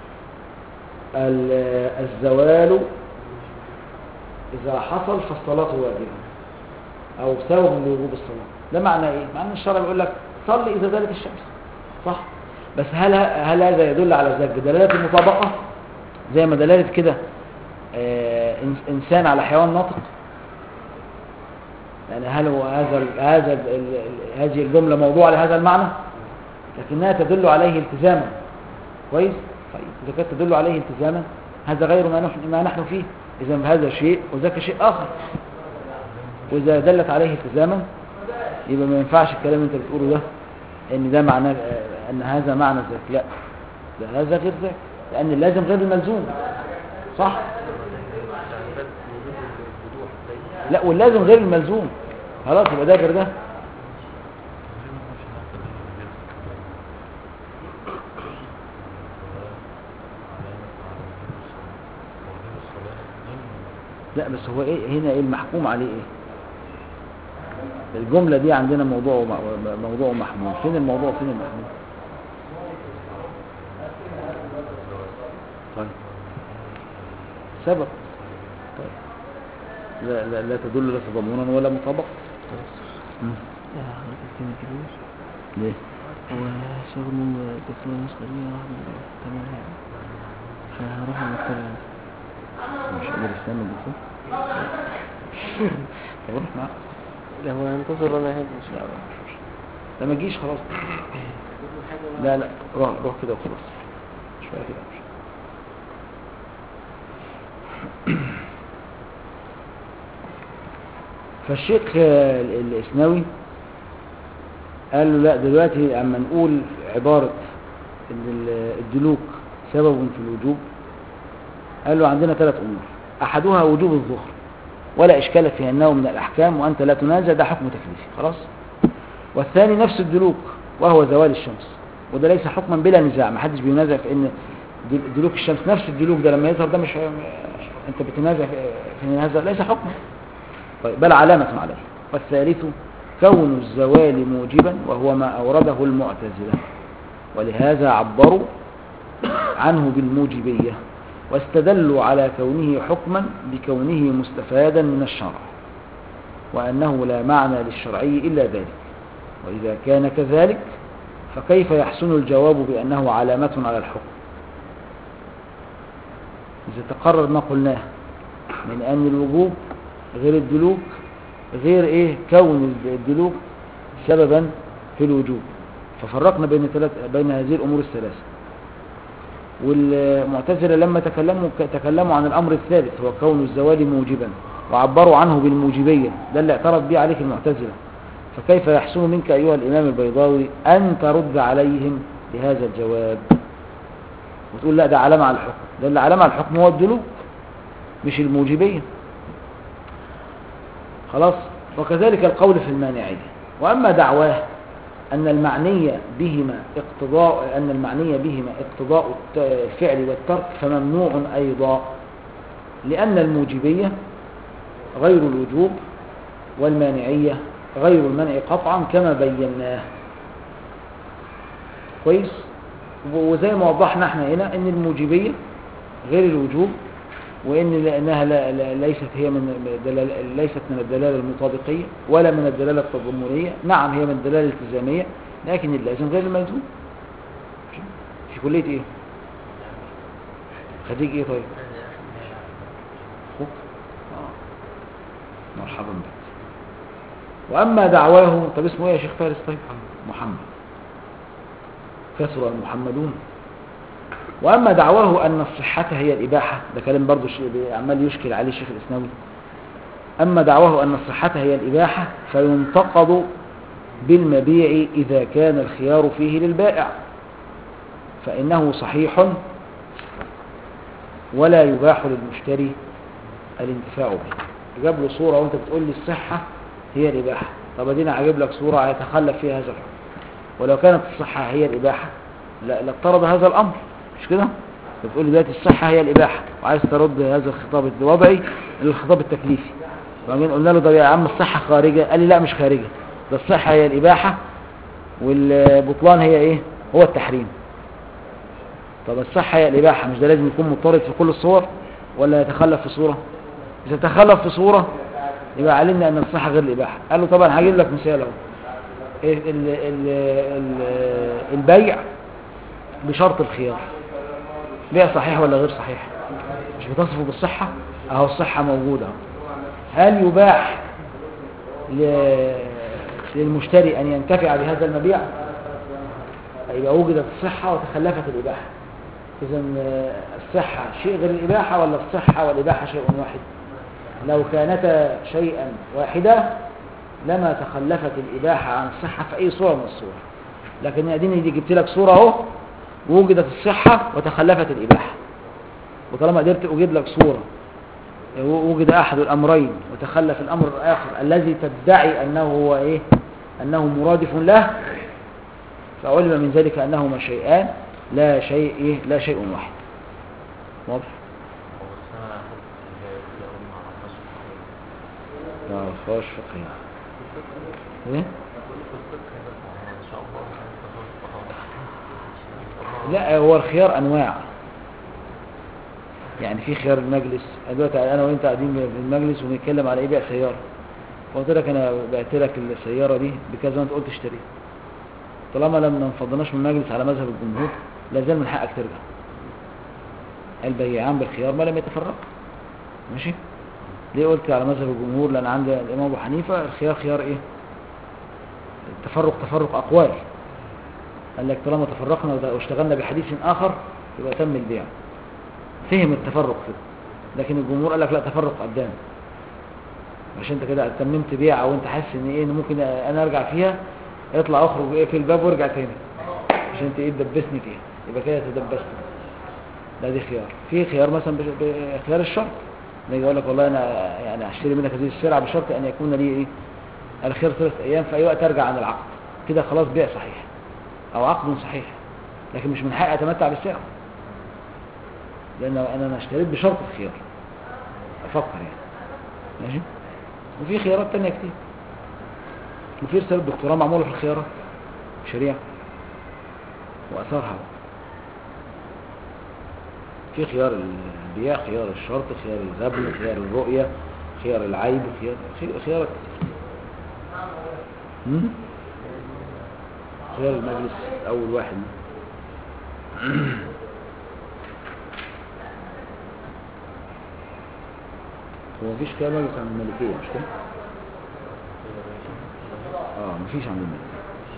ال- الزوال إذا حصل فالصلاة واجبة أو سبب لوجوب الصلاة ده معنى إيه؟ معنى الشرع بيقول لك صلي إذا زالت الشمس صح؟ بس هل هل هذا يدل على ذلك بدلالة المطابقة زي ما دلالة كده آه، إنس- إنسان على حيوان ناطق يعني هل هو هذا ال- هذا ال- ال- ال- هذه الجملة موضوع لهذا المعنى لكنها تدل عليه التزاما كويس طيب إذا كانت تدل عليه التزاما هذا غير ما نحن, ما نحن فيه إذا هذا شيء وذاك شيء آخر وإذا دلت عليه التزاما يبقى ما ينفعش الكلام اللي انت بتقوله ده ان ده معناه ان هذا معنى ذاك لا ده هذا غير ذاك لان اللازم غير الملزوم صح يعني بس وجود الوضوح زي لا واللازم غير الملزوم خلاص يبقى ده غير ده لا بس هو ايه هنا ايه المحكوم عليه ايه الجملة دي عندنا موضوع وم- موضوع محمول فين الموضوع فين المحمول طيب سبب طيب لا لا, لا تدل لا تضمنا ولا مطابقة مم. لا حضرتك كلمة كبير ليه هو شغل من الدكتور النسخة دي راح تمام يعني فهروح المكتبة يعني مش قادر يستنى الدكتور طب روح معاه لا هو هنتظر وانا هاجي ان لا شاء لا الله مش مشكلة. لا ما تجيش خلاص لا لا روح روح كده وخلاص شوية كده مش فالشيخ آه، ال- الإسناوي قال له لا دلوقتي اما نقول عبارة ان ال- الدلوك سبب في الوجوب قال له عندنا ثلاث أمور أحدها وجوب الظهر ولا إشكال في أنه من الأحكام وأنت لا تنازع ده حكم تكليفي خلاص والثاني نفس الدلوك وهو زوال الشمس وده ليس حكما بلا نزاع ما حدش بينازع في ان دل- دلوك الشمس نفس الدلوك ده لما يظهر ده مش انت بتنازع في في هذا ليس حكما طيب بل علامة عليه والثالث كون الزوال موجبا وهو ما أورده المعتزلة ولهذا عبروا عنه بالموجبية واستدلوا على كونه حكما بكونه مستفادا من الشرع وأنه لا معنى للشرعي إلا ذلك وإذا كان كذلك فكيف يحسن الجواب بأنه علامة على الحكم إذا تقرر ما قلناه من أن الوجوب غير الدلوك غير إيه كون الدلوك سببا في الوجوب ففرقنا بين ثلاث بين هذه الأمور الثلاثة والمعتزلة لما تكلموا تكلموا عن الأمر الثالث هو كون الزوال موجبا وعبروا عنه بالموجبية ده اللي اعترض به عليك المعتزلة فكيف يحسن منك أيها الإمام البيضاوي أن ترد عليهم بهذا الجواب وتقول لا ده علامة على الحكم ده اللي علامة على الحكم هو الدلوك مش الموجبية خلاص وكذلك القول في المانعية وأما دعواه أن المعني بهما اقتضاء أن المعني بهما اقتضاء الت- الفعل والترك فممنوع أيضا لأن الموجبية غير الوجوب والمانعية غير المنع قطعا كما بيناه كويس وزي ما وضحنا احنا هنا ان الموجبية غير الوجوب وان لانها لا لا ليست هي من دلال ليست من الدلاله المطابقيه ولا من الدلاله التضمنيه نعم هي من الدلاله الالتزاميه لكن اللازم غير الملزوم في كليه ايه خريج ايه طيب اخوك اه مرحبا بك واما دعواه طب اسمه ايه يا شيخ فارس طيب محمد كثر المحمدون وأما دعواه أن الصحة هي الإباحة ده كلام برضو شيء عمال يشكل عليه الشيخ الإسلامي أما دعواه أن الصحة هي الإباحة فينتقد بالمبيع إذا كان الخيار فيه للبائع فإنه صحيح ولا يباح للمشتري الانتفاع به جاب له صورة وانت بتقول لي الصحة هي الإباحة طب ادينا عجب لك صورة هيتخلف فيها هذا الحكم ولو كانت الصحة هي الإباحة لا لاقترض هذا الأمر مش كده بتقول لي دلوقتي الصحة هي الإباحة وعايز ترد هذا الخطاب الوضعي للخطاب التكليفي وبعدين قلنا له ده يا عم الصحة خارجة قال لي لا مش خارجة ده الصحة هي الإباحة والبطلان هي إيه هو التحريم طب الصحة هي الإباحة مش ده لازم يكون مضطرد في كل الصور ولا يتخلف في صورة إذا تخلف في صورة يبقى علمنا أن الصحة غير الإباحة قال له طبعا هجيب لك مثال اهو ال- ال- ال- ال- البيع بشرط الخيار بيع صحيح ولا غير صحيح مش بتصفه بالصحة اهو الصحة موجودة أهو. هل يباح ل- للمشتري أن ينتفع بهذا المبيع يبقى وجدت الصحة وتخلفت الإباحة إذا الصحة شيء غير الإباحة ولا الصحة والإباحة شيء واحد لو كانتا شيئا واحدا لما تخلفت الإباحة عن الصحة في أي صورة من الصور لكن اديني دي جبت لك صورة اهو ووجدت الصحة وتخلفت الإباحة وطالما قدرت أجيب لك صورة وجد أحد الأمرين وتخلف الأمر الآخر الذي تدعي أنه هو إيه أنه مرادف له فعلم من ذلك أنهما شيئان لا شيء إيه لا شيء واحد واضح هو بس انا اخد اللي اللي اقول مع عباس ما عرفهاش فقهية إيه؟ ان شاء الله هنتفق لا هو الخيار انواع يعني في خيار المجلس دلوقتي انا وانت قاعدين في المجلس وبنتكلم على ايه بيع سياره قلت لك انا بعت لك السياره دي بكذا وانت قلت اشتريها طالما لم ما انفضناش من المجلس على مذهب الجمهور لا زال من حقك ترجع البيعان بالخيار ما لم يتفرق ماشي ليه قلت على مذهب الجمهور لان عند الامام ابو حنيفه الخيار خيار ايه التفرق تفرق اقوال قال لك طالما تفرقنا وده- واشتغلنا بحديث آخر يبقى تم البيع فهم التفرق كده لكن الجمهور قال لك لا تفرق قدام عشان انت كده تممت بيع وانت حاسس ان ايه ان ممكن انا ارجع فيها اطلع اخرج ايه في الباب وارجع تاني عشان انت ايه تدبسني فيها يبقى كده تدبست لا دي خيار في خيار مثلا بش- بخيار الشرط يجي يقول لك والله انا يعني هشتري منك هذه السلعه بشرط ان يكون لي ايه الخير ثلاث ايام في اي وقت ارجع عن العقد كده خلاص بيع صحيح او عقد صحيح لكن مش من حقي اتمتع بالسعر لان انا أنا اشتريت بشرط الخيار افكر يعني ماشي وفي خيارات تانية كتير وفي رسالة دكتوراه معمولة في الخيارات شريعة وأثارها في خيار البيع خيار الشرط خيار الغبن خيار الرؤية خيار العيب خيار خي- خيارات كتير هم؟ خيار المجلس أول واحد هو مفيش خيار مجلس عند الملكية مش كده؟ اه مفيش عند الملكية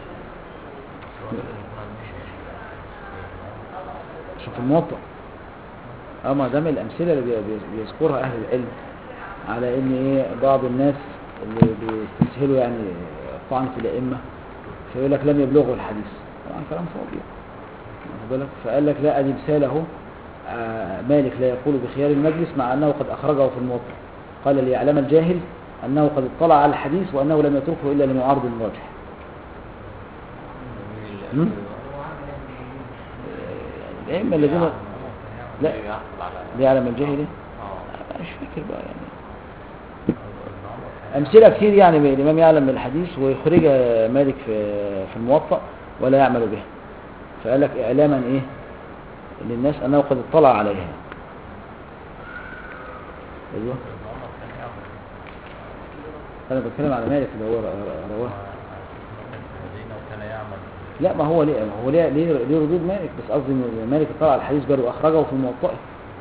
عشان في الموطأ اه ما ده من الأمثلة اللي بي- بي- بيذكرها أهل العلم على إن إيه بعض الناس اللي بيستسهلوا يعني الطعن في الأئمة فيقول لك لم يبلغوا الحديث طبعا كلام فاضي واخد بالك فقال لك لا ادي مثال اهو آه، مالك لا يقول بخيار المجلس مع انه قد اخرجه في الموطأ قال ليعلم الجاهل انه قد اطلع على الحديث وانه لم يتركه الا لمعارض راجح مم؟ الائمه الذين لا يحصل على ليعلم الجاهل إيه؟ اه أنا مش فاكر بقى يعني أمثلة كتير يعني من الإمام يعلم الحديث ويخرجها مالك في في الموطأ ولا يعمل بها فقال لك إعلاما إيه للناس أنه قد اطلع عليها أيوه أنا بتكلم على مالك اللي هو ر- رواه المدينة وكان يعمل لا ما هو ليه ما هو ليه ليه, ليه ردود مالك بس قصدي إن مالك اطلع على الحديث بل وأخرجه في الموطأ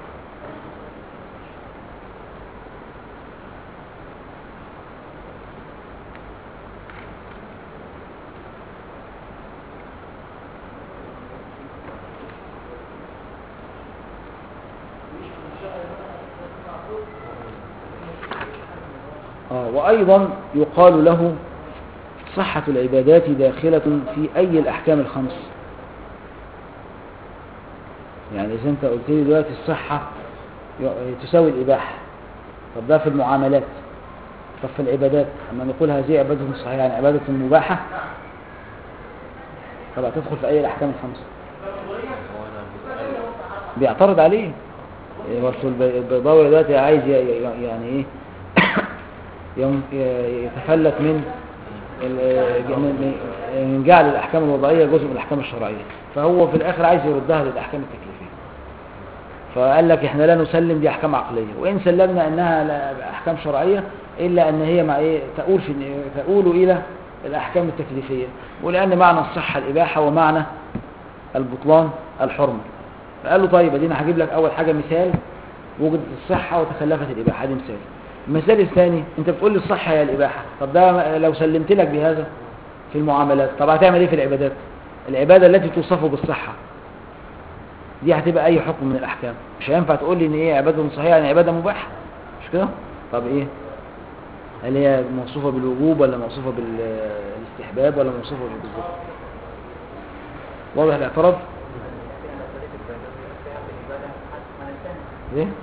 آه وأيضا يقال له صحة العبادات داخلة في أي الأحكام الخمس يعني إذا أنت قلت لي دلوقتي الصحة ي- تساوي الإباحة طب ده في المعاملات طب في العبادات أما نقول هذه عبادة صحيحة يعني عبادة مباحة طب هتدخل في أي الأحكام الخمس هو انا بسأله بيعترض عليه إيه، وصل الب- البيضاوي دلوقتي عايز ي- ي- يعني ايه يم- ي- يتفلت من ال- من من جعل الاحكام الوضعيه جزء من الاحكام الشرعيه فهو في الاخر عايز يردها للاحكام التكليفيه فقال لك احنا لا نسلم دي احكام عقليه وان سلمنا انها لا- احكام شرعيه الا ان هي مع ايه تؤول في تؤول الى الاحكام التكليفيه ولان معنى الصحه الاباحه ومعنى البطلان الحرمه فقال له طيب ادينا هجيب لك اول حاجه مثال وجدت الصحه وتخلفت الاباحه دي مثال المثال الثاني انت بتقول لي الصحة هي الإباحة طب ده لو سلمت لك بهذا في المعاملات طب هتعمل ايه في العبادات العبادة التي توصف بالصحة دي هتبقى اي حكم من الاحكام مش هينفع تقول لي ان ايه عبادة صحيحة يعني عبادة مباحة مش كده طب ايه هل هي موصوفة بالوجوب ولا موصوفة بالاستحباب ولا موصوفة بالظبط واضح الاعتراض ايه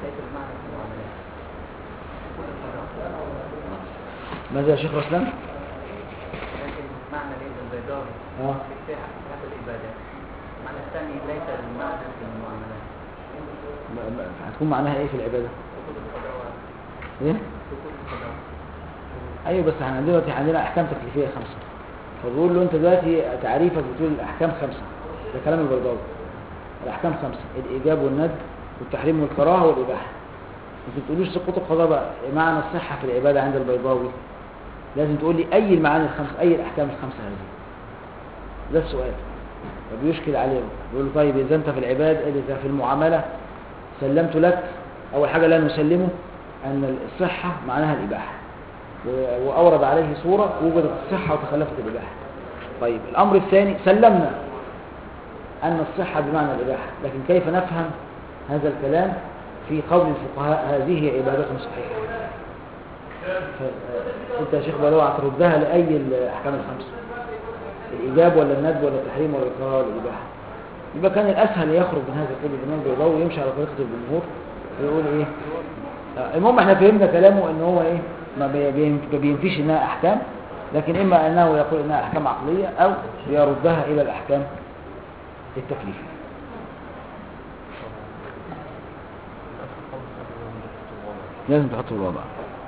ماذا يا شيخ رسلان لكن معنى ليس البيضاوي اه في هذا العبادة المعنى الثاني ليس المعنى في المعاملات م- م- هتكون معناها ايه في العبادة سقوط القضاء ايه سقوط القضاء ايوه بس احنا عندنا دلوقتي عندنا احكام تكليفيه خمسه فبقول له انت دلوقتي تعريفك بتقول الاحكام خمسه ده كلام البيضاوي الاحكام خمسه الايجاب والند والتحريم والكراهه والاباحه انت ما بتقولوش سقوط القضاء بقى معنى الصحه في العباده عند البيضاوي لازم تقول لي اي المعاني الخمسه اي الاحكام الخمسه هذه ده السؤال فبيشكل عليه بيقول له طيب اذا انت في العباد اذا في المعامله سلمت لك اول حاجه لا نسلمه ان الصحه معناها الاباحه و- وأورد عليه صورة وجدت الصحة وتخلفت الإباحة طيب الأمر الثاني سلمنا أن الصحة بمعنى الإباحة لكن كيف نفهم هذا الكلام في قول الفقهاء هذه عبادة صحيحة ف- أنت يا شيخ بلوع هتردها لأي الأحكام الخمسة الإيجاب ولا الندب ولا التحريم ولا الكراهة ولا الإباحة يبقى كان الأسهل يخرج من هذا القول الإمام البيضاوي ويمشي على طريقة الجمهور ويقول إيه آه، المهم احنا فهمنا كلامه ان هو ايه ما بي- بي- ما بينفيش انها احكام لكن اما انه يقول انها احكام عقليه او يردها الى الاحكام التكليفيه لازم تحطه بالوضع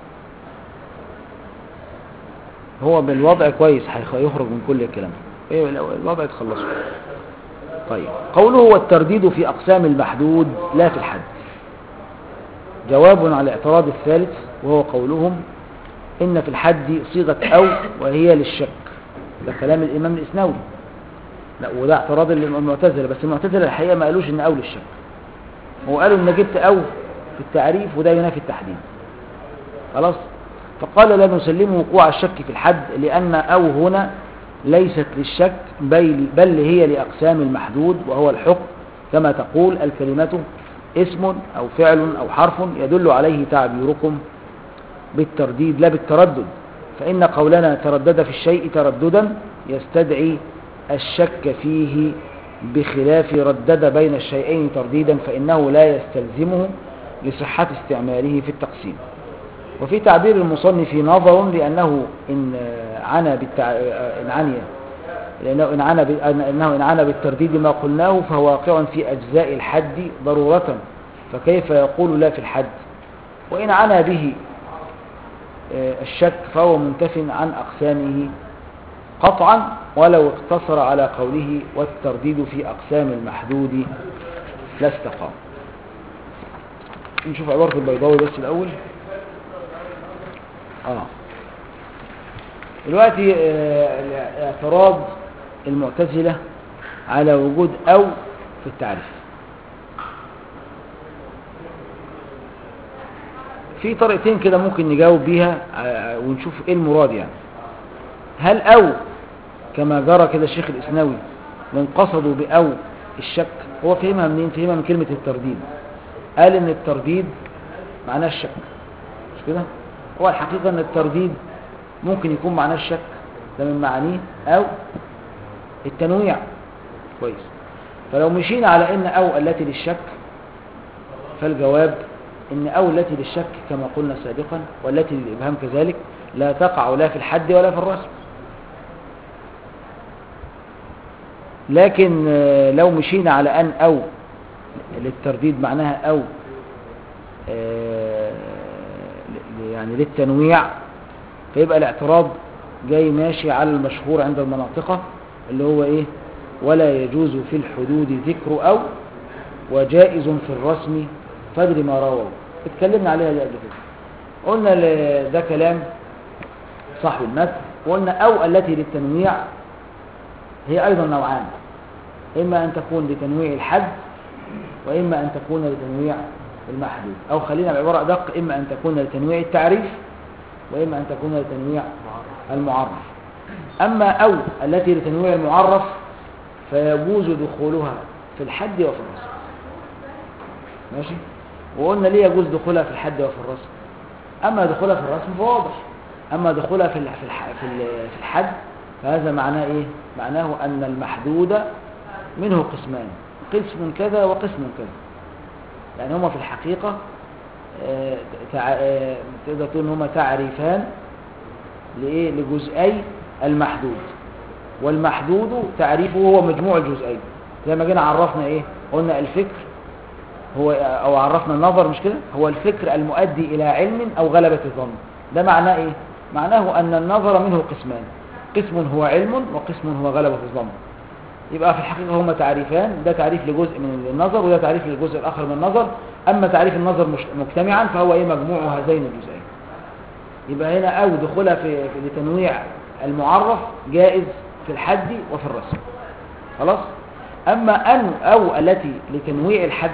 هو بالوضع كويس هيخ- هيخرج من كل الكلام ايه الأول- الوضع تخلصه طيب قوله والترديد في اقسام المحدود لا في الحد جواب على الاعتراض الثالث وهو قولهم إن في الحد صيغة أو وهي للشك ده كلام الإمام الإسناوي لا وده اعتراض المعتزلة بس المعتزلة الحقيقة ما قالوش إن أو للشك هو قالوا إن جبت أو في التعريف وده ينافي التحديد خلاص فقال لا نسلمه وقوع الشك في الحد لأن أو هنا ليست للشك بل, بل هي لأقسام المحدود وهو الحكم كما تقول الكلمة اسم أو فعل أو حرف يدل عليه تعبيركم بالترديد لا بالتردد فإن قولنا تردد في الشيء ترددا يستدعي الشك فيه بخلاف ردد بين الشيئين ترديدا فإنه لا يستلزمه لصحة استعماله في التقسيم وفي تعبير المصنف نظر لأنه إن عنا بالتع... إن عني لأنه إن عنا ب... أنه إن عنا بالترديد ما قلناه فهو واقع في أجزاء الحد ضرورة فكيف يقول لا في الحد وإن عنا به آه، الشك فهو منتف عن أقسامه قطعا ولو اقتصر على قوله والترديد في أقسام المحدود لا استقام نشوف عبارة البيضاوي بس الأول آه. دلوقتي آه، اعتراض المعتزلة على وجود أو في التعريف في طريقتين كده ممكن نجاوب بيها آه، ونشوف ايه المراد يعني هل أو كما جرى كده الشيخ الإسناوي من قصدوا بأو الشك هو فهمها منين فهمها من كلمة الترديد قال ان الترديد معناه الشك مش كده هو الحقيقة ان الترديد ممكن يكون معناه الشك ده من معانيه او التنويع كويس فلو مشينا على ان او التي للشك فالجواب ان او التي للشك كما قلنا سابقا والتي للابهام كذلك لا تقع لا في الحد ولا في الرسم لكن آه، لو مشينا على ان او للترديد معناها او آه، ل- يعني للتنويع فيبقى الاعتراض جاي ماشي على المشهور عند المناطقة اللي هو ايه ولا يجوز في الحدود ذكر او وجائز في الرسم فادر ما رووا اتكلمنا عليها دي قبل كده قلنا ل- ده كلام صاحب المتن وقلنا او التي للتنويع هي ايضا نوعان اما ان تكون لتنويع الحد واما ان تكون لتنويع المحدود أو خلينا بعبارة أدق إما أن تكون لتنويع التعريف وإما أن تكون لتنويع المعرف أما أو التي لتنويع المعرف فيجوز دخولها في الحد وفي الرسم ماشي وقلنا ليه يجوز دخولها في الحد وفي الرسم أما دخولها في الرسم فواضح أما دخولها في الح- في الح- في ال- في الحد فهذا معناه إيه؟ معناه أن المحدود منه قسمان قسم كذا وقسم كذا يعني هما في الحقيقة آه، تع- آه، تقدر تقول ان هما تعريفان لإيه؟ لجزئي المحدود والمحدود تعريفه هو مجموع الجزئين زي ما جينا عرفنا ايه قلنا الفكر هو او عرفنا النظر مش كده هو الفكر المؤدي الى علم او غلبة الظن ده معناه ايه معناه ان النظر منه قسمان قسم هو علم وقسم هو غلبة الظن يبقى في الحقيقة هما تعريفان ده تعريف لجزء من النظر وده تعريف للجزء الآخر من النظر أما تعريف النظر مش مجتمعا فهو إيه مجموع هذين الجزئين يبقى هنا أو دخولها في, في لتنويع المعرف جائز في الحد وفي الرسم خلاص أما أن أو التي لتنويع الحد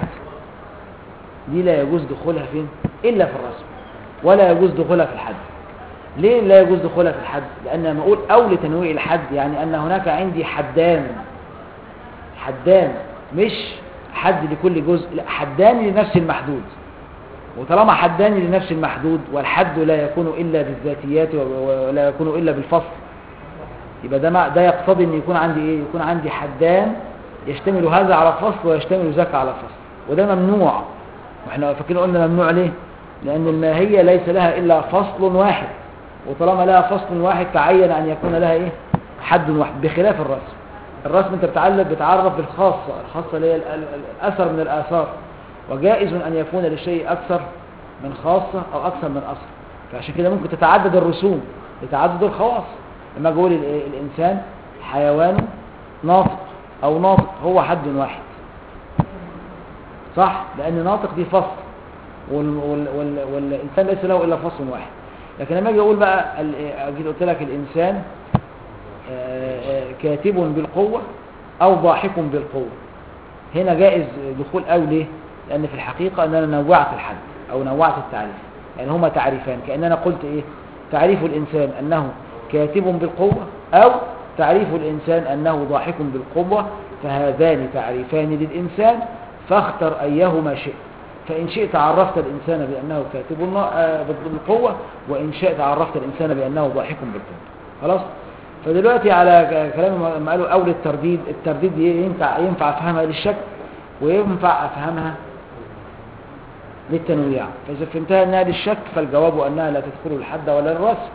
دي لا يجوز دخولها فين إلا في الرسم ولا يجوز دخولها في الحد ليه لا يجوز دخولها في الحد لأن لما أقول أو لتنويع الحد يعني أن هناك عندي حدان حدان مش حد لكل جزء لا حدان لنفس المحدود وطالما حدان لنفس المحدود والحد لا يكون إلا بالذاتيات و- ولا يكون إلا بالفصل يبقى ده ما- ده يقتضي ان يكون عندي ايه يكون عندي حدان يشتمل هذا على فصل ويشتمل ذاك على فصل وده ممنوع واحنا فاكرين قلنا ممنوع ليه لان الماهيه ليس لها الا فصل واحد وطالما لها فصل واحد تعين ان يكون لها ايه حد واحد بخلاف الرسم الرسم انت بتعلق بتعرف بالخاصه الخاصه اللي هي ال- ال- الاثر من الاثار وجائز ان يكون للشيء اكثر من خاصه او اكثر من اثر فعشان كده ممكن تتعدد الرسوم لتعدد الخواص لما اقول ال- الانسان حيوان ناطق او ناطق هو حد واحد صح لان ناطق دي فصل وال وال وال والانسان ليس له الا فصل واحد لكن لما اجي اقول بقى ال- اجي قلت لك الانسان آه، آه، كاتب بالقوه او ضاحك بالقوه هنا جائز دخول او ليه لان في الحقيقه ان انا نوعت الحد او نوعت التعريف يعني هما تعريفان كاننا قلت ايه تعريف الانسان انه كاتب بالقوه او تعريف الانسان انه ضاحك بالقوه فهذان تعريفان للانسان فاختر ايهما شئت فان شئت عرفت الانسان بانه كاتب آه، بالقوه وان شئت عرفت الانسان بانه ضاحك بالقوه خلاص فدلوقتي على ك- كلام ما قالوا اول الترديد الترديد دي ينفع ينفع افهمها للشك وينفع افهمها للتنويع فاذا فهمتها انها للشك فالجواب انها لا تدخل الحد ولا الرسم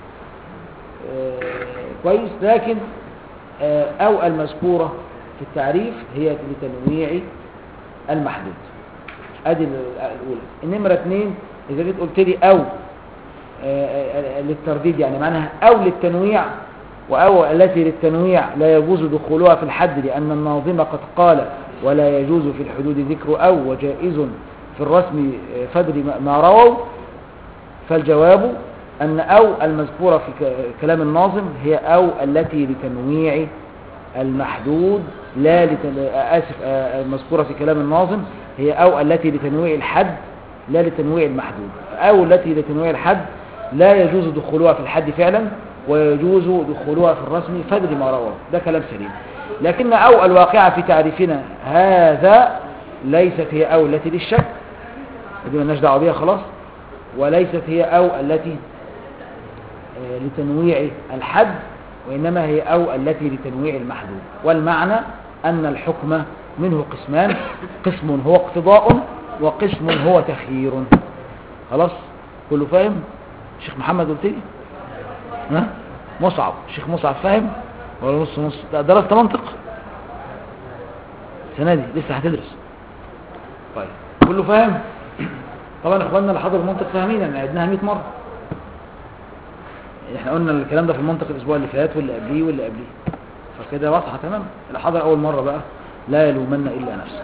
آه، كويس لكن آه، او المذكوره في التعريف هي لتنويع المحدود ادي ال- الاولى النمره اثنين اذا جيت قلت لي او آه، آه، للترديد يعني معناها او للتنويع واو التي للتنويع لا يجوز دخولها في الحد لان الناظم قد قال ولا يجوز في الحدود ذكر او وجائز في الرسم آه، فدر ما- ما رووا فالجواب أن أو المذكورة في ك- كلام الناظم هي أو التي لتنويع المحدود لا لتن... آسف آه، المذكورة في كلام الناظم هي أو التي لتنويع الحد لا لتنويع المحدود أو التي لتنويع الحد لا يجوز دخولها في الحد فعلا ويجوز دخولها في الرسم فدر ما روى ده كلام سليم لكن أو الواقعة في تعريفنا هذا ليست هي أو التي للشك ودي مالناش دعوة بيها خلاص وليست هي أو التي آه، لتنويع الحد وإنما هي أو التي لتنويع المحدود والمعنى أن الحكم منه قسمان قسم هو اقتضاء وقسم هو تخيير خلاص كله فاهم شيخ محمد قلت لي ها مصعب شيخ مصعب فاهم ولا نص نص لا درست منطق السنة دي لسه هتدرس طيب كله فاهم طبعا اخواننا اللي حضروا المنطق فاهمين احنا عدناها 100 مره احنا قلنا الكلام ده في المنطق الاسبوع اللي فات واللي قبليه واللي قبليه فكده واضحه تمام اللي حضر اول مره بقى لا يلومن الا نفسه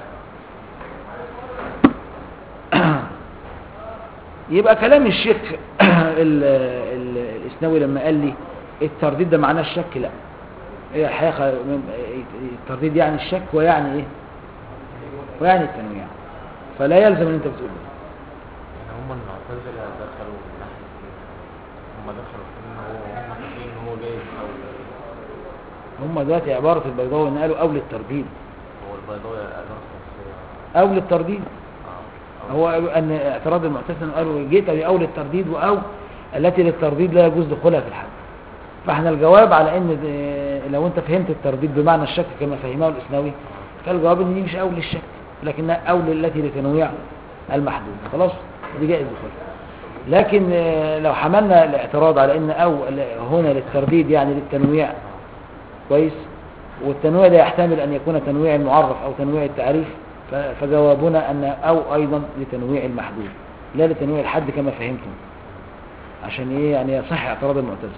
يبقى كلام الشيخ ال- ال- الاسنوي لما قال لي الترديد ده معناه الشك لا هي الحقيقه الترديد يعني الشك ويعني ايه ويعني التنويع فلا يلزم ان انت بتقول ده. يعني هم المعتزلة دخلوا من ناحية ايه؟ هم دخلوا في ان هو هم فاكرين ان هو جايز او هم دلوقتي عبارة البيضاوي ان قالوا او للترديد هو البيضاوي ادرس نفسية او للترديد اه أو هو قالوا ان اعتراض المعتزله قالوا جئت باول الترديد واو التي للترديد لا يجوز دخولها في الحد فاحنا الجواب على ان د- لو انت فهمت الترديد بمعنى الشك كما فهمه الاسنوي فالجواب ان دي مش اول للشك لكنها اول التي لتنويع المحدود خلاص دي جائز دخولها لكن آه، لو حملنا الاعتراض على ان او هنا للترديد يعني للتنويع كويس والتنويع ده يحتمل ان يكون تنويع المعرف او تنويع التعريف ف- فجوابنا ان او ايضا لتنويع المحدود لا لتنويع الحد كما فهمتم عشان ايه يعني يصح اعتراض المعتزله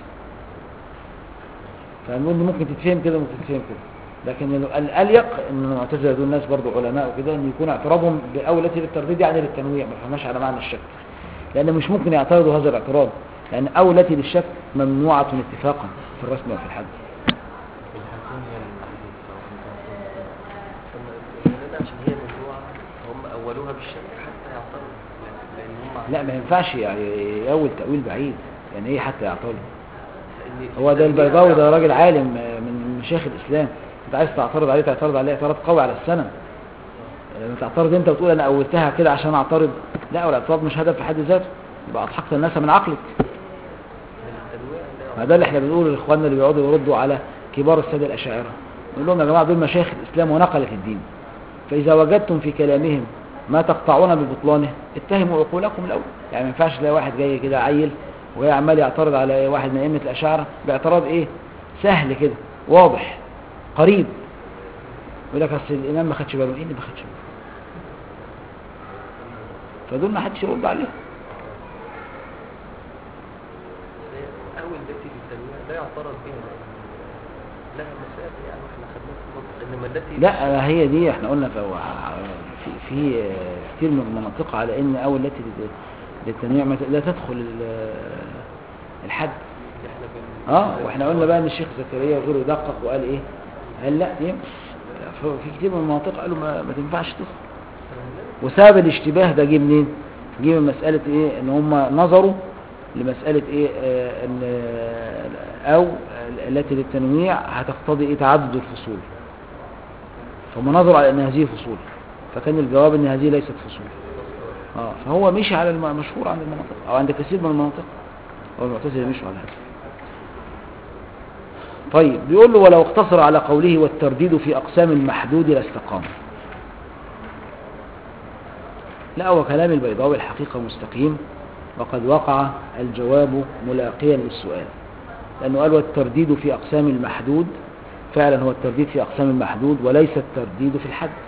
فنقول إن ممكن تتفهم كده وممكن تتفهم كده لكن ال- الاليق ان المعتزله دول ناس برضو علماء وكده ان يكون اعتراضهم باولتي للترديد يعني للتنويع ما فهمناش على معنى الشك لان مش ممكن يعترضوا هذا الاعتراض لان اولتي للشك ممنوعه اتفاقا في الرسم وفي الحد الحالتين هي المحدود سواء كان ثم المولدة عشان هي ممنوعة هم أولوها بالشك حتى يعترض لأن- لأن هم لا ما ينفعش يعني يأول تأويل بعيد يعني ايه حتى يعترض لأن هو ده التنويع البيضاوي ده راجل عالم آه، من مشايخ الاسلام انت عايز تعترض عليه تعترض عليه اعتراض قوي على السنة لما تعترض انت وتقول انا اولتها كده عشان اعترض لا والاعتراض مش هدف في حد ذاته يبقى اضحكت الناس من عقلك التنويع لا ما ده اللي احنا بنقوله لاخواننا اللي بيقعدوا يردوا على كبار الساده الاشاعره نقول لهم يا جماعه دول مشايخ الاسلام ونقله الدين فاذا وجدتم في كلامهم ما تقطعون ببطلانه اتهموا عقولكم الاول يعني ما ينفعش تلاقي واحد جاي كده عيل وجاي عمال يعترض على واحد من ائمه الاشاعره باعتراض ايه سهل كده واضح قريب يقول لك اصل الامام ما خدش باله ايه اللي ما خدش باله فدول ما حدش يرد عليهم أول التي للتنويع لا يعترض بها لأن لها مسائل يعني احنا خدناها في المنطق إنما التي لا ما هي دي احنا قلنا في في, في آه، كتير من المناطق على ان اول التي لل- للتنويع ما ت- لا تدخل ال- الحد احنا بن... اه واحنا قلنا بقى ان الشيخ زكريا وغيره دقق وقال ايه قال لا ينفع في كتير من المناطق قالوا ما, ما تنفعش تدخل وسبب الاشتباه ده جه منين جه من مسألة ايه ان هم نظروا لمسألة ايه آه ان آه، او التي للتنويع هتقتضي ايه تعدد الفصول فهم نظروا على ان هذه فصول فكان الجواب ان هذه ليست فصول اه فهو مشي على الم- المشهور عند المناطق او عند كثير من المناطق هو المعتزله مشوا على هذا طيب بيقول له ولو اقتصر على قوله والترديد في اقسام المحدود لاستقام لا هو كلام البيضاوي الحقيقة مستقيم وقد وقع الجواب ملاقيا للسؤال لأنه قال والترديد في أقسام المحدود فعلا هو الترديد في أقسام المحدود وليس الترديد في الحد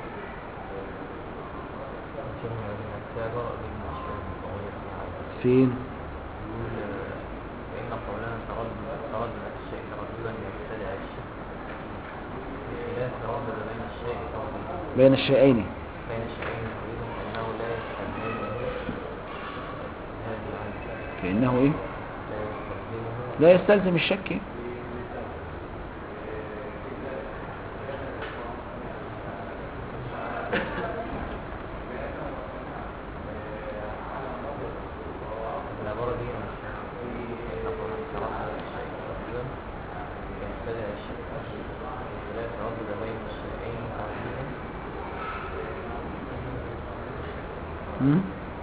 في عبارة بين الشيء والطويل في العادة. فين يقول آه، فإن قولنا تردد تردد الشيء ترددا يبتدع الشيء بخلاف تردد بين الشيء ترددا بين الشيئين بين الشيئين ترددا فإنه لا يستلزمه هذه العادة كأنه إيه لا يستلزمه لا يستلزم الشك العبارة دي أنا مش فاهم. فإن قولنا تردد الشيء ترددا يبتدع الشيء بخلاف تردد بين الشيئين ترددا مم؟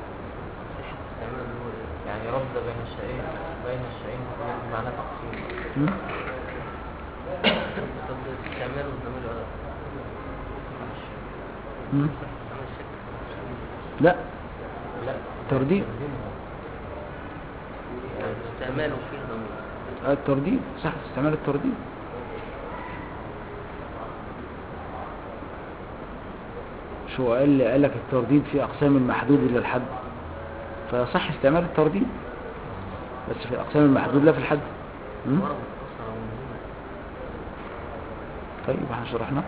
يعني رد بين الشيئين بين الشيئين تقريبا بمعنى تقسيم مم؟ طب استعمال والضمير ولا مم؟ استعمال الشك لا لا ترديد. ترديدها. يعني استعماله فيه ضمير الترديد صح استعمال الترديد شو قال قال لك الترديد في اقسام المحدود الى الحد فيصح استعمال الترديد بس في الاقسام المحدود لا في الحد م? ورا مختصرة ومهمة طيب احنا شرحنا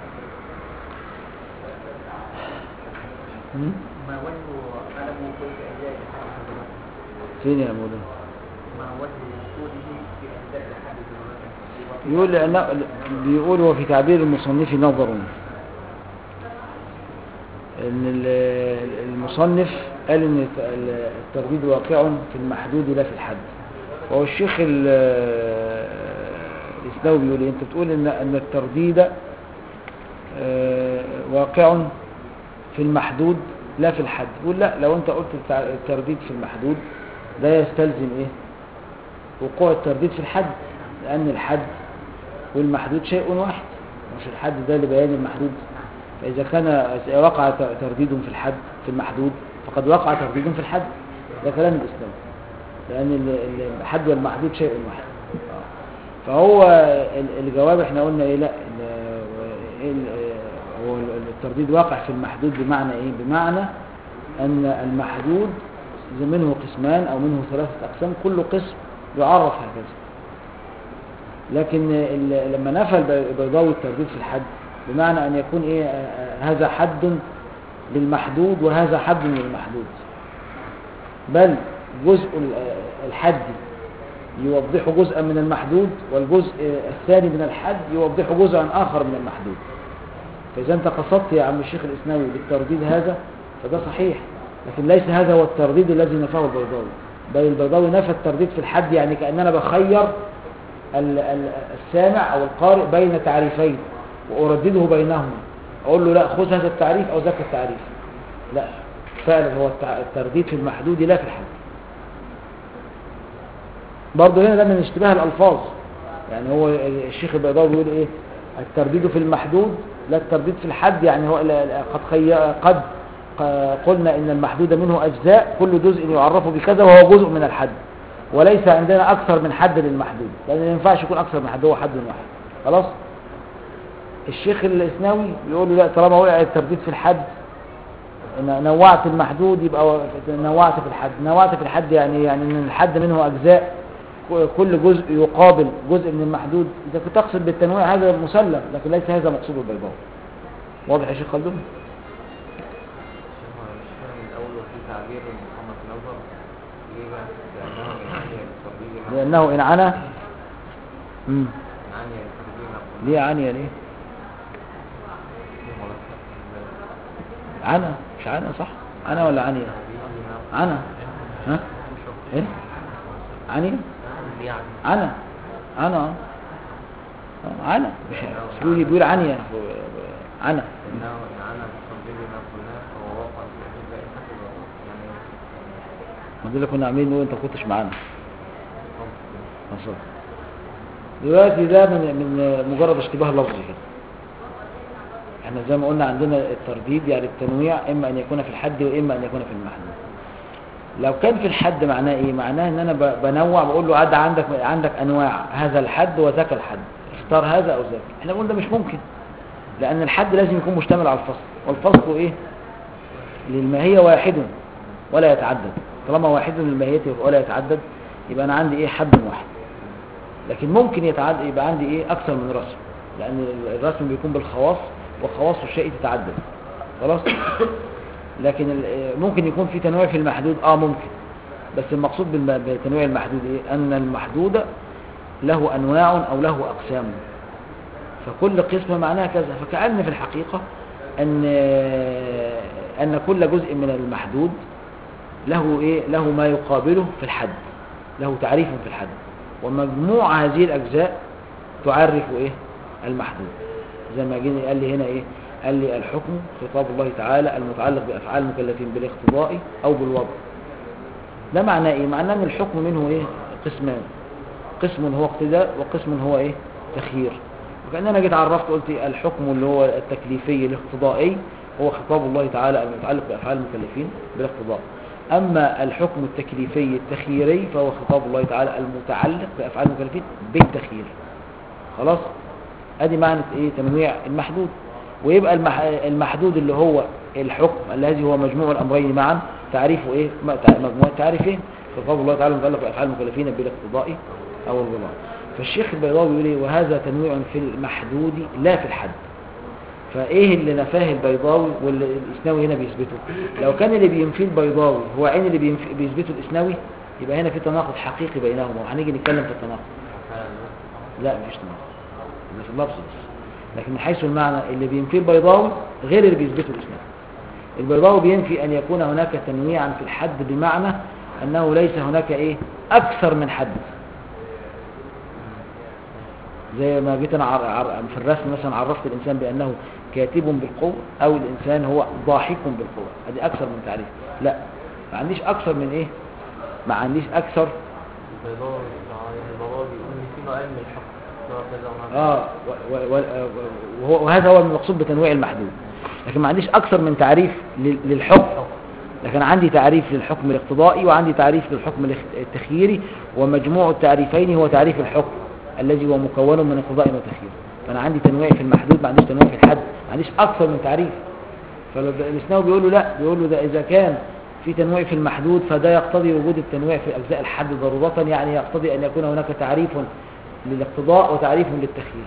م? ما وجه علم كل أجزاء الحدث فين يا مولانا ما وجه وصوله في أجزاء الحدث يقول لأنه بيقول وفي تعبير المصنف نظر ان ال- المصنف قال ان الت- ال- الترديد واقع في المحدود لا في الحد وهو الشيخ ال- الاسلامي بيقول إيه؟ انت بتقول ان ان الترديد آه، واقع في المحدود لا في الحد يقول لا لو انت قلت التع- الترديد في المحدود ده يستلزم ايه وقوع الترديد في الحد لان الحد والمحدود شيء واحد مش الحد ده لبيان المحدود فإذا كان وقع ت- ترديد في الحد في المحدود فقد وقع ترديد في الحد ده كلام الإسلام لأن ال- ال- الحد والمحدود شيء واحد فهو ال- الجواب احنا قلنا ايه لا ال- إيه ال- هو ال- الترديد واقع في المحدود بمعنى ايه بمعنى ان المحدود إذا منه قسمان او منه ثلاثة اقسام كل قسم يعرف هكذا لكن ال- لما نفى الب- البيضاوي الترديد في الحد بمعنى ان يكون ايه آه، آه، هذا حد للمحدود وهذا حد للمحدود بل جزء ال- آه، الحد يوضح جزءا من المحدود والجزء آه، الثاني من الحد يوضح جزءا اخر من المحدود فاذا انت قصدت يا عم الشيخ الاسناوي بالترديد هذا فده صحيح لكن ليس هذا هو الترديد الذي نفاه البيضاوي بل البيضاوي نفى الترديد في الحد يعني كاننا بخير ال- ال- السامع او القارئ بين تعريفين واردده بينهما اقول له لا خذ هذا التعريف او ذاك التعريف لا فعلا هو التع- الترديد في المحدود لا في الحد برضه هنا ده من اشتباه الالفاظ يعني هو الشيخ البيضاوي بيقول ايه الترديد في المحدود لا الترديد في الحد يعني هو لا- لا- قد خي... قد ق- قلنا ان المحدود منه اجزاء كل جزء يعرف بكذا وهو جزء من الحد وليس عندنا اكثر من حد للمحدود لان ما ينفعش يكون اكثر من حد هو حد واحد خلاص الشيخ الاسناوي بيقول له لا طالما وقع الترديد في الحد إن نوعت المحدود يبقى و- نوعت في الحد نوعت في الحد يعني يعني ان الحد منه اجزاء ك- كل جزء يقابل جزء من المحدود اذا كنت تقصد بالتنويع هذا مسلم لكن ليس هذا مقصود البيضاوي واضح يا شيخ خلدون مش فاهم الأول وفي تعبير محمد نظر ليه بقى؟ لأنه يعني التطبيق لانه ان عنا امم يعني التطبيق ليه عانية ليه عنا مش عنا صح عنا ولا عانية عنا ها ايه عانية يعني عنا عنا اه آه، عنا مش بيقول بيقول عانية عنا إنه إن أنا بالتطبيق ما قلناه فهو واقع في أجزاء الحد يعني ما دول اللي كنا عاملين نقول انت ما كنتش معانا خلاص دلوقتي ده من من مجرد اشتباه لفظي كده احنا زي ما قلنا عندنا الترديد يعني التنويع اما ان يكون في الحد واما ان يكون في المحدود لو كان في الحد معناه ايه معناه ان انا ب- بنوع بقول له عد عندك عندك انواع هذا الحد وذاك الحد اختار هذا او ذاك احنا بنقول ده مش ممكن لان الحد لازم يكون مشتمل على الفصل والفصل ايه للماهيه واحد ولا يتعدد طالما واحد للماهيه ولا يتعدد يبقى انا عندي ايه حد واحد لكن ممكن يتعدد يبقى عندي ايه اكثر من رسم لان الرسم بيكون بالخواص وخواص الشيء تتعدد خلاص لكن ال- ممكن يكون في تنويع في المحدود اه ممكن بس المقصود بالم- بالتنويع المحدود ايه ان المحدود له انواع او له اقسام فكل قسم معناها كذا فكأن في الحقيقة ان ان كل جزء من المحدود له ايه له ما يقابله في الحد له تعريف في الحد ومجموع هذه الاجزاء تعرف ايه المحدود زي ما جيني قال لي هنا ايه قال لي الحكم خطاب الله تعالى المتعلق بافعال المكلفين بالاقتضاء او بالوضع ده معناه ايه معناه ان الحكم منه ايه قسمان قسم هو اقتداء وقسم هو ايه تخيير وكأن انا جيت عرفت قلت إيه؟ الحكم اللي هو التكليفي الاقتضائي هو خطاب الله تعالى المتعلق بافعال المكلفين بالاقتضاء اما الحكم التكليفي التخييري فهو خطاب الله تعالى المتعلق بافعال المكلفين بالتخيير خلاص ادي معنى ايه تنويع المحدود ويبقى المح... المحدود اللي هو الحكم الذي هو مجموع الامرين معا تعريفه ايه ما- تع- مجموعه تعريفين خطاب الله تعالى متعلق بافعال المكلفين بالاقتضاء او الوضع فالشيخ البيضاوي يقول ايه وهذا تنويع في المحدود لا في الحد فايه اللي نفاه البيضاوي واللي الاسناوي هنا بيثبته لو كان اللي بينفيه البيضاوي هو عين اللي بينفي- بيثبته الاسناوي يبقى هنا في تناقض حقيقي بينهما وهنيجي نتكلم في التناقض لا مفيش تناقض ده في اللفظ بس لكن من حيث المعنى اللي بينفيه البيضاوي غير اللي بيثبته الاسناوي البيضاوي بينفي أن يكون هناك تنويعا في الحد بمعنى أنه ليس هناك إيه أكثر من حد زي ما جيت أنا عر... عر... في الرسم مثلا عرفت الإنسان بأنه كاتب بالقوة أو الإنسان هو ضاحك بالقوة هذه أكثر من تعريف لا ما عنديش أكثر من إيه ما عنديش أكثر البيضاوي البيضاوي بيقول ان في نوعين من الحكم نوع كذا ونوع كذا آه و- و- و- وهو- وهذا هو المقصود بتنويع المحدود لكن ما عنديش أكثر من تعريف لل- للحكم لكن عندي تعريف للحكم الاقتضائي وعندي تعريف للحكم الاخ- التخييري ومجموع التعريفين هو تعريف الحكم الذي هو مكون من اقتضاء وتخيير فأنا عندي تنويع في المحدود ما عنديش تنويع في الحد ما عنديش أكثر من تعريف فالإسناوي بيقول له لا بيقول له ده إذا كان في تنويع في المحدود فده يقتضي وجود التنويع في أجزاء الحد ضرورة يعني يقتضي أن يكون هناك تعريف للاقتضاء وتعريف للتخيير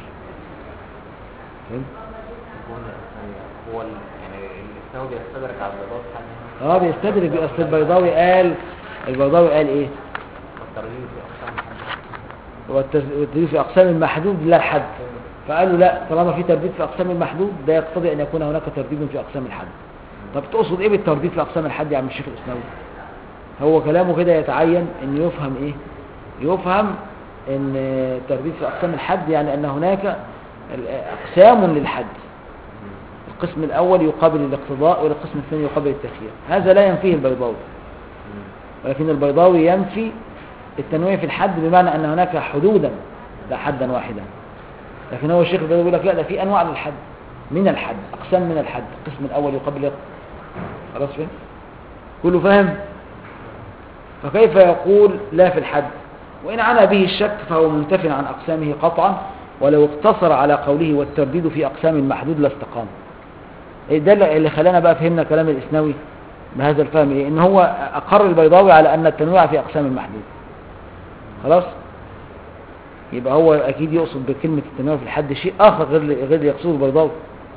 فهمت؟ يكون يعني هو ال- يعني الاسناوي بيستدرك على البيضاوي في حاجه اه بيستدرك بي- اصل البيضاوي قال البيضاوي قال ايه والترغيب في اقسام الحديث والتز- والتدريب في اقسام المحدود لا الحد فقالوا لا طالما في ترديد في اقسام المحدود ده يقتضي ان يكون هناك ترديد في اقسام الحد طب تقصد ايه بالترديد في اقسام الحد يا عم الشيخ الاسناوي هو كلامه كده يتعين ان يفهم ايه يفهم ان الترديد في اقسام الحد يعني ان هناك ال- اقسام للحد القسم الاول يقابل الاقتضاء والقسم الثاني يقابل التخيير هذا لا ينفيه البيضاوي ولكن البيضاوي ينفي التنويع في الحد بمعنى ان هناك حدودا لا حدا واحدا لكن هو الشيخ البيضاوي يقول لك لا ده في انواع للحد من الحد اقسام من الحد القسم الاول يقابل الإق- خلاص فين كله فاهم فكيف يقول لا في الحد وإن عانى به الشك فهو منتف عن أقسامه قطعا ولو اقتصر على قوله والترديد في أقسام المحدود لاستقام إيه ده اللي اللي خلانا بقى فهمنا كلام الإسنوي بهذا الفهم إيه؟ إن هو أقر البيضاوي على أن التنويع في أقسام المحدود خلاص يبقى هو أكيد يقصد بكلمة التنويع في الحد شيء آخر غير اللي- غير اللي يقصده البيضاوي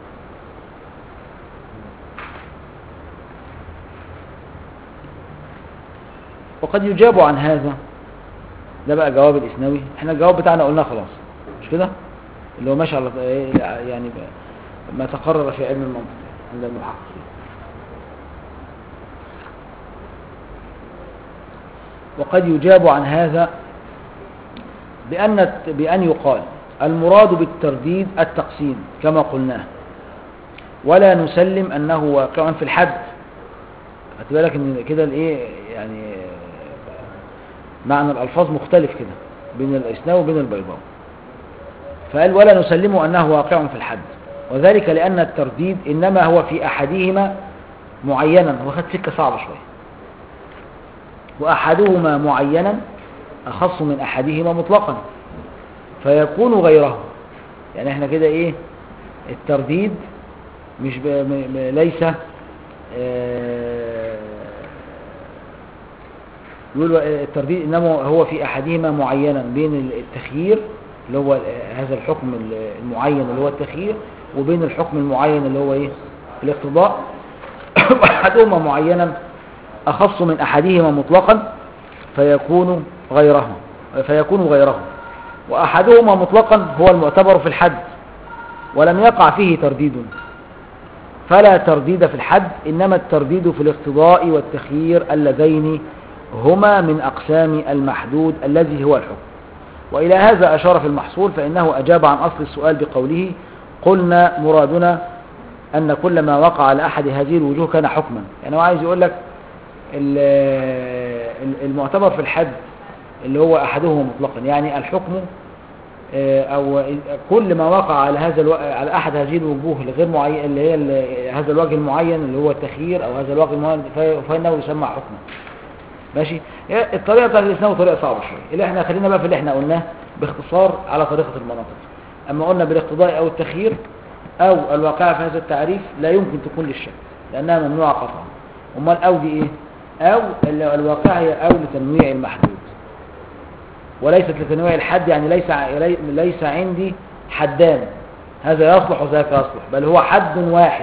وقد يجاب عن هذا ده بقى جواب الإسنوي احنا الجواب بتاعنا قلناه خلاص مش كده اللي هو ماشي على يعني ما تقرر في علم المنطق عند المحققين وقد يجاب عن هذا بأن بأن يقال المراد بالترديد التقسيم كما قلناه ولا نسلم أنه واقع في الحد خدت بالك ان كده الايه يعني معنى الألفاظ مختلف كده بين الإسناوي وبين البيضاوي فقال ولا نسلم أنه واقع في الحد وذلك لأن الترديد إنما هو في أحدهما معينا هو خد سكة صعبة شوية وأحدهما معينا أخص من أحدهما مطلقا فيكون غيره يعني احنا كده ايه الترديد مش ب... م... م... ليس آه، يقول الترديد انما هو في احدهما معينا بين التخيير اللي هو هذا الحكم المعين اللي هو التخيير وبين الحكم المعين اللي هو ايه الاقتضاء احدهما معينا اخص من احدهما مطلقا فيكون غيره فيكون غيره واحدهما مطلقا هو المعتبر في الحد ولم يقع فيه ترديد فلا ترديد في الحد إنما الترديد في الاقتضاء والتخيير اللذين هما من أقسام المحدود الذي هو الحكم وإلى هذا أشار في المحصول فإنه أجاب عن أصل السؤال بقوله قلنا مرادنا أن كل ما وقع على أحد هذه الوجوه كان حكما يعني هو عايز يقول لك ال- ال- المعتبر في الحد اللي هو أحدهما مطلقا يعني الحكم آه، او ال- كل ما وقع على هذا الو... على احد هذه الوجوه الغير معين اللي هي ال- هذا الوجه المعين اللي هو التخيير او هذا الوجه المعين في- فانه يسمى حكما ماشي هي الطريقه بتاعت الاسلام طريقه صعبه شويه اللي احنا خلينا بقى في اللي احنا قلناه باختصار على طريقه المناطق اما قلنا بالاقتضاء او التخيير او الواقع في هذا التعريف لا يمكن تكون للشك لانها ممنوعه قطعا امال او دي ايه او ال- الواقع هي او لتنويع المحدود وليست لتنويع الحد يعني ليس ع- ليس عندي حدان هذا يصلح وذاك يصلح بل هو حد واحد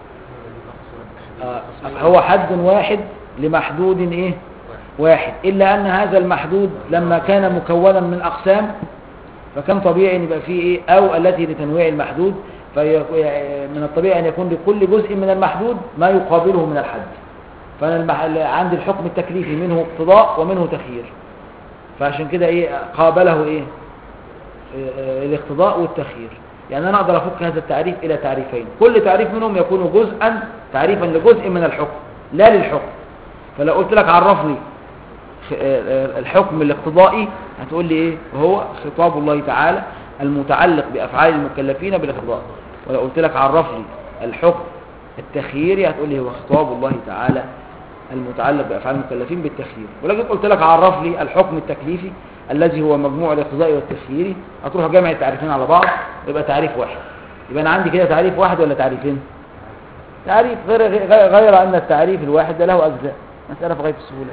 آه، هو حد واحد لمحدود ايه واحد الا ان هذا المحدود لما كان مكونا من اقسام فكان طبيعي ان يبقى فيه ايه او التي لتنويع المحدود فمن الطبيعي أن يكون لكل جزء من المحدود ما يقابله من الحد فأنا المح... عندي الحكم التكليفي منه اقتضاء ومنه تخيير فعشان كده إيه قابله إيه آه، الاقتضاء والتخيير يعني أنا أقدر أفك هذا التعريف إلى تعريفين كل تعريف منهم يكون جزءا تعريفا لجزء من الحكم لا للحكم فلو قلت لك عرف لي خ- آه، آه، الحكم الاقتضائي هتقول لي ايه وهو خطاب الله تعالى المتعلق بافعال المكلفين بالاقتضاء ولو قلت لك عرف لي الحكم التخييري هتقول لي هو خطاب الله تعالى المتعلق بافعال المكلفين بالتخيير ولكن قلت لك عرف لي الحكم التكليفي الذي هو مجموع الاقتضائي والتخييري هتروح جامع التعريفين على بعض يبقى تعريف واحد يبقى انا عندي كده تعريف واحد ولا تعريفين تعريف غير غير, غير ان التعريف الواحد ده له اجزاء مساله في غايه السهوله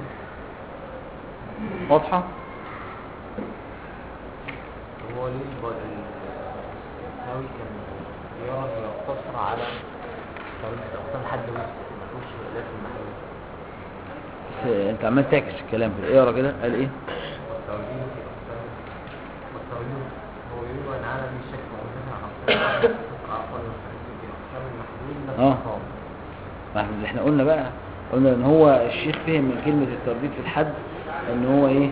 واضحه هو ليه الب- الثانوي كان يرى انه يقتصر على طريقة اقسام حد بس ما يخش الاف المحلول بس انت عمال تعكس الكلام كده اقرا كده قال ايه والتوجيه في اقسام والتوجيه هو يريد ان عالم الشك مرتفع عن اقسام اقل في اقسام المحلول نفس اه. النظام ما احنا اللي احنا قلنا بقى قلنا ان هو الشيخ فهم من كلمة الترديد في الحد ان هو ايه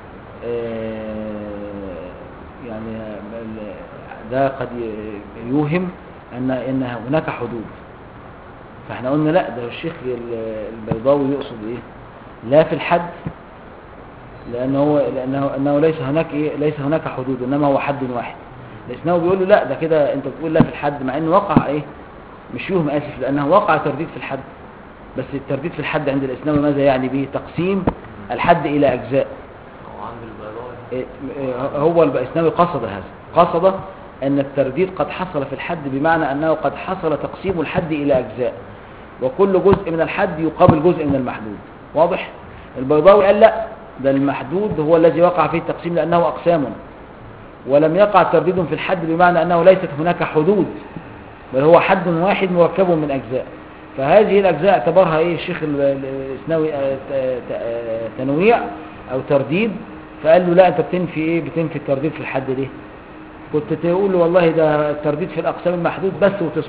آه يعني ال- ده قد ي- يوهم ان ان هناك حدود فاحنا قلنا لا ده الشيخ ال- البيضاوي يقصد ايه لا في الحد لانه هو لانه انه ليس هناك ايه ليس هناك حدود انما هو حد واحد الاسناوي بيقول له لا ده كده انت بتقول لا في الحد مع انه وقع ايه مش يوهم اسف لانه وقع ترديد في الحد بس الترديد في الحد عند الاسناوي ماذا يعني به تقسيم الحد الى اجزاء او عند البيضاوي إيه، إيه، هو الاسناوي قصد هذا قصد ان الترديد قد حصل في الحد بمعنى انه قد حصل تقسيم الحد الى اجزاء وكل جزء من الحد يقابل جزء من المحدود واضح البيضاوي قال لا ده المحدود هو الذي وقع فيه التقسيم لانه اقسام ولم يقع ترديد في الحد بمعنى انه ليست هناك حدود بل هو حد واحد مركب من اجزاء فهذه الاجزاء اعتبرها ايه الشيخ ال- ال- الاسناوي آه، ت- ت- آه، تنويع او ترديد فقال له لا انت بتنفي ايه بتنفي الترديد في الحد ليه كنت تقول له والله ده الترديد في الاقسام المحدود بس وتسكت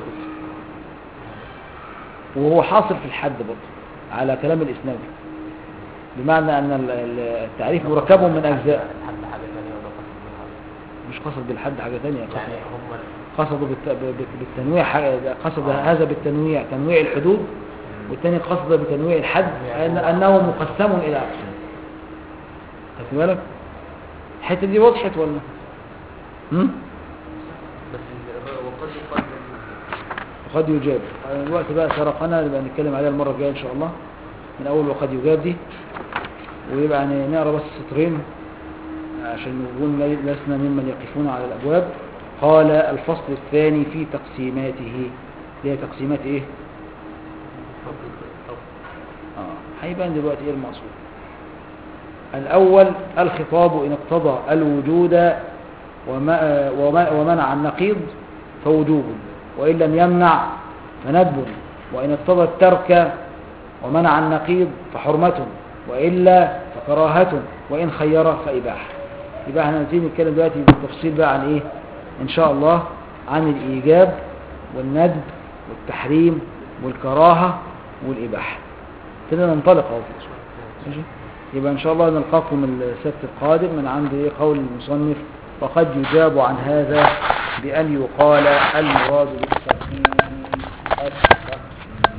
وهو حاصل في الحد برضه على كلام الاسناوي بمعنى ان ال- ال- التعريف مركب من اجزاء الحد حاجه ثانيه ولا قصد بالحد مش قصد بالحد حاجه ثانيه يعني هم قصدوا بالت- ب- بالتنويع حاجة- قصد هذا بالتنويع تنويع الحدود والثاني قصد بتنويع الحد أن أنه مقسم إلى أقسام خدت بالك الحتة دي وضحت ولا هم؟ بس ال- وقد يقال وقد يجاب الوقت بقى سرقنا نبقى نتكلم عليها المرة الجاية إن شاء الله من أول وقد يجاب دي ويبقى يعني نقرأ بس سطرين عشان نكون لي- لسنا ممن يقفون على الأبواب قال الفصل الثاني في تقسيماته اللي هي تقسيمات إيه؟ آه هيبان دلوقتي إيه المقصود الأول الخطاب إن اقتضى الوجود وما وما ومنع النقيض فوجوب وإن لم يمنع فندب وإن اقتضى الترك ومنع النقيض فحرمة وإلا فكراهة وإن خير فإباحة يبقى احنا نبتدي نتكلم دلوقتي بالتفصيل بقى عن إيه إن شاء الله عن الإيجاب والندب والتحريم والكراهة والإباحة ابتدينا ننطلق أهو ماشي يبقى إن شاء الله نلقاكم السبت القادم من عند إيه قول المصنف وقد يجاب عن هذا بأن يقال المراد بالتقسيم